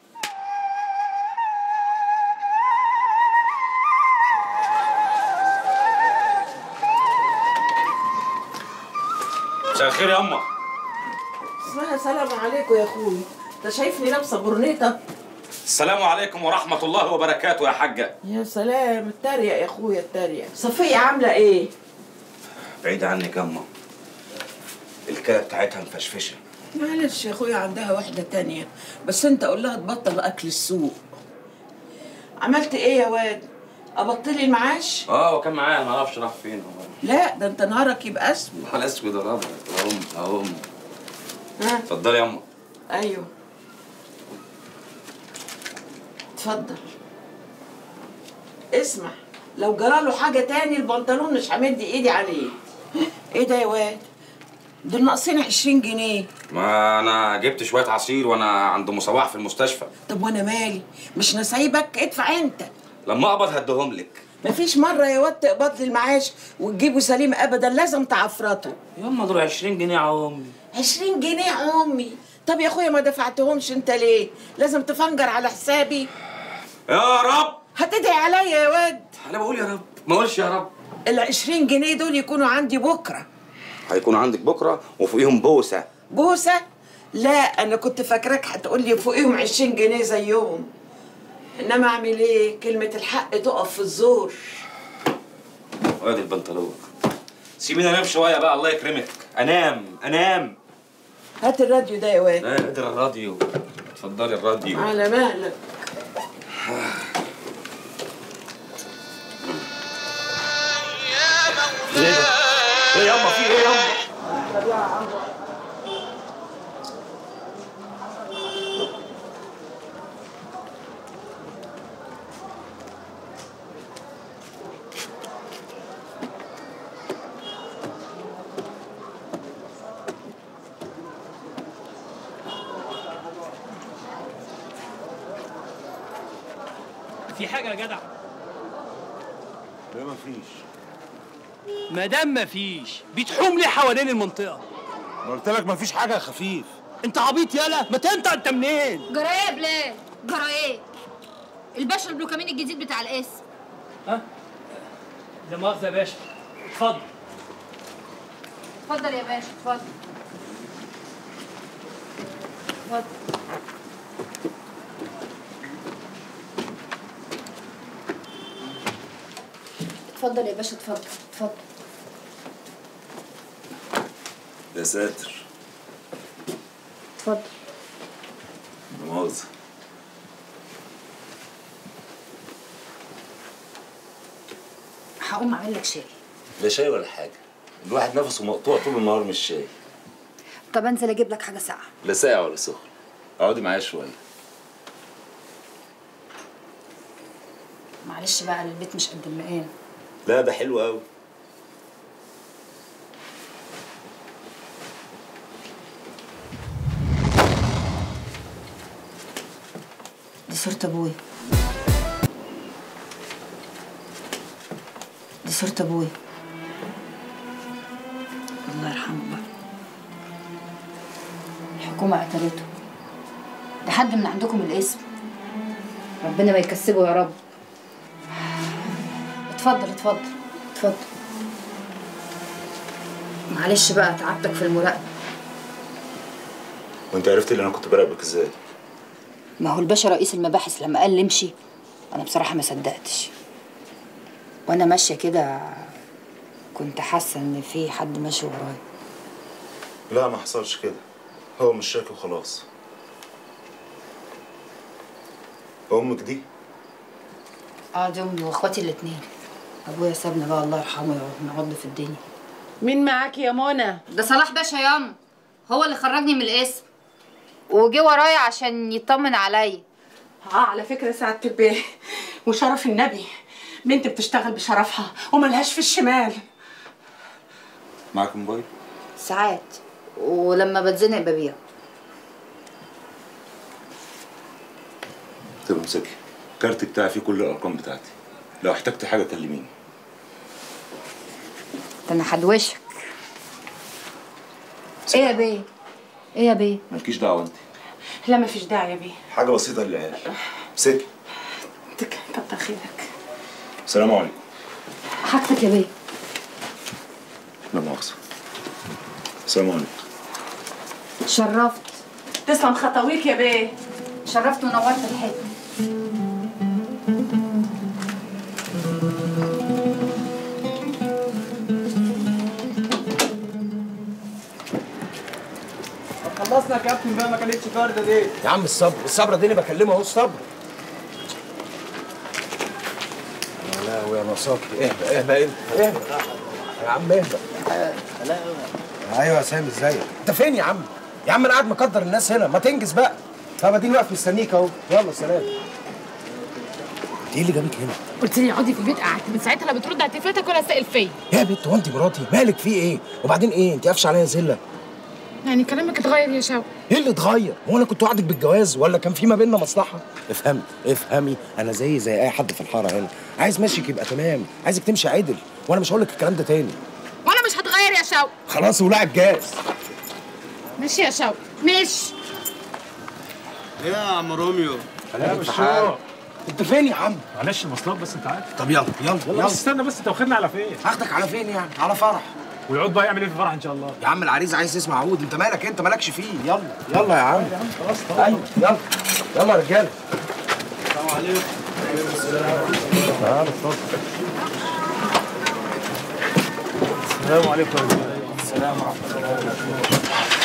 مساء الخير يا اما اسمها سلام عليكم يا اخوي انت شايفني لابسه برنيطه السلام عليكم ورحمه الله وبركاته يا حاجه يا سلام التريق يا اخويا التريق صفيه عامله ايه بعيد عنك يا اما الكلى بتاعتها مفشفشه معلش يا اخويا عندها واحده تانية بس انت قول لها تبطل اكل السوق عملت ايه يا واد ابطلي المعاش اه وكان معايا ما اعرفش راح فين هو لا ده انت نهارك يبقى اسود على اسود يا رب اهم اهم ها اتفضلي يا اما ايوه اتفضل اسمع لو جراله حاجه تاني البنطلون مش همد ايدي عليه ايه ده يا واد دول ناقصين 20 جنيه ما انا جبت شويه عصير وانا عند مصباح في المستشفى طب وانا مالي مش نسايبك ادفع انت لما اقبض هديهم لك مفيش مرة يا واد تقبض لي المعاش وتجيبه سليم ابدا لازم تعفرته يما دول 20 جنيه يا امي 20 جنيه يا امي طب يا اخويا ما دفعتهمش انت ليه لازم تفنجر على حسابي يا رب هتدعي عليا يا واد انا بقول يا رب ما اقولش يا رب ال 20 جنيه دول يكونوا عندي بكره هيكون عندك بكره وفوقيهم بوسه بوسه لا انا كنت فاكراك هتقول لي فوقيهم 20 جنيه زيهم انما اعمل ايه كلمه الحق تقف في الزور وادي البنطلون سيبيني انام شويه بقى الله يكرمك انام انام هات الراديو ده يا واد لا قادر الراديو اتفضلي الراديو على مهلك ايه ده؟ ايه ياما في ايه ياما؟ في حاجه يا جدع لا مفيش ما دام مفيش بتحوم ليه حوالين المنطقه ما قلت لك مفيش حاجه يا خفيف انت عبيط يالا ما تنطق انت منين جرى ايه يا بلال؟ جرى ايه؟ الباشا البلوكامين الجديد بتاع القسم ها لا مؤاخذه يا باشا اتفضل اتفضل يا باشا اتفضل اتفضل اتفضل يا باشا اتفضل اتفضل يا ساتر اتفضل لا مؤاخذة هقوم اعمل لك شاي لا شاي ولا حاجة الواحد نفسه مقطوع طول النهار من الشاي طب انزل اجيب لك حاجه ساقعه لا ساقع ولا سخن اقعدي معايا شوية معلش بقى البيت مش قد المقام لا ده حلو قوي دي صورة ابويا دي صورة ابويا الله يرحمه بقى الحكومه قتلته ده حد من عندكم الاسم ربنا ما يكسبه يا رب اتفضل اتفضل اتفضل معلش بقى تعبتك في المراقبه وانت عرفت اللي انا كنت براقبك ازاي ما هو الباشا رئيس المباحث لما قال لي امشي انا بصراحه ما صدقتش وانا ماشيه كده كنت حاسه ان في حد ماشي ورايا لا ما حصلش كده هو مش شاكي وخلاص امك دي اه دي امي واخواتي الاتنين ابويا سابنا بقى الله يرحمه يقعد نقعد في الدنيا مين معاكي يا منى ده صلاح باشا ياما هو اللي خرجني من القسم وجي ورايا عشان يطمن عليا اه على فكره سعاده البيه وشرف النبي بنت بتشتغل بشرفها وملهاش في الشمال معاك موبايل ساعات ولما بتزنق ببيع طب امسكي الكارت بتاعي فيه كل الارقام بتاعتي لو احتجت حاجه كلميني ده انا هدوشك ايه يا بيه ايه يا بيه مالكيش دعوه انت لا مفيش داعي يا بيه حاجه بسيطه للعيال امسكي كتر خيرك السلام عليكم حاجتك يا بيه لا مؤاخذه السلام عليكم شرفت تسلم خطويك يا بيه شرفت ونورت الحته خلصنا يا كابتن بقى ما كانتش فارده ليه؟ يا عم الصبر الصبر اديني بكلمه اهو الصبر يا لهوي يا نصاكي اهدى اهدى انت اهدى يا عم اهدى ايوه يا سامي ازيك انت فين يا عم يا عم انا قاعد مقدر الناس هنا ما تنجز بقى طب اديني واقف مستنيك اهو يلا سلام انت ايه اللي جابك هنا قلت لي اقعدي في البيت قعدت من ساعتها لا بترد على تليفوناتك ولا سائل فيا يا بنت هو انت مراتي مالك في ايه وبعدين ايه انت قافشه عليا زله يعني كلامك اتغير يا شوقي ايه اللي اتغير؟ هو انا كنت وعدك بالجواز ولا كان في ما بيننا مصلحه؟ افهمي افهمي انا زي زي اي حد في الحاره هنا، عايز ماشيك يبقى تمام، عايزك تمشي عدل، وانا مش هقول لك الكلام ده تاني. وانا مش هتغير يا شوقي خلاص ولعب جاز. ماشي يا شوقي ماشي ايه يا عم روميو لا مش انت فين يا عم؟ معلش المواصلات بس انت عارف طب يلا يلا يلا بس استنى بس انت واخدنا على فين؟ هاخدك على فين يعني؟ على فرح. ويقعد بقى يعمل ايه في الفرح ان شاء الله؟ يا عم العريس عايز يسمع عود، انت مالك انت مالكش فيه، يلا يلا يا عم. خلاص ايوه يلا يلا يا رجاله. السلام عليكم تعالى اتفضل. السلام عليكم يا رجاله السلام ورحمه الله وبركاته.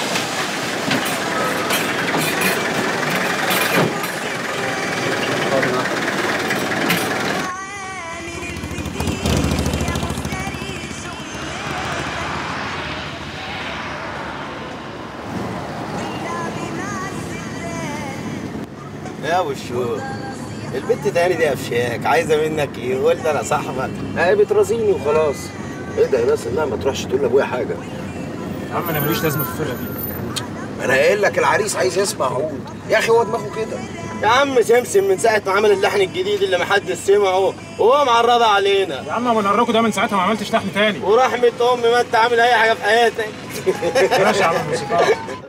يا ابو الشور البت تاني دي افشاك عايزه منك ايه قلت انا صاحبك هي بترازيني وخلاص. ايه ده يا ناس انها ما تروحش تقول لابويا حاجه. يا عم انا ماليش لازمه في الفرقه دي انا قايل لك العريس عايز يسمع عود، يا اخي هو دماغه كده. يا عم سمسم من ساعه ما عمل اللحن الجديد اللي محدش سمعه وهو معرضه علينا يا عم ابو نركو ده من ساعتها ما عملتش لحن تاني ورحمه امي ما انت عامل اي حاجه في حياتك ماشي يا عم الموسيقار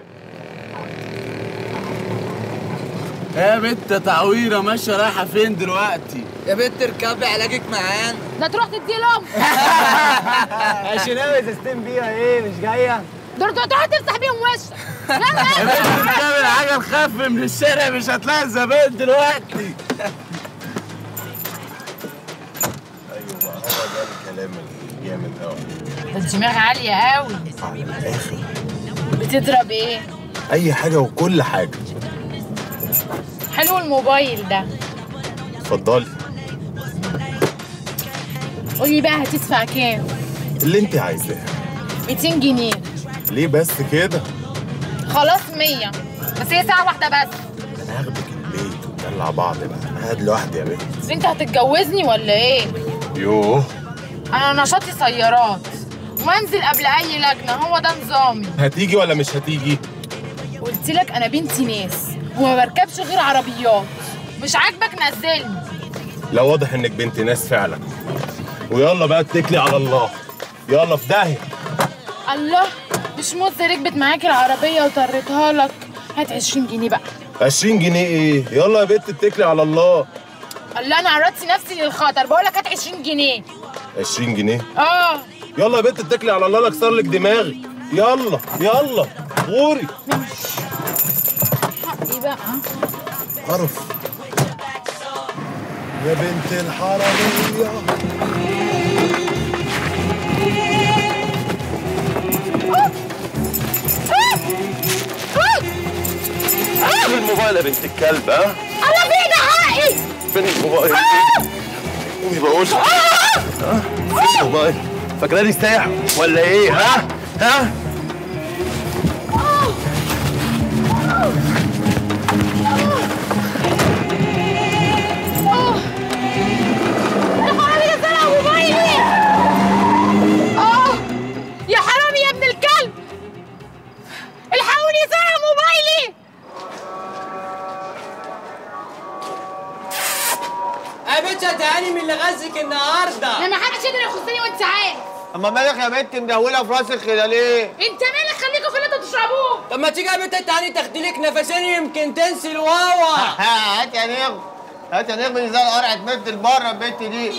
يا بنت تعويره ماشيه رايحه فين دلوقتي يا بنت اركبي علاجك معانا لا تروح تدي لهم عشان ناوي تستين بيها ايه مش جايه دول تروح تفتح بيهم وشك لا يا بنت بتعمل حاجه نخف من الشارع مش هتلاقي الزبائن دلوقتي ايوه بقى هو ده الكلام الجامد قوي ده الدماغ عالية قوي بتضرب ايه؟ اي حاجه وكل حاجه حلو الموبايل ده اتفضلي قولي بقى هتدفع كام؟ اللي انت عايزاه 200 جنيه ليه بس كده خلاص 100 بس هي ساعة واحدة بس انا هاخدك البيت وندلع بعض بقى انا قاعد لوحدي يا بنت انت هتتجوزني ولا ايه؟ يوه انا نشاطي سيارات وانزل قبل اي لجنة هو ده نظامي هتيجي ولا مش هتيجي قلت لك انا بنتي ناس وما بركبش غير عربيات مش عاجبك نزلني لا واضح انك بنت ناس فعلا ويلا بقى اتكلي على الله يلا في داهيه الله مش موزة ركبت معاكي العربية وطريتها لك هات 20 جنيه بقى 20 جنيه ايه يلا يا بنت اتكلي على الله الله انا عرضت نفسي للخطر بقول لك هات 20 جنيه 20 جنيه اه يلا يا بنت اتكلي على الله لا اكسر لك دماغي يلا يلا غوري حقي بقى قرف يا بنت الحرامية فين الموبايل يا بنت الكلب ها؟ انا فين حقي فين الموبايل؟ قومي بقول ها؟ فين الموبايل؟ فاكراني ساعة ولا ايه ها؟ ها؟ الحرامي ده سرق موبايلي اه يا حرامي يا ابن الكلب يخصك النهارده انا محدش يقدر يخصني وانت عارف اما مالك يا بنت مدهوله في راسك كده ليه؟ انت مالك خليكوا في اللي انتوا تشربوه طب ما تيجي يا بنت تعالي تاخدي لك نفسين يمكن تنسي الواوا هات يا نغم هات يا نغم زي القرع تمد بره البنت دي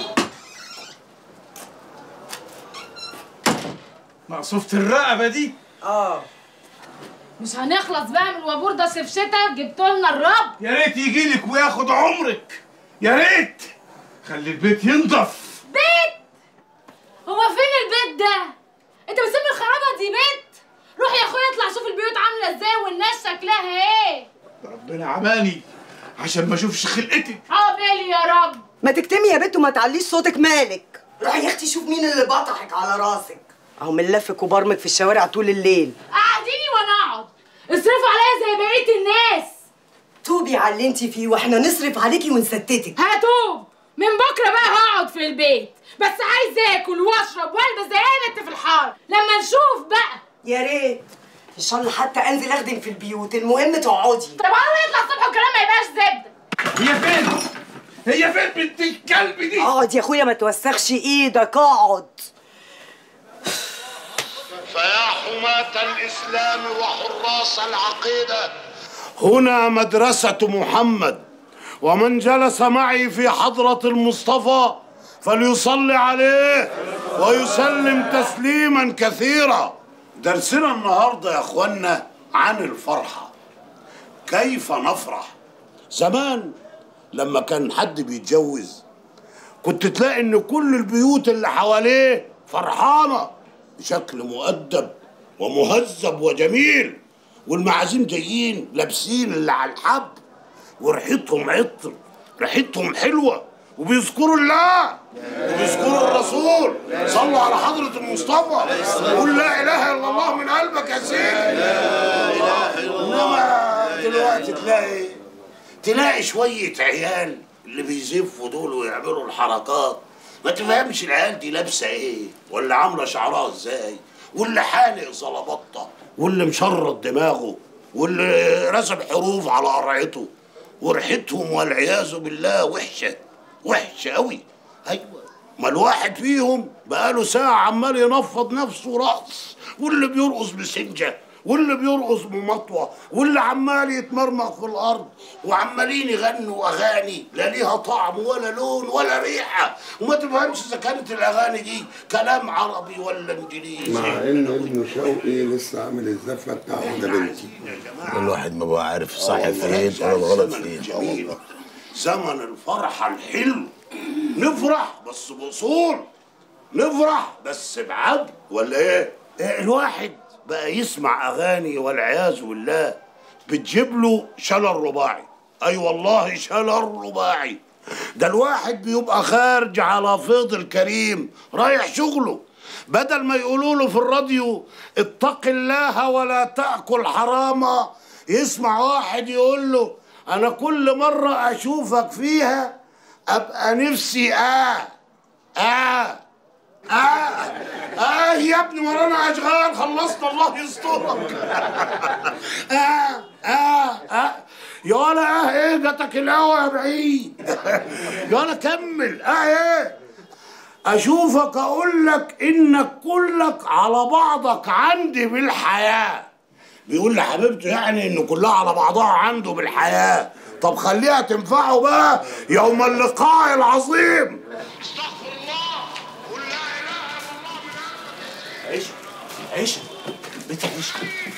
مقصوفة الرقبة دي اه مش هنخلص بقى من الوابور ده سفشتك جبتوا لنا الرب يا ريت يجي لك وياخد عمرك يا ريت خلي البيت ينضف بيت هو فين البيت ده انت بتسمي الخرابه دي بيت روح يا اخويا اطلع شوف البيوت عامله ازاي والناس شكلها ايه ربنا عماني عشان ما اشوفش خلقتك عقبالي يا رب ما تكتمي يا بنت وما تعليش صوتك مالك روحي يا اختي شوف مين اللي بطحك على راسك اهو ملفك وبرمك في الشوارع طول الليل قعديني وانا اقعد اصرفوا عليا زي بقيه الناس توبي على اللي انت فيه واحنا نصرف عليكي ونستتك هتوب من بكره بقى هقعد في البيت بس عايز اكل واشرب والبس زي اي بنت في الحاره لما نشوف بقى يا ريت ان شاء الله حتى انزل اخدم في البيوت المهم تقعدي طب هو يطلع الصبح والكلام ما يبقاش زبده هي فين؟ هي فين بنت الكلب دي؟ اقعد يا اخويا ما توسخش ايدك اقعد فيا حماة الإسلام وحراس العقيدة هنا مدرسة محمد ومن جلس معي في حضرة المصطفى فليصلي عليه ويسلم تسليما كثيرا درسنا النهارده يا اخوانا عن الفرحة كيف نفرح زمان لما كان حد بيتجوز كنت تلاقي ان كل البيوت اللي حواليه فرحانه بشكل مؤدب ومهذب وجميل والمعازيم جايين لابسين اللي على الحب وريحتهم عطر ريحتهم حلوه وبيذكروا الله وبيذكروا الرسول صلوا على حضرة المصطفى قول لا إله إلا الله من قلبك يا سيدي إنما دلوقتي تلاقي تلاقي شوية عيال اللي بيزفوا دول ويعملوا الحركات ما تفهمش العيال دي لابسة ايه ولا عاملة شعرها ازاي واللي حانق زلبطة واللي مشرط دماغه واللي رسم حروف على قرعته وريحتهم والعياذ بالله وحشة وحشة قوي ايوه ما الواحد فيهم بقاله ساعة عمال ينفض نفسه رأس واللي بيرقص بسنجة واللي بيرقص بمطوة واللي عمال يتمرمغ في الأرض وعمالين يغنوا أغاني لا ليها طعم ولا لون ولا ريحة وما تفهمش إذا كانت الأغاني دي كلام عربي ولا إنجليزي مع ان ابن شوقي لسه عامل الزفه بتاع واحده بنتي الواحد ما بقى عارف صح فين ولا الغلط فين. جميل زمن الفرحة الحلو نفرح بس بأصول نفرح بس بعدل ولا ايه؟ إيه الواحد بقى يسمع اغاني والعياذ بالله بتجيب له شلل رباعي اي والله شلل رباعي ده الواحد بيبقى خارج على فيض الكريم رايح شغله بدل ما يقولوا له في الراديو اتق الله ولا تاكل حراما يسمع واحد يقول له انا كل مره اشوفك فيها ابقى نفسي اه اه اه اه يا ابني ورانا اشغال خلصنا الله يسترك اه اه اه يا ولا اه ايه جاتك الهوا يا بعيد يا ولا كمل اه ايه اشوفك اقول لك انك كلك على بعضك عندي بالحياه بيقول لحبيبته يعني ان كلها على بعضها عنده بالحياه طب خليها تنفعه بقى يوم اللقاء العظيم عيشة عيشة بنت عيشة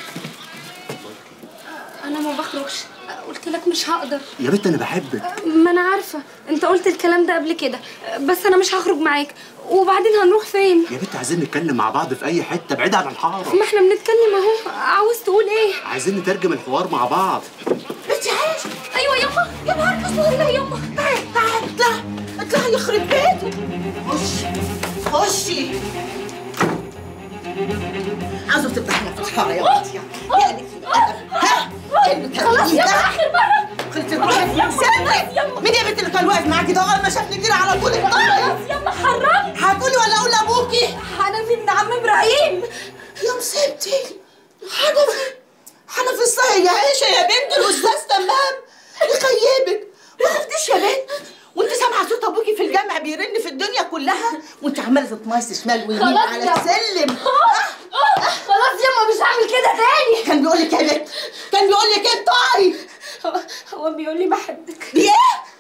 انا ما بخرجش قلت لك مش هقدر يا بنت انا بحبك ما انا عارفه انت قلت الكلام ده قبل كده بس انا مش هخرج معاك وبعدين هنروح فين يا بنت عايزين نتكلم مع بعض في اي حتة بعيد عن الحارة ما احنا بنتكلم اهو عاوز تقول ايه عايزين نترجم الحوار مع بعض انت عايش ايوه يما يا نهار اسود يا يما تعالي تعالي اطلعي اطلعي يخرب بيتك خشي خشي عاوزة تفتحي فتحة يا بنتي يعني ها خلاص يا اخر مره خلصت تروحي في سنة مين يا بنت اللي كان واقف معاكي ده اول ما شافني كده على طول خلاص يما حرام هتقولي ولا اقول لابوكي حنفي ابن عم ابراهيم يا مصيبتي حنفي حنفي الصحي يا عيشة يا بنت الاستاذ تمام يخيبك ما خفتيش يا بنت وانت سامعه صوت ابوكي في الجامع الساعه بيرن في الدنيا كلها وانت عماله تتمايصي شمال ويمين خلاص على يا- السلم خلاص يما مش هعمل كده تاني كان بيقول لك يا بنت كان بيقول لك ايه طيب هو هو بيقول لي بحبك بايه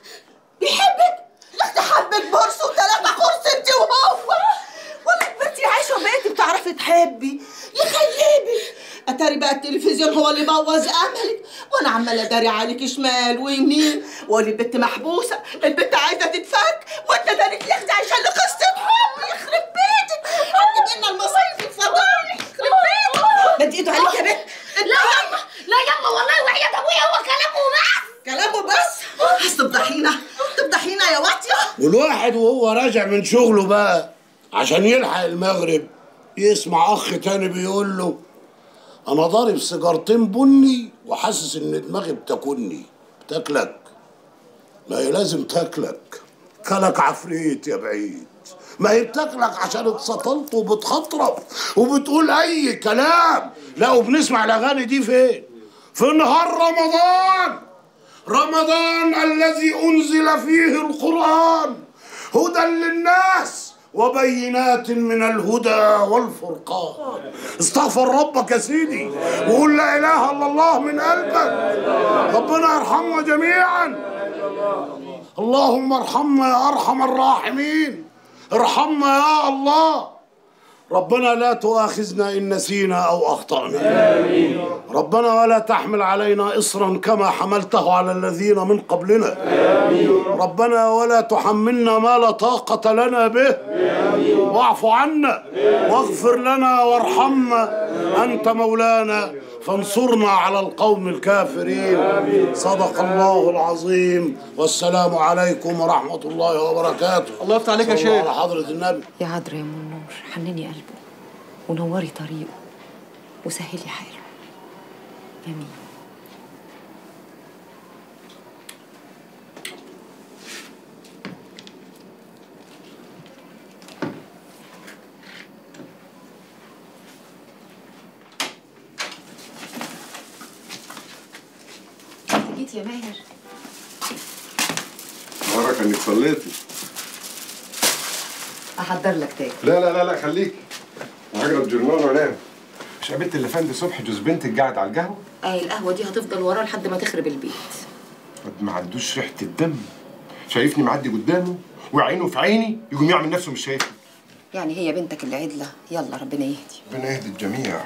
بيحبك لا تحبك برص وثلاثة خرص انت وهو ولا كبرتي عايشه بيتي بتعرفي تحبي يخيبك اتاري بقى التلفزيون هو اللي بوظ املك وانا عماله اداري عليك شمال ويمين واقول البت محبوسه البت عايزه تتفك وانت دارك ياخدي عشان قصه حب يخرب بيتك حد منا المصايب الفضايح يخرب بيتك بدي ايده عليك يا بنت لا يما لا يما والله وحياة ابويا هو كلامه بس كلامه بس عايز تفضحينا تفضحينا يا واطيه والواحد وهو راجع من شغله بقى عشان يلحق المغرب يسمع اخ تاني بيقول له انا ضارب سيجارتين بني وحاسس ان دماغي بتاكلني بتاكلك ما هي لازم تاكلك كلك عفريت يا بعيد ما هي بتاكلك عشان اتسطلت وبتخطرب وبتقول اي كلام لا وبنسمع الاغاني دي فين في نهار رمضان رمضان الذي انزل فيه القران هدى للناس وبينات من الهدى والفرقان استغفر ربك يا سيدي وقول لا اله الا الله من قلبك ربنا يرحمنا جميعا اللهم ارحمنا يا ارحم الراحمين ارحمنا يا الله ربنا لا تؤاخذنا ان نسينا او اخطانا ربنا ولا تحمل علينا اصرا كما حملته على الذين من قبلنا ربنا ولا تحملنا ما لا طاقه لنا به واعف عنا واغفر لنا وارحمنا انت مولانا فانصرنا على القوم الكافرين صدق الله العظيم والسلام عليكم ورحمه الله وبركاته الله يفتح عليك يا شيخ على حضره النبي يا عذرا يا ام النور حنني قلبه ونوري طريقه وسهلي حاله امين جيت يا ماهر مرة انك صليتي احضر لك تاني لا لا لا لا خليك هقرا الجرنان وانام مش قابلت اللي فندي صبحي جوز بنتك قاعد على القهوه اهي القهوه دي هتفضل وراه لحد ما تخرب البيت قد ما عندوش ريحه الدم شايفني معدي قدامه وعينه في عيني يقوم يعمل نفسه مش شايفني يعني هي بنتك اللي عدله يلا ربنا يهدي ربنا يهدي الجميع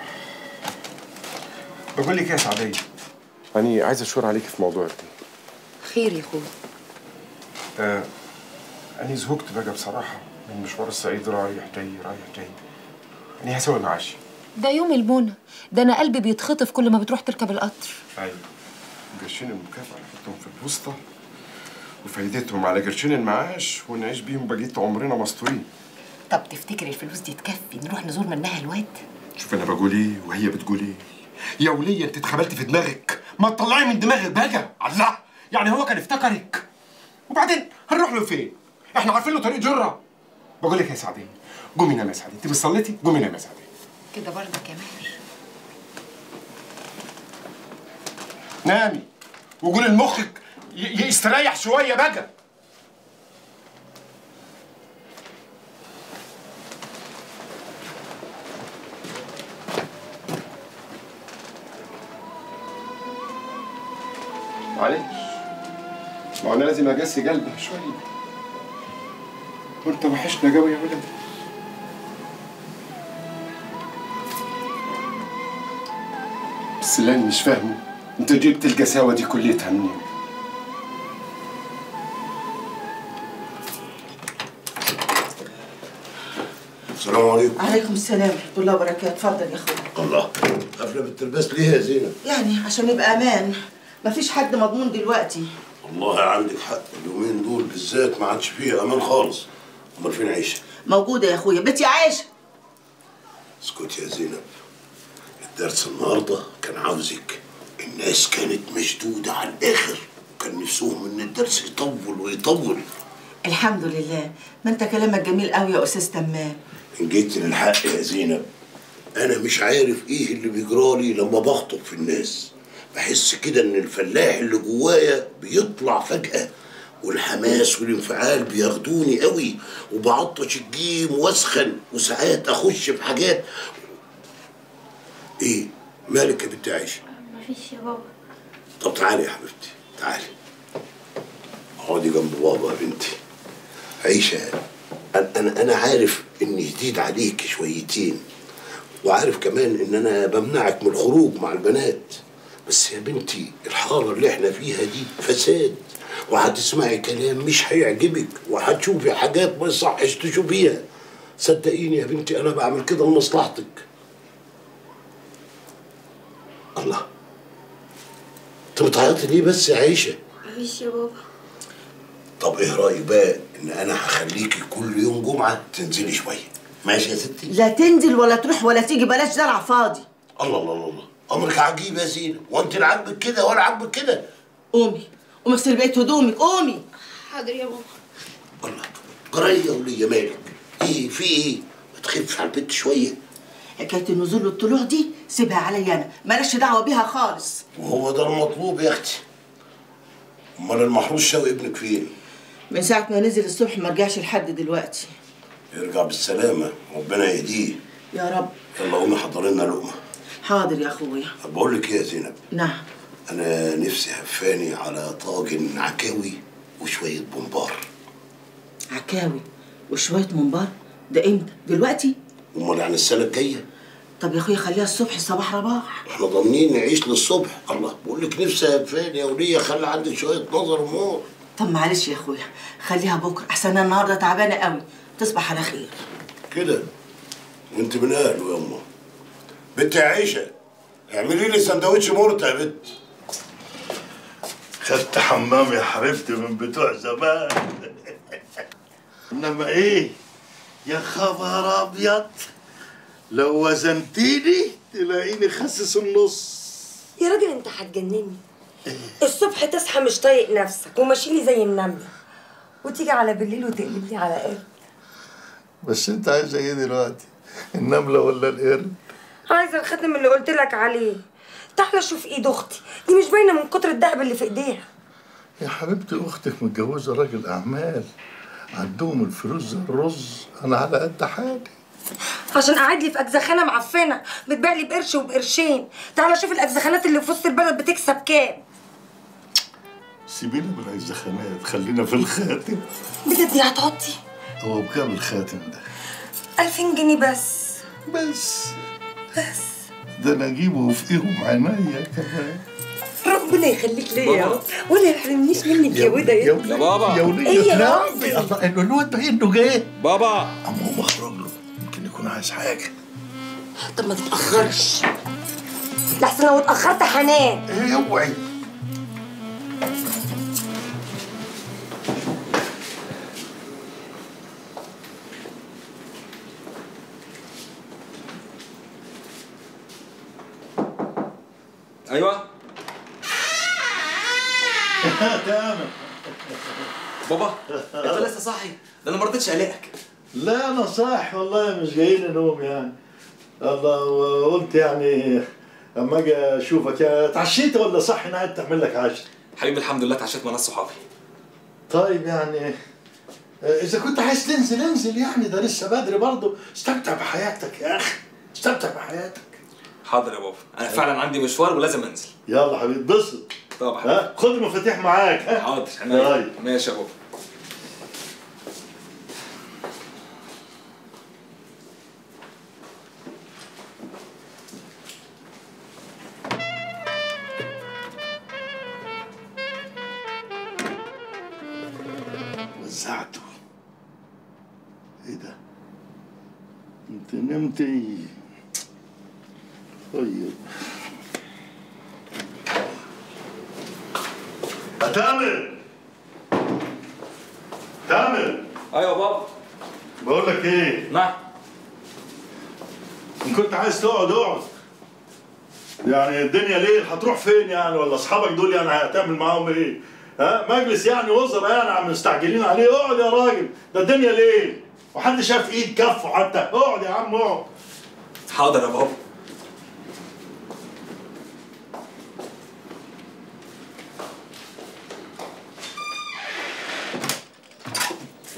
بقول لك ايه يا سعديه أنا عايز أشور عليك في موضوع الدين خير يا اخويا آه أنا زهقت بقى بصراحة من مشوار الصعيد رايح جاي رايح جاي أنا هسوي معاشي ده يوم المنى ده انا قلبي بيتخطف كل ما بتروح تركب القطر أيوة قرشين المكافأة نحطهم في الوسطى وفايدتهم على قرشين المعاش ونعيش بيهم بقية عمرنا مستورين طب تفتكر الفلوس دي تكفي نروح نزور منها الواد شوف أنا بقول إيه وهي بتقول إيه يا ولية أنت اتخبلت في دماغك ما تطلعي من دماغك بقى الله يعني هو كان افتكرك وبعدين هنروح له فين؟ احنا عارفين له طريق جرة بقول لك يا سعدين قومي نامي يا سعدين انت مش صليتي؟ قومي نامي يا سعدين كده برضك يا ماهر نامي وقولي لمخك ي- يستريح شوية بقى معلش ما هو انا لازم اجسي قلبها شوية وانت وحشنا قوي يا ولد بس اللي انا مش فاهمه انت جبت القساوة دي كليتها منين؟ السلام عليكم عليكم السلام ورحمه الله وبركاته اتفضل يا اخويا الله قافله بالترباس ليه يا زينب يعني عشان يبقى امان مفيش حد مضمون دلوقتي والله عندك حق اليومين دول بالذات ما عادش فيه امان خالص امال فين عيشه موجوده يا اخويا بنتي عايشه اسكت يا زينب الدرس النهارده كان عاوزك الناس كانت مشدوده على الاخر وكان نفسهم ان الدرس يطول ويطول الحمد لله ما انت كلامك جميل قوي يا استاذ تمام ان جيت للحق يا زينب انا مش عارف ايه اللي بيجرالي لما بخطب في الناس بحس كده ان الفلاح اللي جوايا بيطلع فجأة والحماس والانفعال بياخدوني قوي وبعطش الجيم واسخن وساعات اخش في حاجات ايه مالك يا بنت عايشه مفيش يا بابا طب تعالي يا حبيبتي تعالي اقعدي جنب بابا يا بنتي عيشة أنا- انا انا عارف اني جديد عليك شويتين وعارف كمان ان انا بمنعك من الخروج مع البنات بس يا بنتي الحارة اللي احنا فيها دي فساد وهتسمعي كلام مش هيعجبك وهتشوفي حاجات ما يصحش تشوفيها صدقيني يا بنتي انا بعمل كده لمصلحتك الله انت بتعيطي ليه بس يا عيشه مفيش يا بابا طب ايه رايك بقى ان انا هخليكي كل يوم جمعه تنزلي شويه ماشي يا ستي لا تنزل ولا تروح ولا تيجي بلاش زرع فاضي الله الله الله الله امرك عجيب يا زينه وانت لا عاجبك كده ولا عاجبك كده قومي قومي اغسلي بقيه هدومك قومي حاضر يا بابا جريه وليا مالك ايه في ايه ما تخفش على البنت شويه حكايه النزول والطلوع دي سيبها عليا انا مالكش دعوه بيها خالص وهو ده المطلوب يا اختي امال المحروس شوقي ابنك فين من ساعه ما نزل الصبح ما رجعش لحد دلوقتي يرجع بالسلامه ربنا يهديه يا رب يلا قومي حضري لنا لقمه حاضر يا اخويا طب بقول لك ايه يا زينب نعم انا نفسي هفاني على طاجن عكاوي وشويه بومبار عكاوي وشويه ممبار ده امتى دلوقتي امال يعني السنه الجايه طب يا اخويا خليها الصبح صباح رباح احنا ضامنين نعيش للصبح الله بقول لك نفسي هفاني يا وليه خلي عندك شويه نظر ومور طب معلش يا اخويا خليها بكره احسن انا النهارده تعبانه قوي تصبح على خير كده وانت من اهله يا امه بنت يا عيشه اعملي لي سندوتش مرتة يا بنت خدت حمام يا حبيبتي من بتوع زمان انما ايه يا خبر ابيض لو وزنتيني تلاقيني خسس النص يا راجل انت هتجنني الصبح تصحى مش طايق نفسك وماشي لي زي النمله وتيجي على بالليل وتقلبني على قرد بس انت عايزه ايه دلوقتي النمله ولا القرد عايزه الخاتم اللي قلت لك عليه تعالى شوف ايد اختي دي مش باينه من كتر الدهب اللي في ايديها يا حبيبتي اختك متجوزه راجل اعمال عندهم الفلوس زي الرز انا على قد حالي عشان قاعد لي في اجزخانه معفنه بتبيع لي بقرش وبقرشين تعالى شوف الاجزخانات اللي في وسط البلد بتكسب كام سيبينا من الزخانات خلينا في الخاتم بجد يا هتحطي هو بكام الخاتم ده 2000 جنيه بس بس بس ده انا اجيبه في ايهم عينيا كمان ربنا يخليك ليا يا رب ولا يحرمنيش منك يا ودا يا يا بابا يا ولية ايه يا نعمي الله انه الواد ده انه جاي بابا اما هو مخرج له يمكن يكون عايز حاجه طب ما تتاخرش لحسن لو اتاخرت هنام ايه اوعي ايوه تمام بابا انت لسه صاحي ده انا ما رضيتش اقلقك لا انا صاح والله مش جايين نوم يعني الله وقلت يعني اما اجي اشوفك يا اتعشيت ولا صح انا قاعد تعمل لك عشاء حبيبي الحمد لله اتعشيت مع ناس صحابي طيب يعني اذا كنت عايز تنزل انزل يعني ده لسه بدري برضه استمتع بحياتك يا اخي استمتع بحياتك حاضر يا بابا انا فعلا عندي مشوار ولازم انزل يلا حبيبي اتبسط طبعا ها خد المفاتيح معاك ها حاضر عينيا. طيب. ماشي يا بابا وزعته ايه ده انت نمتي طيب يا تامر تامر ايوه بابا بقول لك ايه نعم ان كنت عايز تقعد اقعد يعني الدنيا ليل هتروح فين يعني ولا اصحابك دول يعني هتعمل معاهم ايه ها مجلس يعني وزراء يعني عم مستعجلين عليه اقعد يا راجل ده الدنيا ليل وحد شاف ايد كفه حتى اقعد يا عم اقعد حاضر يا بابا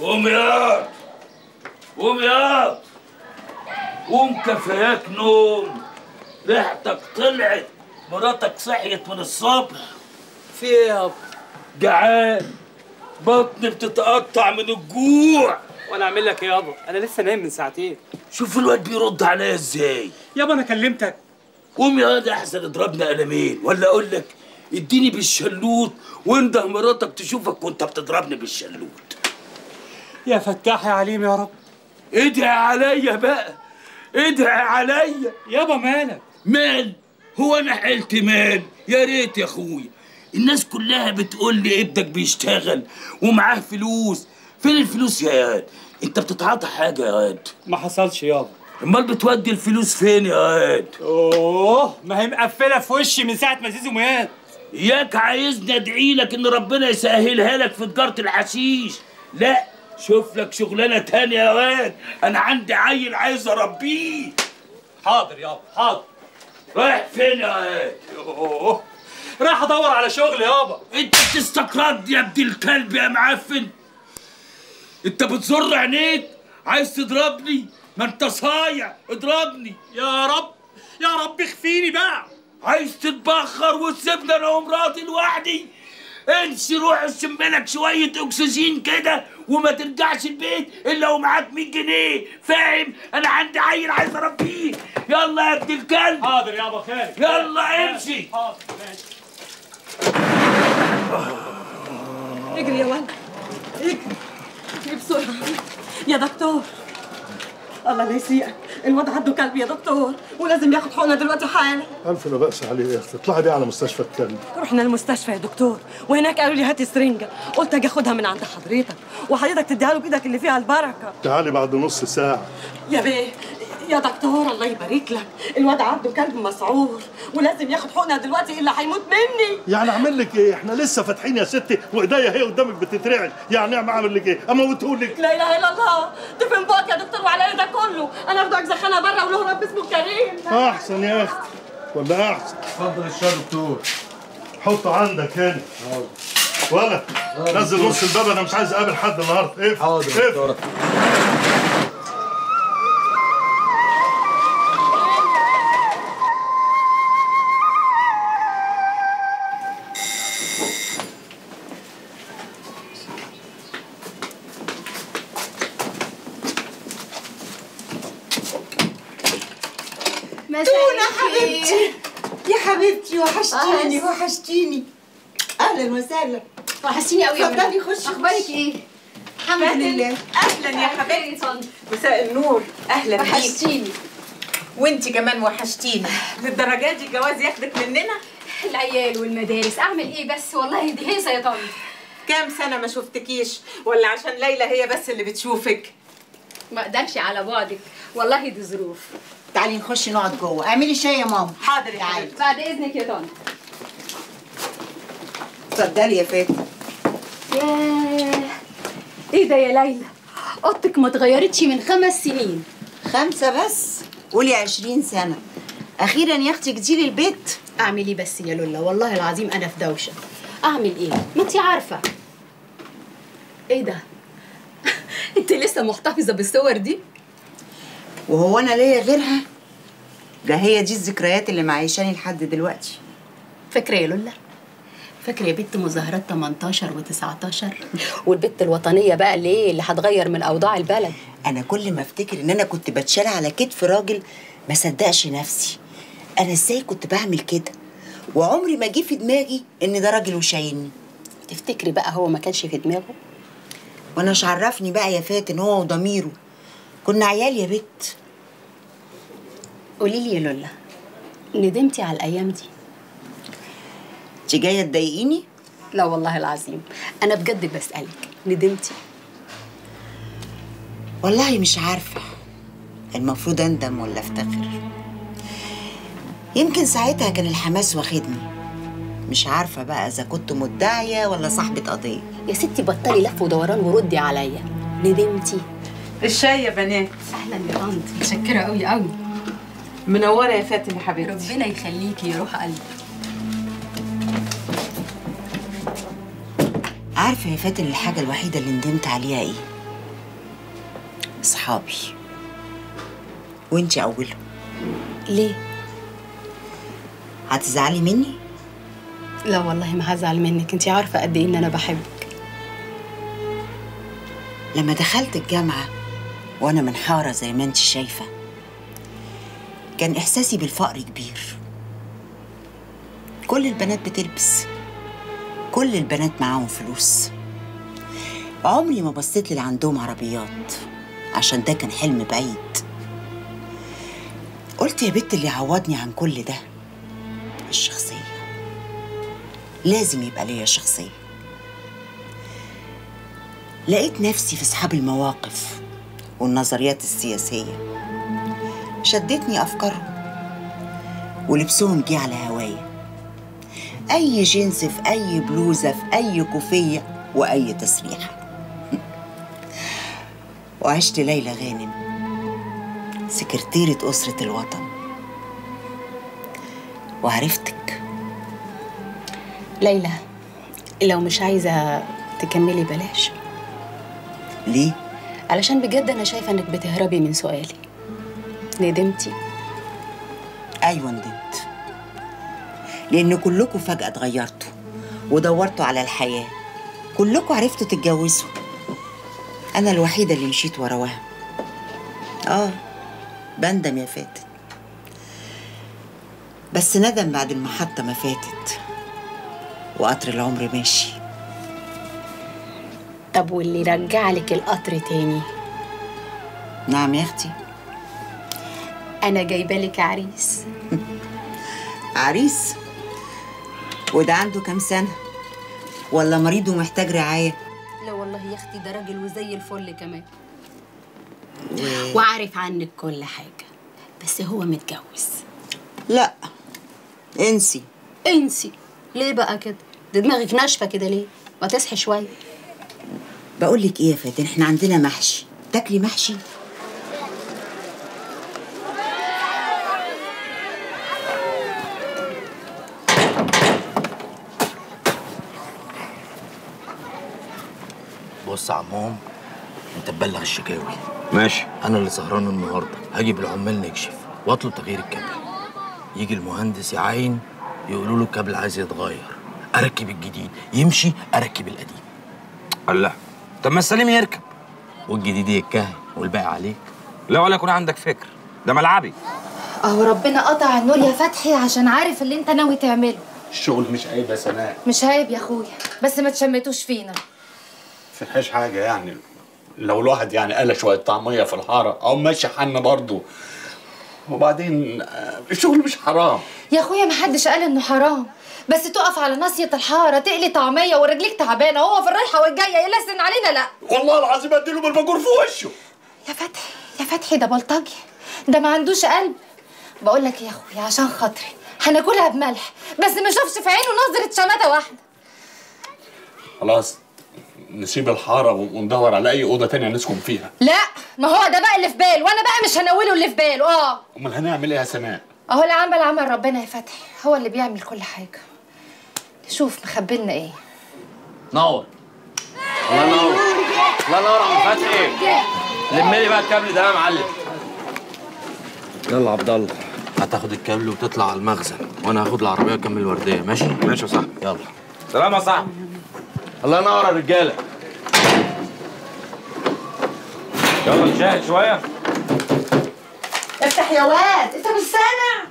قوم ياض قوم ياض قوم كفاياك نوم ريحتك طلعت مراتك صحيت من الصبح في ايه يابا جعان بطني بتتقطع من الجوع وانا اعمل لك ايه يابا انا لسه نايم من ساعتين شوف الواد بيرد عليا ازاي يابا انا كلمتك قوم يا واد احسن اضربني قلمين ولا اقول لك اديني بالشلوت وانده مراتك تشوفك وانت بتضربني بالشلوت يا فتاح يا عليم يا رب ادعي عليا بقى ادعي عليا يابا مالك مال هو انا حلت مال يا ريت يا اخويا الناس كلها بتقول لي ابنك بيشتغل ومعاه فلوس فين الفلوس يا واد انت بتتعاطى حاجه يا واد ما حصلش يابا امال بتودي الفلوس فين يا واد اوه ما هي مقفله في وشي من ساعه ما زيزو مات اياك عايزني ادعي لك ان ربنا يسهلها لك في تجاره الحشيش لا شوف لك شغلانه تانية يا واد انا عندي عيل عايز اربيه حاضر يابا حاضر رايح فين يا واد اوه رايح ادور على شغل يابا انت بتستقرض يا ابن الكلب يا معفن انت بتزر عينيك عايز تضربني ما انت صايع اضربني يا رب يا رب اخفيني بقى عايز تتبخر وتسيبني انا ومراتي لوحدي امشي روح اشم لك شويه اكسجين كده وما ترجعش البيت الا ومعاك 100 جنيه فاهم انا عندي عيل عايز اربيه يلا يا ابن الكلب حاضر يابا خالد يلا امشي حاضر ماشي اجري يا ولد اجري اجري بسرعة يا دكتور الله لا يسيئك الواد عنده كلب يا دكتور ولازم ياخد حقنة دلوقتي حالا ألف لا بأس عليه يا أختي اطلعي بيه على مستشفى الكلب رحنا المستشفى يا دكتور وهناك قالوا لي هاتي سرنجة قلت اجي اخدها من عند حضرتك وحضرتك تديها له بايدك اللي فيها البركة تعالي بعد نص ساعة يا بيه يا دكتور الله يبارك لك الواد عنده كلب مسعور ولازم ياخد حقنة دلوقتي الا هيموت مني يعني أعمل لك إيه؟ إحنا لسه فاتحين يا ستي وإيديا هي قدامك بتترعش يعني أعمل أعمل لك إيه؟ أموتهولك لا اله الا الله ده فين بقك يا دكتور وعلى ده كله انا افضل زخانه بره وله رب اسمه كريم أحسن يا أختي ولا أحسن اتفضل الشاي دكتور حطه عندك هنا ولا نزل نص الباب أنا مش عايز أقابل حد النهاردة إيه؟ حاضر دكتور تونة حبيبتي يا حبيبتي وحشتيني أهلا. وحشتيني اهلا وسهلا وحشتيني قوي يا اتفضلي منى. خشي أخبارك خشي. إيه؟ الحمد لله اهلا يا حبيبتي مساء النور اهلا بيك وحشتيني وانت كمان وحشتيني للدرجه دي الجواز ياخدك مننا العيال والمدارس اعمل ايه بس والله دي هيصه يا طنط كام سنه ما شفتكيش ولا عشان ليلى هي بس اللي بتشوفك ما اقدرش على بعدك والله دي ظروف تعالي نخش نقعد جوه اعملي شاي يا ماما حاضر يا حبيبتي بعد اذنك يا طنط اتفضلي يا فاتن ياه ايه ده يا ليلى اوضتك ما اتغيرتش من خمس سنين خمسة بس قولي عشرين سنة أخيرا يا أختي جيتي البيت اعمل ايه بس يا لولا والله العظيم انا في دوشه اعمل ايه ما انت عارفه ايه ده انت لسه محتفظه بالصور دي وهو أنا ليا غيرها ده هي دي الذكريات اللي معيشاني لحد دلوقتي فاكره يا لولا فاكره يا بنت مظاهرات 18 و19 والبت الوطنيه بقى اللي ايه اللي هتغير من اوضاع البلد أنا كل ما أفتكر إن أنا كنت بتشال على كتف راجل ما صدقش نفسي أنا إزاي كنت بعمل كده وعمري ما جه في دماغي إن ده راجل وشايلني تفتكري بقى هو ما كانش في دماغه وانا مش عرفني بقى يا فاتن هو وضميره كنا عيال يا بت قولي لي يا لولا ندمتي على الايام دي انت جايه تضايقيني لا والله العظيم انا بجد بسالك ندمتي والله مش عارفه المفروض اندم ولا افتخر يمكن ساعتها كان الحماس واخدني مش عارفه بقى اذا كنت مدعيه ولا صاحبه قضيه يا ستي بطلي لف ودوران وردي عليا ندمتي الشاي يا بنات اهلا يا طنط متشكره قوي قوي منوره يا فاتن يا حبيبتي ربنا يخليكي يا روح قلبي عارفه يا فاتن الحاجه الوحيده اللي ندمت عليها ايه اصحابي وانتي اولهم ليه؟ هتزعلي مني لا والله ما هزعل منك انت عارفه قد ايه ان انا بحبك لما دخلت الجامعة وأنا منحارة زي ما انت شايفة كان إحساسي بالفقر كبير كل البنات بتلبس كل البنات معاهم فلوس عمري ما بصيت للي عندهم عربيات عشان ده كان حلم بعيد قلت يا بنت اللي يعوضني عن كل ده الشخصية لازم يبقى ليا شخصية لقيت نفسي في أصحاب المواقف والنظريات السياسية شدتني أفكارهم ولبسهم جه على هوايا أي جنس في أي بلوزة في أي كوفية وأي تسريحة وعشت ليلى غانم سكرتيرة أسرة الوطن وعرفتك ليلى لو مش عايزه تكملي بلاش ليه؟ علشان بجد انا شايفه انك بتهربي من سؤالي ندمتي أيوة ندمت لأن كلكم فجأة اتغيرتوا ودورتوا على الحياة كلكم عرفتوا تتجوزوا أنا الوحيدة اللي مشيت ورا وهم آه بندم يا فاتن بس ندم بعد المحطة ما فاتت وقطر العمر ماشي طب واللي رجع لك القطر تاني نعم يا أختي انا جايبه لك عريس عريس وده عنده كام سنة ولا مريض ومحتاج رعاية لا والله يا اختي ده راجل وزي الفل كمان و- وعارف عنك كل حاجه بس هو متجوز لا انسي انسي ليه بقى كده ده دماغك ناشفه كده ليه ما تصحي شويه بقول لك ايه يا فاتن احنا عندنا محشي تاكلي محشي بص يا عمهم انت تبلغ الشكاوي ماشي انا اللي سهران النهارده هاجي بالعمال نكشف واطلب تغيير الكابل يجي المهندس يعاين يقولوا له الكابل عايز يتغير اركب الجديد يمشي اركب القديم الله طب ما السليم يركب والجديد يتكهن والباقي عليك لا ولا يكون عندك فكر ده ملعبي اهو ربنا قطع النور يا فتحي عشان عارف اللي انت ناوي تعمله الشغل مش عيب يا سناء مش عيب يا اخويا بس ما تشمتوش فينا فيهاش حاجه يعني لو الواحد يعني قال شويه طعميه في الحاره او ماشي حن برضه وبعدين آه، الشغل مش حرام يا اخويا ما حدش قال انه حرام بس تقف على ناصية الحارة تقلي طعمية ورجليك تعبانة وهو في الرايحة والجاية يلسن علينا لا والله العظيم اديله بالباجور في وشه يا فتحي يا فتحي ده بلطجي ده ما عندوش قلب بقول لك يا اخويا عشان خاطري هناكلها بملح بس ما اشوفش في عينه نظرة شماتة واحدة خلاص نسيب الحاره وندور على اي اوضه تانية نسكن فيها لا ما هو ده بقى اللي في باله وانا بقى مش هنوله اللي في باله اه امال هنعمل ايه يا سناء اهو العمل عمل ربنا يا فتحي هو اللي بيعمل كل حاجة شوف مخبلنا ايه نور الله ينور الله ينور يا عم فتحي لم لي بقى الكابل ده يا معلم يلا عبد الله هتاخد الكابل وتطلع على المخزن وانا هاخد العربيه واكمل الورديه ماشي ماشي يا صاحبي يلا سلام يا صاحبي الله ينور يا رجاله يلا نشاهد شويه افتح يا واد انت مش سامع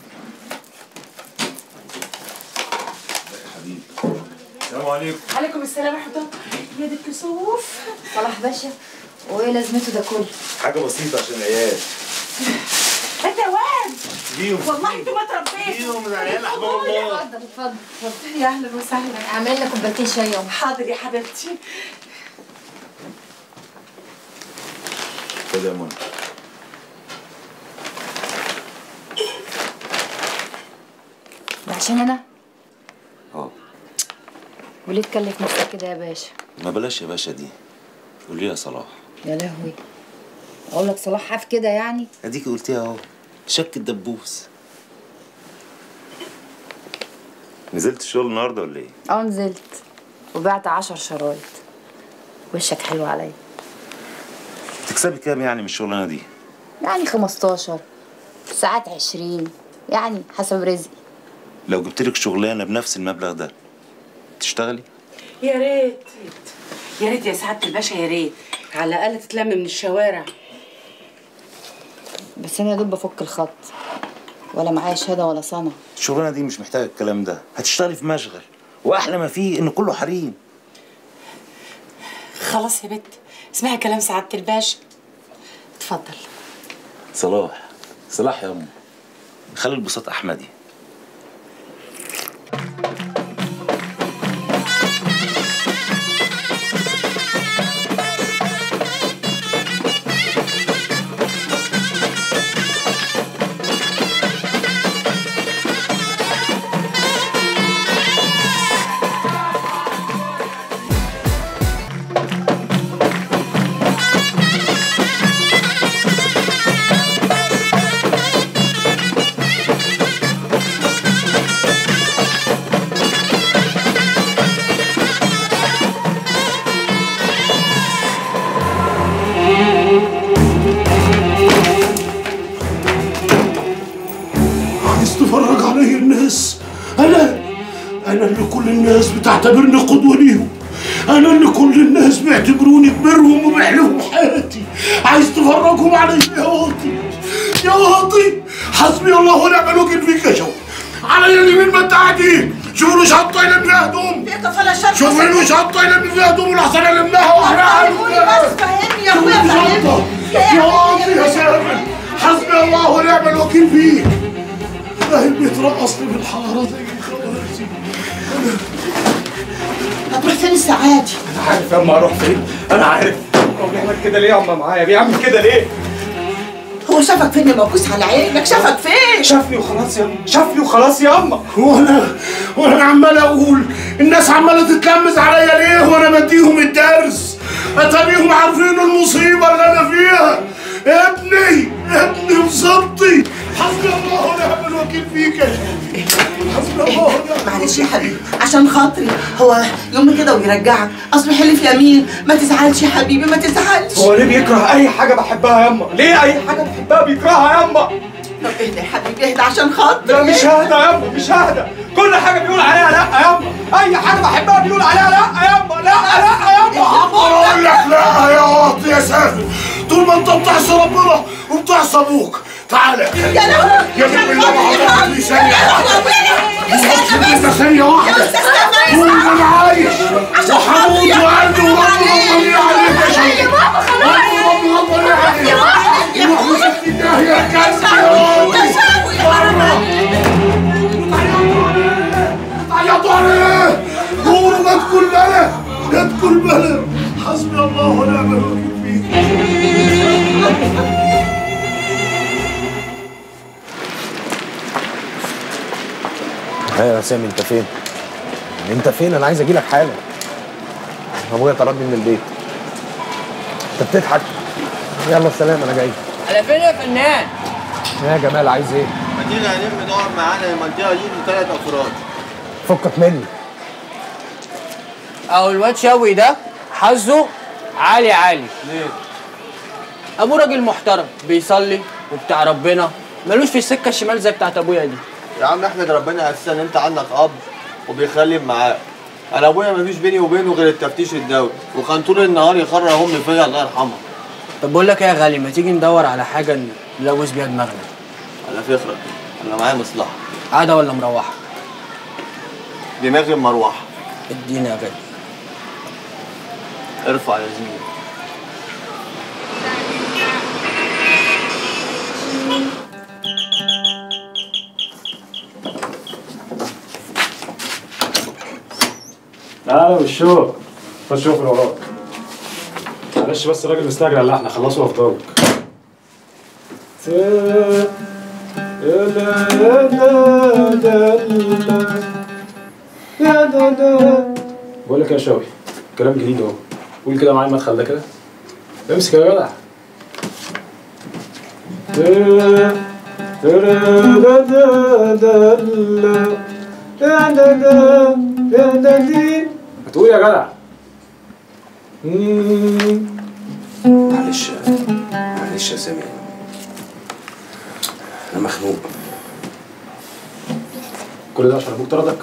السلام عليكم عليكم السلام ورحمه الله يا دي الكسوف صلاح باشا وايه لازمته ده كله حاجه بسيطه عشان العيال انت يا واد بيهم والله انتوا ما تربيتوا بيهم العيال احباب الله اتفضل اتفضل اتفضل يا اهلا وسهلا اعمل لنا كوبايتين شاي يوم حاضر يا حبيبتي خد يا منى ده عشان انا اه وليه تكلف نفسك كده يا باشا ما بلاش يا باشا دي قول لي يا صلاح يا لهوي اقول لك صلاح حاف كده يعني اديكي قلتيها اهو شك الدبوس نزلت الشغل النهارده ولا ايه؟ اه نزلت وبعت عشر شرايط وشك حلو عليا بتكسبي كام يعني من الشغلانه دي يعني 15 ساعات 20 يعني حسب رزقي لو جبت لك شغلانه بنفس المبلغ ده تشتغلي يا ريت يا ريت يا سعاده الباشا يا ريت على الاقل تتلم من الشوارع بس انا يا دوب بفك الخط ولا معايا شهاده ولا صنع الشغلانه دي مش محتاجه الكلام ده هتشتغلي في مشغل واحلى ما فيه ان كله حريم خلاص يا بت اسمعي كلام سعاده الباشا اتفضل صلاح صلاح يا ام خلي البساط احمدي عايز تفرج علي الناس انا انا اللي كل الناس بتعتبرني قدوه ليهم انا اللي كل الناس بيعتبروني كبيرهم وبحلهم حياتي عايز تفرجهم علي يا واطي يا واطي حسبي الله ونعم الوكيل فيك يا شو على اليمين ما انت قاعدين شوفوا له شنطه يلم فيها هدوم شوفوا له شنطه يلم فيها هدوم والاحسن المناها واحنا قولي بس فهمني يا اخويا فهمني يا واطي يا سامر حسبي الله ونعم الوكيل فيك فاهم بيترقصني بالحاره زي خواتي هتروح فين السعادي؟ انا عارف يا اما اروح فين انا عارف هو بيعمل كده ليه يا اما معايا بيعمل كده ليه هو شافك فين يا موكوس على عينك شافك فين؟ شافني وخلاص يا اما شافني وخلاص يا اما وانا وانا عمال اقول الناس عماله تتلمس عليا ليه وانا بديهم الدرس اتاريهم عارفين المصيبه اللي انا فيها ابني ابني وصبتي حسبي الله ونعم الوكيل فيك يا شيخ حسبي الله ونعم معلش يا حبيبي عشان خاطري هو يوم كده ويرجعك اصل حلف يمين ما تزعلش يا حبيبي ما تزعلش هو ليه بيكره اي حاجه بحبها يا اما ليه اي حاجه بحبها بيكرهها يا اما طب اهدى يا حبيبي اهدى عشان خاطري لا مش ههدى يا اما مش ههدى كل حاجه بيقول عليها لا يا اما اي حاجه بحبها بيقول عليها لا يا اما لا لا يا اما اقول لك لا يا واطي يا سافر طول ما انت بتعصي ربنا وبتعصي ابوك تعالى يا لهوي يا ابن الله ما عمرك ثانية واحدة ثانية واحدة طول ما انا عايش وحموت وقلبي وربنا غضبان عليك يا شيخ ربنا غضبان عليك روح وسكت الله يا كلب يا واطي تعيطوا عليه قولوا ما تكون لنا لا تكون بلا حسبي الله ونعم الوكيل فيك ايوه يا سامي انت فين؟ انت فين؟ انا عايز اجي لك حالا ابويا طردني من البيت انت بتضحك يلا سلام انا جاي على فين يا فنان؟ يا جمال عايز ايه؟ ما تيجي هنلم نقعد معانا المنطقه دي ثلاث افراد فكك مني اهو الواد شوي ده حظه عالي عالي ليه؟ ابوه راجل محترم بيصلي وبتاع ربنا ملوش في السكه الشمال زي بتاعت ابويا دي يا عم احمد ربنا اساسا ان انت عندك اب وبيخلي معاه انا ابويا مفيش بيني وبينه غير التفتيش الدولي وكان طول النهار يخرج امي فيا الله يرحمها طب بقول لك ايه يا غالي ما تيجي ندور على حاجه نلوث بيها دماغنا على فكره انا معايا مصلحه قاعده ولا مروحه دماغي مروحه ادينا يا غالي ارفع يا زميلي تعالى والشوق خش شوف اللي وراك معلش بس الراجل مستعجل على اللحن خلصوا وافضلك بقول لك يا شوقي كلام جديد اهو قول كده معايا المدخل ده كده امسك يا جدع هتقول يا جدع معلش معلش يا سامي انا مخنوق كل ده عشان ابوك طردك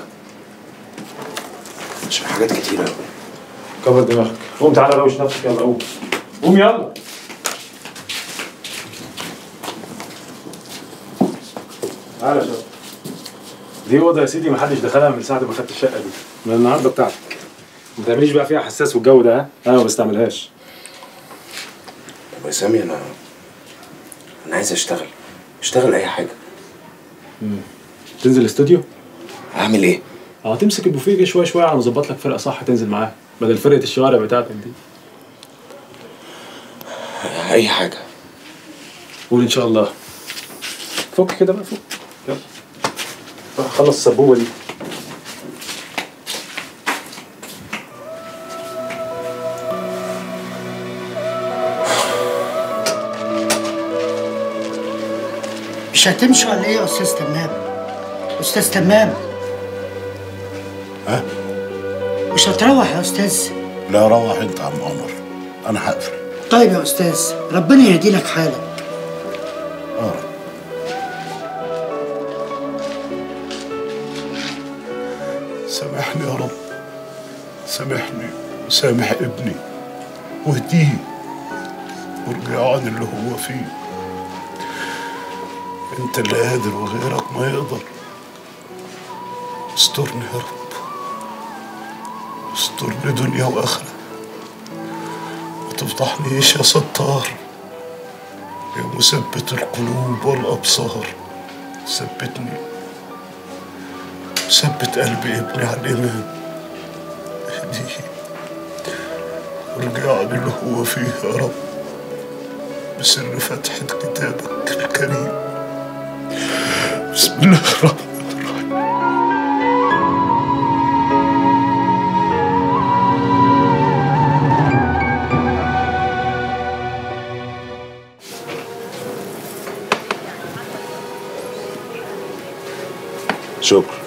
عشان حاجات كتيرة قوي كبر دماغك قوم تعالى روش نفسك يلا قوم قوم يلا تعالى يا شباب دي اوضه يا سيدي محدش دخلها من ساعه ما خدت الشقه دي من النهارده بتاعتك ما تعمليش بقى فيها حساس والجو ده ها انا ما بستعملهاش طب يا سامي انا انا عايز اشتغل اشتغل اي حاجة مم. تنزل الاستوديو اعمل ايه اه تمسك البوفيه كده شويه شويه على ما اظبط لك فرقه صح تنزل معاها بدل فرقه الشوارع بتاعتك دي اي حاجة قول ان شاء الله فك كده بقى فك يلا روح خلص السبوبه دي مش هتمشي ولا ايه يا استاذ تمام استاذ تمام ها مش هتروح يا استاذ لا روح انت يا عم قمر انا هقفل طيب يا استاذ ربنا يهدي لك حالك اه سامحني يا رب سامحني وسامح ابني واهديه وارجعه عن اللي هو فيه انت اللي قادر وغيرك ما يقدر استرني يا رب استرني دنيا واخره ما تفضحنيش يا ستار يا مثبت القلوب والابصار ثبتني ثبت قلبي ابني على الايمان اهديه وارجعني اللي هو فيه يا رب بسر فتحة كتابك الكريم بسم الله الرحمن شكرا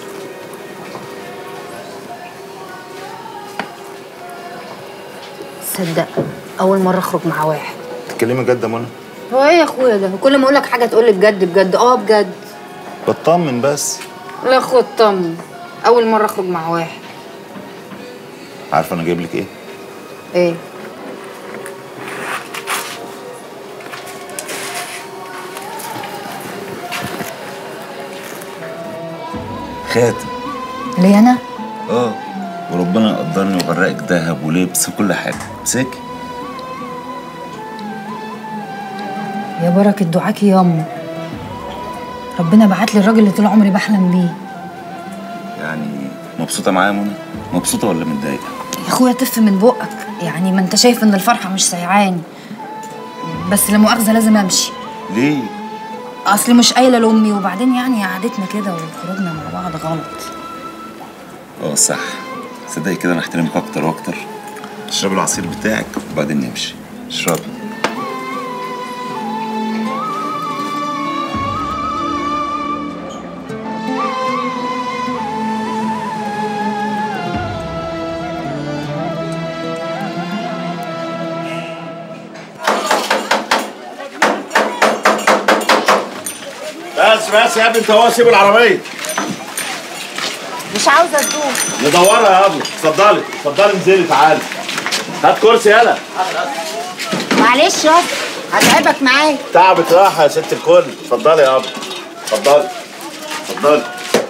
صدق اول مره اخرج مع واحد تتكلمي جد يا منى هو ايه يا اخويا ده كل ما اقول لك حاجه تقول لي بجد بجد اه بجد بطمن بس لا خد طمن اول مره اخرج مع واحد عارفه انا جايب لك ايه ايه خاتم ليه انا اه وربنا قدرني وغرقك دهب ولبس وكل حاجه امسكي يا بركه دعاكي ياما ربنا بعت لي الراجل اللي طول عمري بحلم بيه يعني مبسوطه معايا يا منى مبسوطه ولا متضايقه يا اخويا تف من بقك يعني ما انت شايف ان الفرحه مش سيعاني بس لا مؤاخذه لازم امشي ليه اصلي مش قايله لامي وبعدين يعني قعدتنا كده وخروجنا مع بعض غلط اه صح صدقي كده انا احترمك اكتر واكتر اشربي العصير بتاعك وبعدين نمشي اشربي بس بس يا ابني انت هو سيب العربيه مش عاوزه تدوم ندورها يا ابني اتفضلي اتفضلي انزلي تعالي هات كرسي يلا معلش يا هتعبك معايا تعبك راحه يا ست الكل اتفضلي يا ابني اتفضلي اتفضلي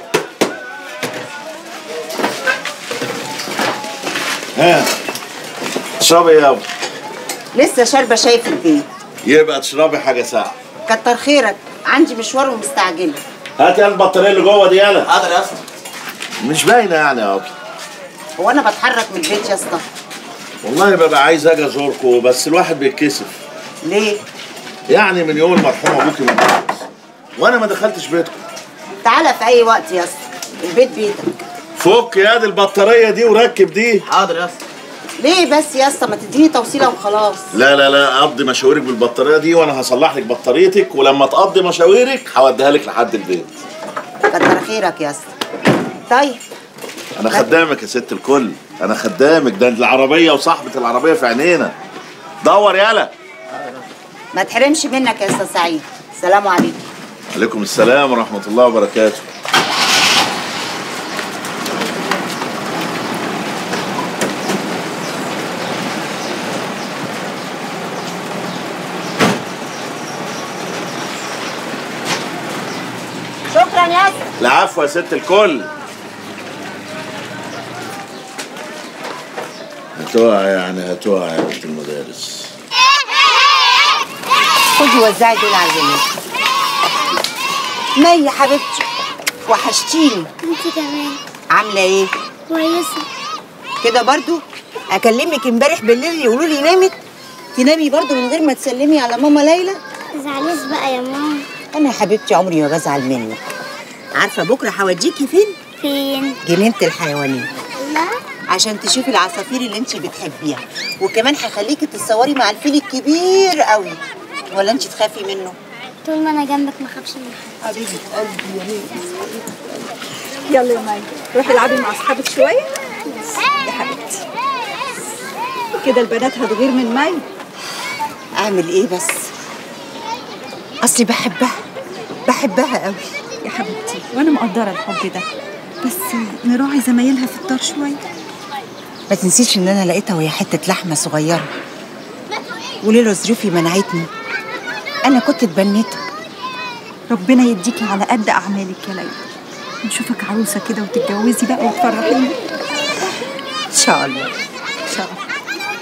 ها تشربي ايه يا ابني لسه شاربه شاي في البيت يبقى تشربي حاجه ساعه كتر خيرك عندي مشوار ومستعجله هات يا البطاريه اللي جوه دي يلا حاضر يا اسطى مش باينه يعني يا ابني هو انا بتحرك من البيت يا اسطى والله ببقى عايز اجي ازوركم بس الواحد بيتكسف ليه يعني من يوم المرحوم ابوكي ما مات وانا ما دخلتش بيتكم تعالى في اي وقت يا اسطى البيت بيتك فك يا دي البطاريه دي وركب دي حاضر يا اسطى ليه بس يا اسطى ما تديني توصيله وخلاص لا لا لا قضي مشاويرك بالبطاريه دي وانا هصلح لك بطاريتك ولما تقضي مشاويرك هوديها لك لحد البيت كتر خيرك يا اسطى طيب انا خدامك يا ست الكل انا خدامك ده العربيه وصاحبه العربيه في عينينا دور يالا ما تحرمش منك يا استاذ سعيد السلام عليكم عليكم السلام ورحمه الله وبركاته شكرا يا اسطى العفو يا ست الكل هتقع يعني هتقع يا بنت المدارس خدي وزعي دول على البنات مي يا حبيبتي وحشتيني انت كمان عامله ايه كويسه كده برضو اكلمك امبارح بالليل يقولوا لي نامت تنامي برضو من غير ما تسلمي على ماما ليلى تزعليش بقى يا ماما انا يا حبيبتي عمري ما بزعل منك عارفه بكره هوديكي فين فين جنينه الحيوانات الله عشان تشوفي العصافير اللي انت بتحبيها وكمان هخليكي تتصوري مع الفيل الكبير قوي ولا انت تخافي منه طول ما انا جنبك ما اخافش من حد حبيبه قلبي يا نيس يلا يا مي روحي العبي مع اصحابك شويه يا حبيبتي كده البنات هتغير من مي اعمل ايه بس اصلي بحبها بحبها قوي يا حبيبتي وانا مقدره الحب ده بس نراعي زمايلها في الدار شويه ما تنسيش ان انا لقيتها وهي حته لحمه صغيره وليلى ظروفي منعتني انا كنت اتبنيتها ربنا يديكي على قد اعمالك يا ليلى نشوفك عروسه كده وتتجوزي بقى وتفرحيني ان شاء الله ان شاء الله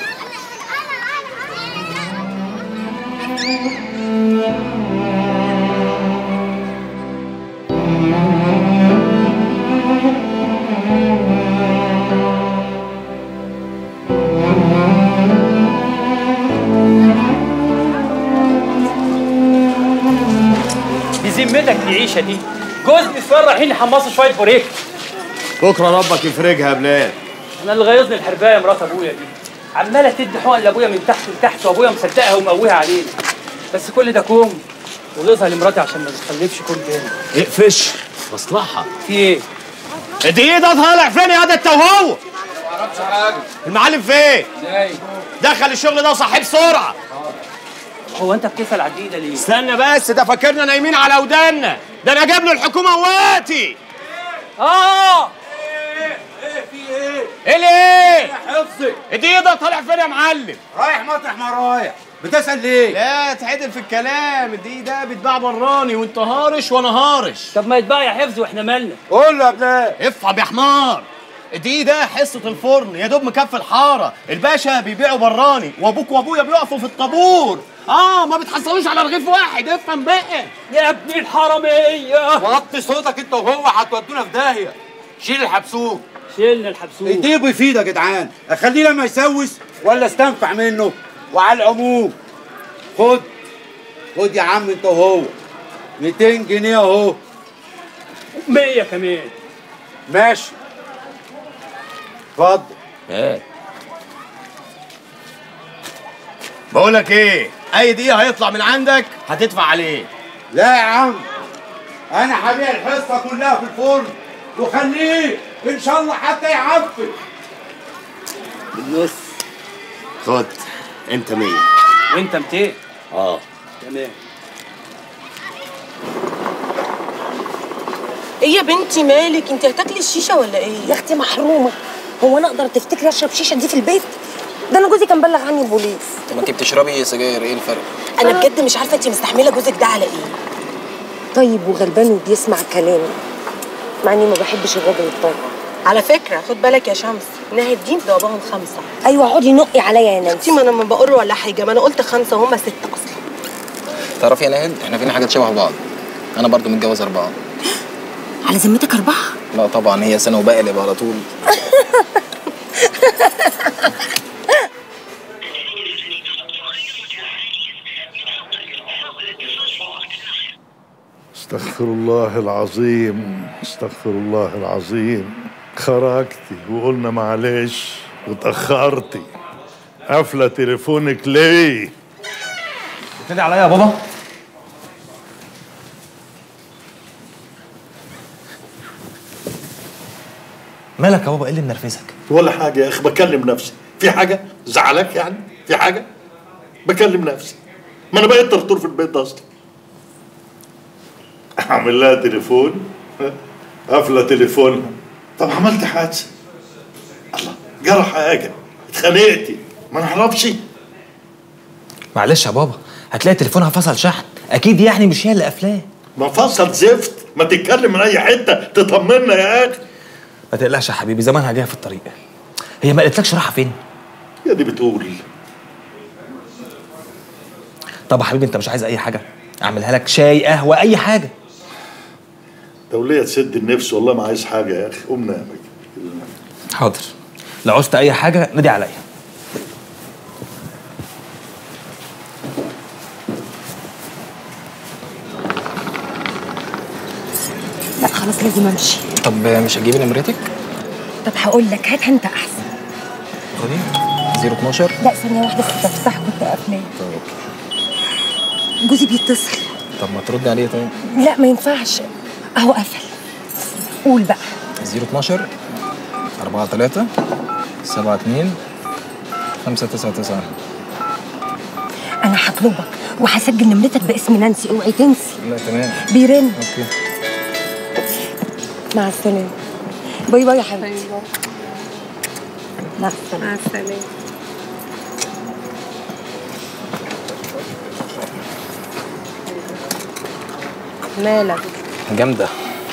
بذمتك العيشه دي جوز نسوان رايحين يحمصوا شويه بوريك بكره ربك يفرجها يا بلال انا اللي غيظني الحربايه مرات ابويا دي عماله تدي حقن لابويا من تحت لتحت وابويا مصدقها ومقويها علينا بس كل ده كوم وغيظها لمراتي عشان ما بتخلفش كل تاني اقفش مصلحه في ايه؟ دي ده طالع فين يا ده انت وهو ما اعرفش حاجه المعلم فين ازاي؟ دخل الشغل ده وصحيه بسرعه هو انت بتسال على الجديده ليه؟ استنى بس ده فاكرنا نايمين على ودانا ده انا جايب له الحكومه وقتي اه ايه ليه؟ حفظي دي ده طالع فين يا معلم رايح مطرح ما رايح بتسال ليه؟ لا تعدل في الكلام دي ده بيتباع براني وانت هارش وانا هارش طب ما يتباع يا حفظ واحنا مالنا قول له يا بلال افهم يا حمار دي ده حصة الفرن يا دوب مكفي الحارة الباشا بيبيعوا براني وابوك وابويا بيقفوا في الطابور اه ما بتحصلوش على رغيف واحد افهم بقى يا ابن الحرامية وطي صوتك انت وهو هتودونا في داهية شيل الحبسوك شيلنا الحبسوك ايديه بيفيد يا جدعان اخليه لما يسوس ولا استنفع منه وعلى العموم خد خد يا عم انت وهو 200 جنيه اهو 100 كمان ماشي اتفضل ايه بقولك ايه اي دقيقة هيطلع من عندك هتدفع عليه لا يا عم انا هبيع الحصه كلها في الفرن وخليه ان شاء الله حتى يعفن بالنص خد انت 100 وانت 200 اه تمام ايه يا بنتي مالك انت هتاكلي الشيشه ولا ايه يا اختي محرومه هو انا اقدر تفتكري اشرب شيشه دي في البيت ده انا جوزي كان بلغ عني البوليس طب ما انت بتشربي سجاير ايه الفرق؟ انا بجد مش عارفه انت مستحمله جوزك ده على ايه طيب وغلبان وبيسمع كلامي مع اني ما بحبش الراجل الطيب على فكره خد بالك يا شمس ناهي الدين ضربهم خمسه ايوه اقعدي نقي عليا يا نانسي ما انا ما بقول ولا حاجه ما انا قلت خمسه وهم ستة اصلا تعرفي يا ناهد احنا فينا حاجات شبه بعض انا برضو متجوز اربعه على ذمتك اربعه لا طبعا هي سنه وبقلب على طول استغفر الله العظيم استغفر الله العظيم خرجتي وقلنا معلش وتأخرتي قافلة تليفونك ليه؟ بتدعي عليا يا بابا مالك يا بابا ايه اللي منرفزك ولا حاجة يا أخي بكلم نفسي في حاجة زعلك يعني؟ في حاجة؟ بكلم نفسي ما انا بقيت طرطور في البيت ده اصلا اعمل لها تليفون قافله تليفونها طب عملت حادثه الله جرى حاجه اتخانقتي ما نعرفش معلش يا بابا هتلاقي تليفونها فصل شحن اكيد يعني مش هي اللي قافلاه ما فصل زفت ما تتكلم من اي حته تطمنا يا اخي ما تقلقش يا حبيبي زمانها جايه في الطريق هي ما قالتلكش رايحه فين يا دي بتقول طب يا حبيبي انت مش عايز اي حاجه اعملها لك شاي قهوه اي حاجه دولية تسد النفس والله ما عايز حاجه يا اخي قوم نام حاضر لو عوزت اي حاجه نادي عليا لا خلاص لازم امشي طب مش هتجيبي نمرتك؟ طب هقول لك هات انت احسن خدي 012 لا ثانيه واحده في التفسح كنت قافلاه جوزي بيتصل طب ما تردي عليه طيب لا ما ينفعش اهو قفل قول بقى 012 4 3 7 2 5 9 9 انا هطلبك وهسجل نمرتك باسم نانسي اوعي تنسي لا تمام بيرن اوكي مع السلامه باي باي يا حبيبتي مع السلامه مع السلامه مالك جامده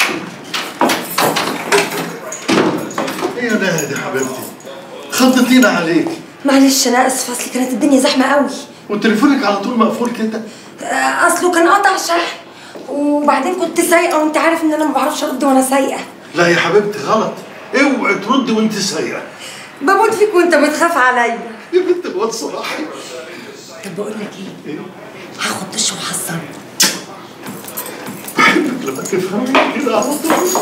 ايه يا ناهد يا حبيبتي خضتينا عليك معلش انا اسفه اصل كانت الدنيا زحمه قوي وتليفونك على طول مقفول كده آه، اصله كان قطع شحن وبعدين كنت سايقه وانت عارف ان انا ما بعرفش ارد وانا سايقه لا يا حبيبتي غلط اوعي تردي وانت سايقه بموت فيك وانت بتخاف عليا يا بنت الواد صلاحي طب بقول لك ايه هاخد دش وحصل لما تفهمي كده على طول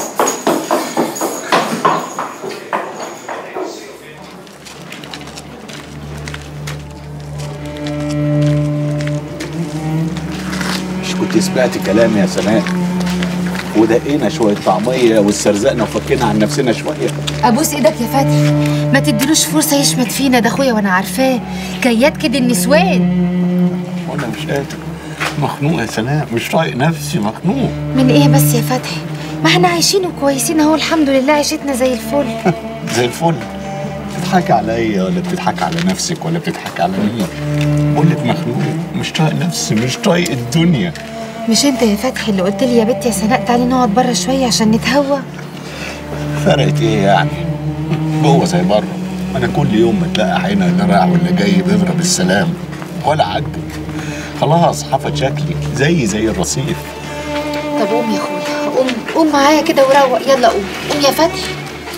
مش كنت سمعت كلامي يا سناء ودقينا شويه طعميه واسترزقنا وفكينا عن نفسنا شويه ابوس ايدك يا فتحي ما تديلوش فرصه يشمت فينا ده اخويا وانا عارفاه كيات كده النسوان وانا مش قادر مخنوق يا سناء مش طايق نفسي مخنوق من ايه بس يا فتحي ما احنا عايشين وكويسين اهو الحمد لله عيشتنا زي الفل زي الفل بتضحكي عليا ولا بتضحكي على نفسك ولا بتضحكي على مين بقول لك مخنوق مش طايق نفسي مش طايق الدنيا مش انت يا فتحي اللي قلت لي يا بنت يا سناء تعالي نقعد بره شويه عشان نتهوى فرقت ايه يعني جوه زي بره انا كل يوم بتلاقي عينه اللي رايح واللي جاي بيضرب السلام ولا عاجبك خلاص حفظ شكلي زي زي الرصيف طب قوم يا اخويا قوم قوم معايا كده وروق يلا قوم قوم يا فتحي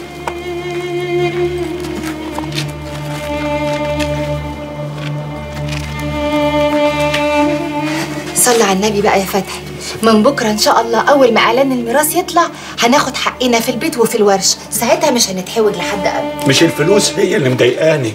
صلي على النبي بقى يا فتحي من بكره ان شاء الله اول ما اعلان الميراث يطلع هناخد حقنا في البيت وفي الورش ساعتها مش هنتحوج لحد ابدا مش الفلوس هي اللي مضايقاني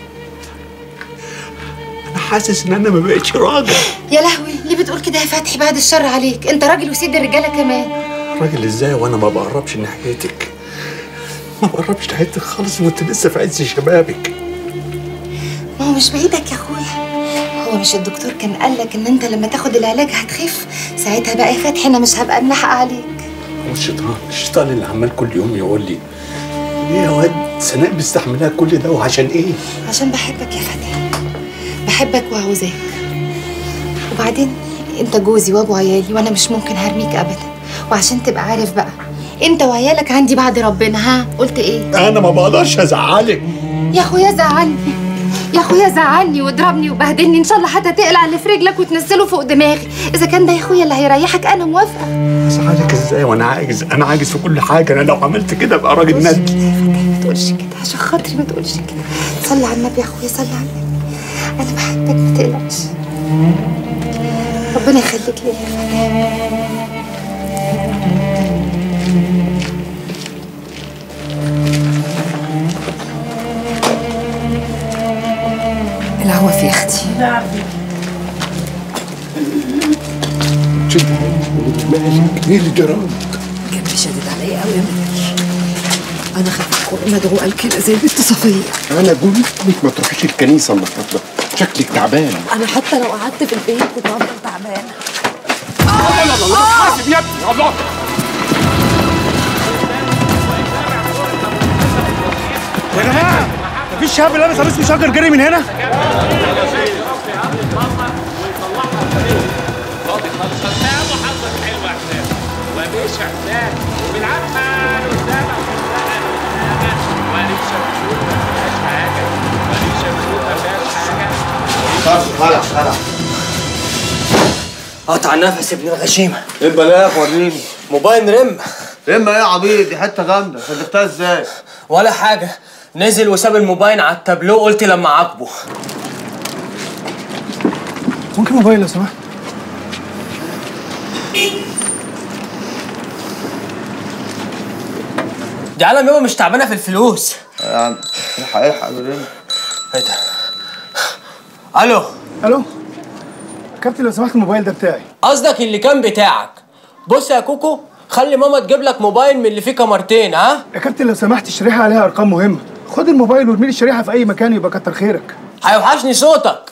انا حاسس ان انا ما بقتش راجل يا لهوي ليه بتقول كده يا فتحي بعد الشر عليك انت راجل وسيد الرجاله كمان راجل ازاي وانا ما بقربش ناحيتك ما بقربش ناحيتك خالص وانت لسه في عز شبابك ما هو مش بايدك يا اخويا هو مش الدكتور كان قال لك ان انت لما تاخد العلاج هتخف ساعتها بقى يا فتحي انا مش هبقى منحق عليك والشيطان الشيطان اللي عمال كل يوم يقول لي ايه يا واد سناء مستحملها كل ده وعشان ايه؟ عشان بحبك يا فتحي بحبك وعاوزاك وبعدين انت جوزي وابو عيالي وانا مش ممكن هرميك ابدا وعشان تبقى عارف بقى انت وعيالك عندي بعد ربنا ها قلت ايه انا ما بقدرش ازعلك يا اخويا زعلني يا اخويا زعلني واضربني وبهدلني ان شاء الله حتى تقلع اللي في رجلك وتنزله فوق دماغي اذا كان ده يا اخويا اللي هيريحك انا موافقه ازعلك ازاي وانا عاجز انا عاجز في كل حاجه انا لو عملت كده ابقى راجل ندل ما تقولش كده عشان خاطري ما تقولش كده صلي على النبي يا اخويا صلي على النبي انا بحبك ما تقلقش ربنا يخليك ليا العوافي يا اختي شد مالك ايه اللي جرالك؟ جنبي شدد عليا قوي يا منير انا خفت مدعوقه الكلى زي البنت صفيه انا قلت لك ما تروحيش الكنيسه النهارده شكلك تعبان انا حتى لو قعدت في البيت كنت هفضل تعبانه حاسب يا ابني الله يا جماعه مفيش شاب لابس قميص مشجر جري من هنا ومش احسان وبالعافيه قدامك وليش مشهور ما فيهاش حاجه وليش مشهور ما فيهاش حاجه خلاص خلاص قطع نفس ابن الغشيمه ايه البلاغ وريني موبايل رم رم ايه يا عبيط دي حته جامده صدقتها ازاي ولا حاجه نزل وساب الموبايل على التابلو قلت لما عاقبه ممكن موبايل لو سمحت دي عالم يابا مش تعبانه في الفلوس يا عم الحق الحق وريني ايه ده الو الو كابتن لو سمحت الموبايل ده بتاعي قصدك اللي كان بتاعك بص يا كوكو خلي ماما تجيب لك موبايل من اللي فيه كاميرتين ها يا كابتن لو سمحت الشريحه عليها ارقام مهمه خد الموبايل وارمي لي الشريحه في اي مكان يبقى كتر خيرك هيوحشني صوتك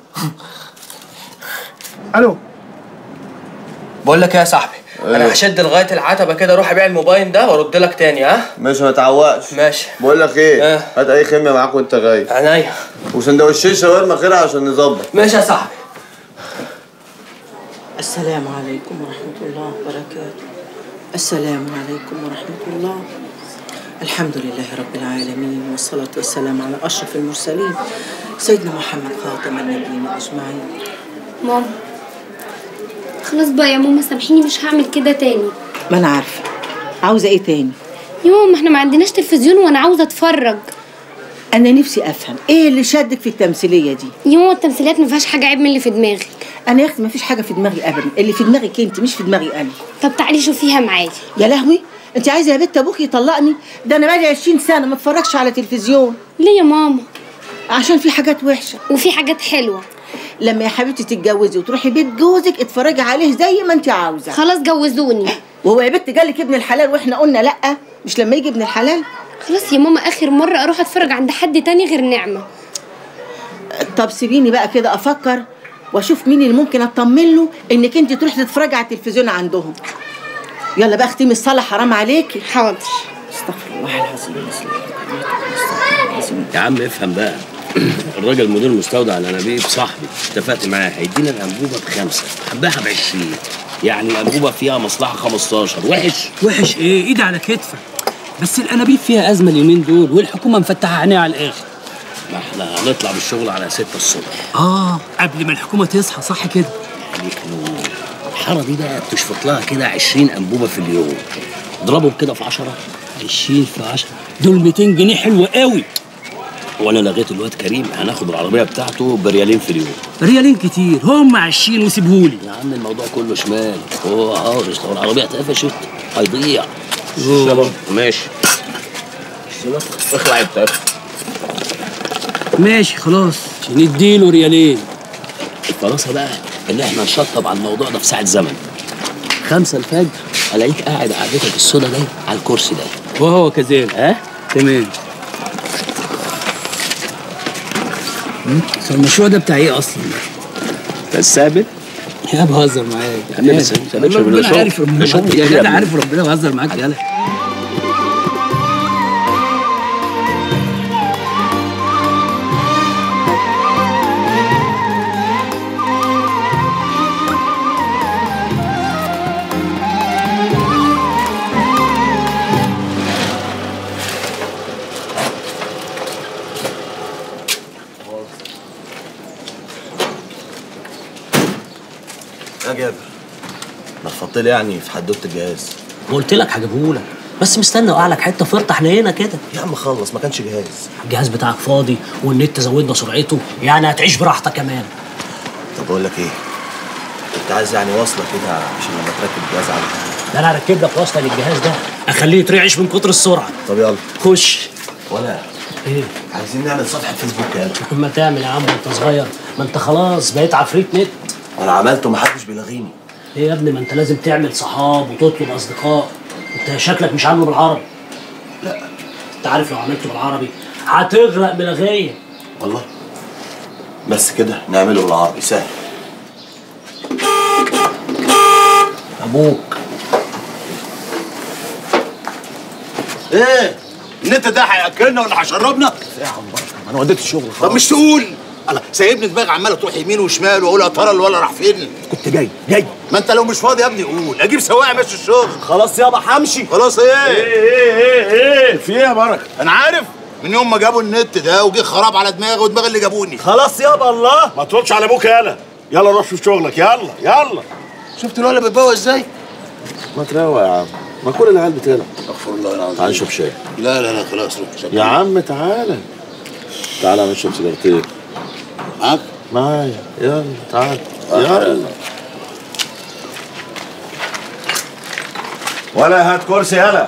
الو بقول لك ايه يا صاحبي انا هشد لغايه العتبه كده اروح ابيع الموبايل ده وارد لك تاني ها ماشي ما تعوقش ماشي بقول لك ايه هات اي خمه معاك وانت غايب عينيا وسندوتشين شاورما غيرها عشان نظبط ماشي يا صاحبي السلام عليكم ورحمة الله وبركاته السلام عليكم ورحمة الله الحمد لله رب العالمين والصلاة والسلام على أشرف المرسلين سيدنا محمد خاتم النبيين أجمعين ماما خلاص بقى يا ماما سامحيني مش هعمل كده تاني ما أنا عارفة عاوزة إيه تاني؟ يا ماما احنا ما عندناش تلفزيون وانا عاوزه اتفرج أنا نفسي أفهم إيه اللي شدك في التمثيلية دي؟ يا ماما التمثيليات ما فيهاش حاجه عيب من اللي في دماغي أنا يا أختي ما فيش حاجة في دماغي أبدا اللي في دماغك أنت مش في دماغي أنا طب تعالي شوفيها معايا يا لهوي أنت عايزة يا بنت أبوك يطلقني؟ ده أنا بقالي 20 سنة ما اتفرجش على تلفزيون ليه يا ماما؟ عشان في حاجات وحشة وفي حاجات حلوة لما يا حبيبتي تتجوزي وتروحي بيت جوزك اتفرجي عليه زي ما انت عاوزه خلاص جوزوني وهو يا بنت جالك ابن الحلال واحنا قلنا لا مش لما يجي ابن الحلال خلاص يا ماما اخر مره اروح اتفرج عند حد تاني غير نعمه طب سيبيني بقى كده افكر واشوف مين اللي ممكن اطمن له انك انت تروحي تتفرجي على التلفزيون عندهم يلا بقى اختمي الصلاه حرام عليكي حاضر استغفر الله العظيم يا عم افهم بقى الراجل مدير مستودع الانابيب صاحبي اتفقت معاه هيدينا الانبوبه بخمسه حباها ب 20 يعني الانبوبه فيها مصلحه 15 وحش وحش ايه ايد على كتفك بس الانابيب فيها ازمه اليومين دول والحكومه مفتحه عينيها على الاخر ما احنا هنطلع بالشغل على 6 الصبح اه قبل ما الحكومه تصحى صح كده عليك نور الحاره دي بقى بتشفط لها كده 20 انبوبه في اليوم اضربهم كده في 10 20 في 10 دول 200 جنيه حلوه قوي وانا لغيت الواد كريم هناخد العربيه بتاعته بريالين في اليوم ريالين كتير هم 20 وسيبهولي يا عم الموضوع كله شمال هو هارش لو العربيه اتقفشت هيضيع أوه. الشباب ماشي الشباب اخلع انت ماشي خلاص نديله ريالين الفراسه بقى اللي احنا نشطب على الموضوع ده في ساعه زمن خمسة الفجر الاقيك قاعد قعدتك السودا دي على الكرسي ده وهو كذلك ها تمام بس المشروع ده بتاع ايه اصلا؟ بس ثابت يا بهزر معاك يا عم بس ثابت والله ربنا شغل. عارف ربنا ده شغل يا كده يا جدع ابني. عارف ربنا بهزر معاك يالا يا جابر نفضت لي يعني في حدوته الجهاز قلت لك هجيبهولك بس مستني اوقع لك حته فرطه حنينه كده يا عم خلص ما كانش جهاز الجهاز بتاعك فاضي والنت زودنا سرعته يعني هتعيش براحتك كمان طب بقول لك ايه كنت عايز يعني واصله كده عشان لما تركب الجهاز عندك ده انا هركب لك وصله للجهاز ده اخليه يترعش من كتر السرعه طب يلا خش ولا ايه عايزين نعمل صفحه فيسبوك يلا ما تعمل يا عم وانت صغير ما انت خلاص بقيت عفريت نت انا عملته محدش بيلغيني ايه يا ابني ما انت لازم تعمل صحاب وتطلب اصدقاء انت شكلك مش عامله بالعربي لا انت عارف لو عملته بالعربي هتغرق بلغيه والله بس كده نعمله بالعربي سهل ابوك ايه النت ده هياكلنا ولا هيشربنا؟ يا عم انا وديت الشغل خلاص طب مش تقول انا سايبني دماغي عماله تروح يمين وشمال واقول يا ترى الولا راح فين كنت جاي جاي ما انت لو مش فاضي يا ابني قول اجيب سواق يمشي الشغل خلاص يابا همشي خلاص ايه ايه ايه ايه ايه في ايه يا بركه انا عارف من يوم ما جابوا النت ده وجه خراب على دماغي ودماغ اللي جابوني خلاص يابا الله ما تقولش على ابوك يالا يلا روح شوف شغلك يلا يلا شفت الولا بيتبوى ازاي ما تروق يا عم ما كل العيال بتلعب استغفر الله العظيم تعال نشرب شاي لا لا لا خلاص روح شباب. يا عم تعالى تعالى نشرب سيجارتين معاك معايا يلا تعال يلا ولا هات كرسي يلا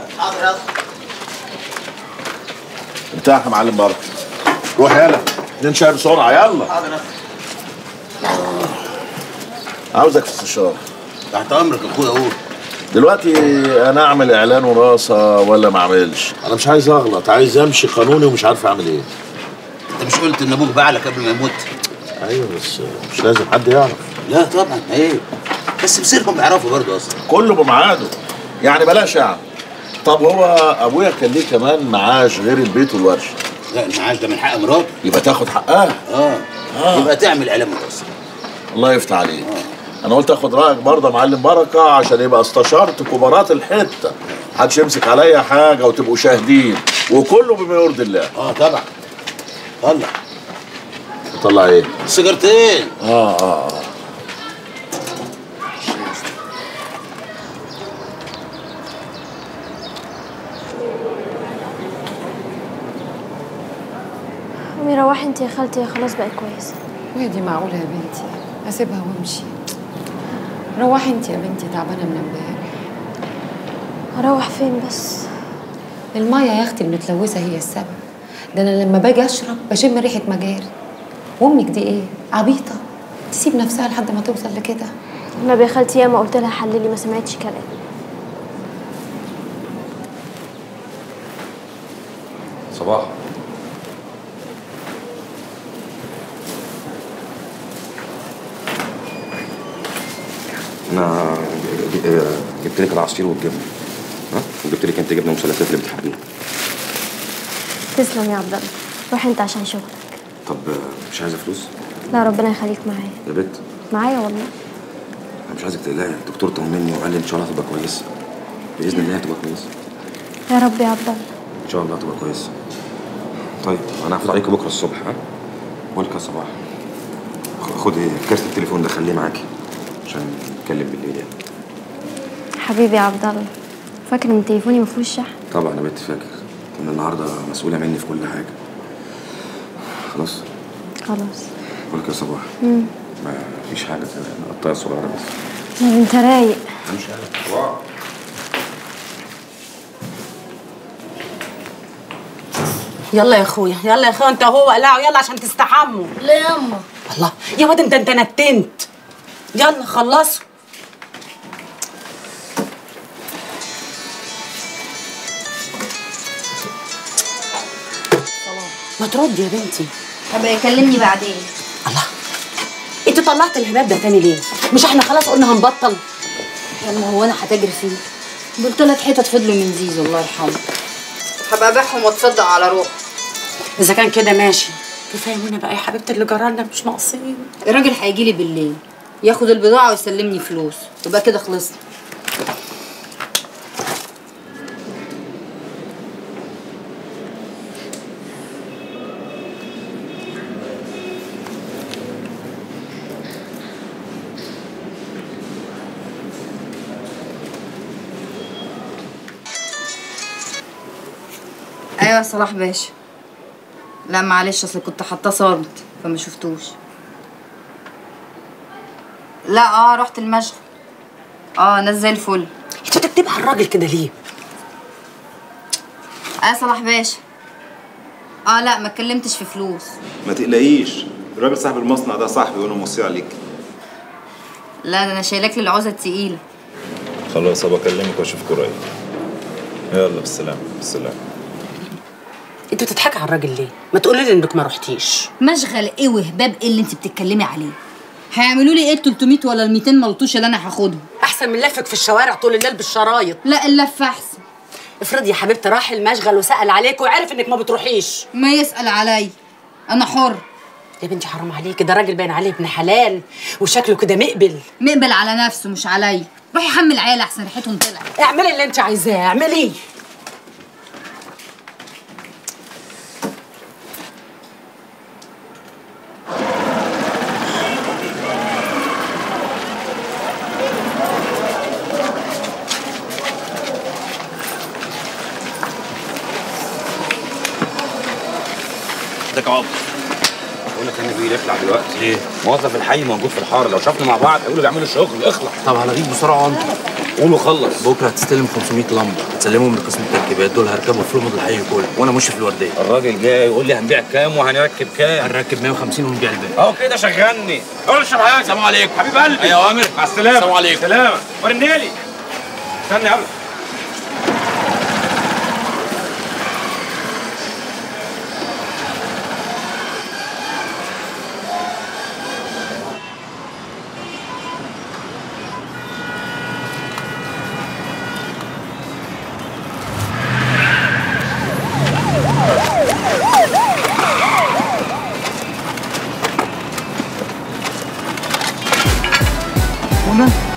ارتاح يا معلم بركه روح يلا اتنين شاي بسرعه يلا عاوزك في استشاره تحت امرك يا اخويا قول دلوقتي انا اعمل اعلان وراثه ولا ما اعملش انا مش عايز اغلط عايز امشي قانوني ومش عارف اعمل ايه انت مش قلت ان ابوك باع لك قبل ما يموت ايوه بس مش لازم حد يعرف لا طبعا ايه بس مصيرهم بيعرفوا برضه اصلا كله بميعاده يعني بلاش يعني طب هو ابويا كان ليه كمان معاش غير البيت والورشه لا المعاش ده من حق مراته يبقى تاخد حقها اه, آه. يبقى تعمل اعلان متوسط الله يفتح عليك انا قلت اخد رايك برضه يا معلم بركه عشان يبقى استشرت كبارات الحته محدش يمسك عليا حاجه وتبقوا شاهدين وكله بما يرضي الله اه طبعا طلع طلع ايه سيجارتين اه اه اه قومي روحي انت يا خالتي يا خلاص بقت كويسه وهي دي معقولة يا بنتي أسيبها وأمشي روحي أنت يا بنتي تعبانة من امبارح اروح فين بس المية يا أختي المتلوثة هي السبب ده أنا لما باجي أشرب بشم ريحة مجاري وأمك دي إيه؟ عبيطة تسيب نفسها لحد ما توصل لكده النبي يا خالتي ياما قلت لها حللي ما سمعتش كلام صباح انا ج- ج- جبت لك العصير والجبنه ها وجبت لك انت جبنه مثلثات اللي بتحبيها تسلم يا عبد الله روح انت عشان شغلك طب مش عايزه فلوس لا ربنا يخليك معايا يا بت معايا والله انا مش عايزك تقلقي الدكتور طمني وقال لي ان شاء الله هتبقى كويسه باذن الله هتبقى كويسه يا رب يا عبد الله ان شاء الله هتبقى كويسه طيب انا هفوت عليكم بكره الصبح ها بقول لك يا صباح خ- خدي كارت التليفون ده خليه معاكي عشان نتكلم بالليل يعني حبيبي يا عبد الله فاكر ان تليفوني ما فيهوش شحن طبعا يا بنت فاكر ان النهارده مسؤوله مني في كل حاجه خلاص خلاص بقول لك يا صباح امم ما فيش حاجه قطايه صغيره بس طب انت رايق امشي على واو. يلا يا اخويا يلا يا اخويا انت وهو قلعوا يلا عشان تستحموا ليه يا اما الله يا واد انت انت نتنت يلا خلصوا ما تردي يا بنتي طب يكلمني بعدين انت طلعت الهباب ده تاني ليه مش احنا خلاص قلنا هنبطل يلا هو انا هتجري فيه دول تلات حتت فضلوا من زيزو الله يرحمه هبقى ابيعهم واتصدق على روحي اذا كان كده ماشي تفهمونا بقى يا حبيبتي اللي جرالنا مش ناقصين الراجل هيجي لي بالليل ياخد البضاعة ويسلمني فلوس يبقى كده خلصنا ايوه يا صلاح باشا لا معلش اصل كنت حاطاه صامت فما شفتوش لا اه رحت المشغل اه ناس زي الفل انت بتكتبها على الراجل كده ليه اه يا صلاح باشا اه لا ما اتكلمتش في فلوس ما تقلقيش الراجل صاحب المصنع ده صاحبي وانا موصي عليك لا ده انا شايلاك للعوزه التقيله خلاص ابقى اكلمك واشوفك قريب يلا بالسلامه بالسلامه انت بتضحكي على الراجل ليه ما تقولي لي انك ما رحتيش مشغل ايه وهباب ايه اللي انت بتتكلمي عليه هيعملوا لي ايه ال 300 ولا ال 200 ملطوش اللي انا هاخدهم احسن من لفك في الشوارع طول الليل بالشرايط لا اللف احسن افرضي يا حبيبتي راح المشغل وسال عليك وعرف انك ما بتروحيش ما يسال عليا انا حر يا بنتي حرام عليكي ده راجل باين عليه ابن حلال وشكله كده مقبل مقبل على نفسه مش عليا روحي حمل عيال احسن ريحتهم طلعت اعملي اللي انت عايزاه اعملي ده كعب بقول لك انا بيه اخلع دلوقتي ليه؟ موظف الحي موجود في الحاره لو شافنا مع بعض هيقولوا بيعملوا شغل اخلع طب هلغيك بسرعه انت قول وخلص بكره هتستلم 500 لمبه تسلمهم من قسم التركيبات دول هركبوا في لمض الحي كله وانا ماشي في الورديه الراجل جاي يقول لي هنبيع كام وهنركب كام هنركب 150 ونبيع الباقي اهو كده شغلني قول اشرب حاجه السلام عليكم حبيب قلبي ايوه يا عامر مع السلامه السلام عليكم سلامه ورنيلي استنى يلا منى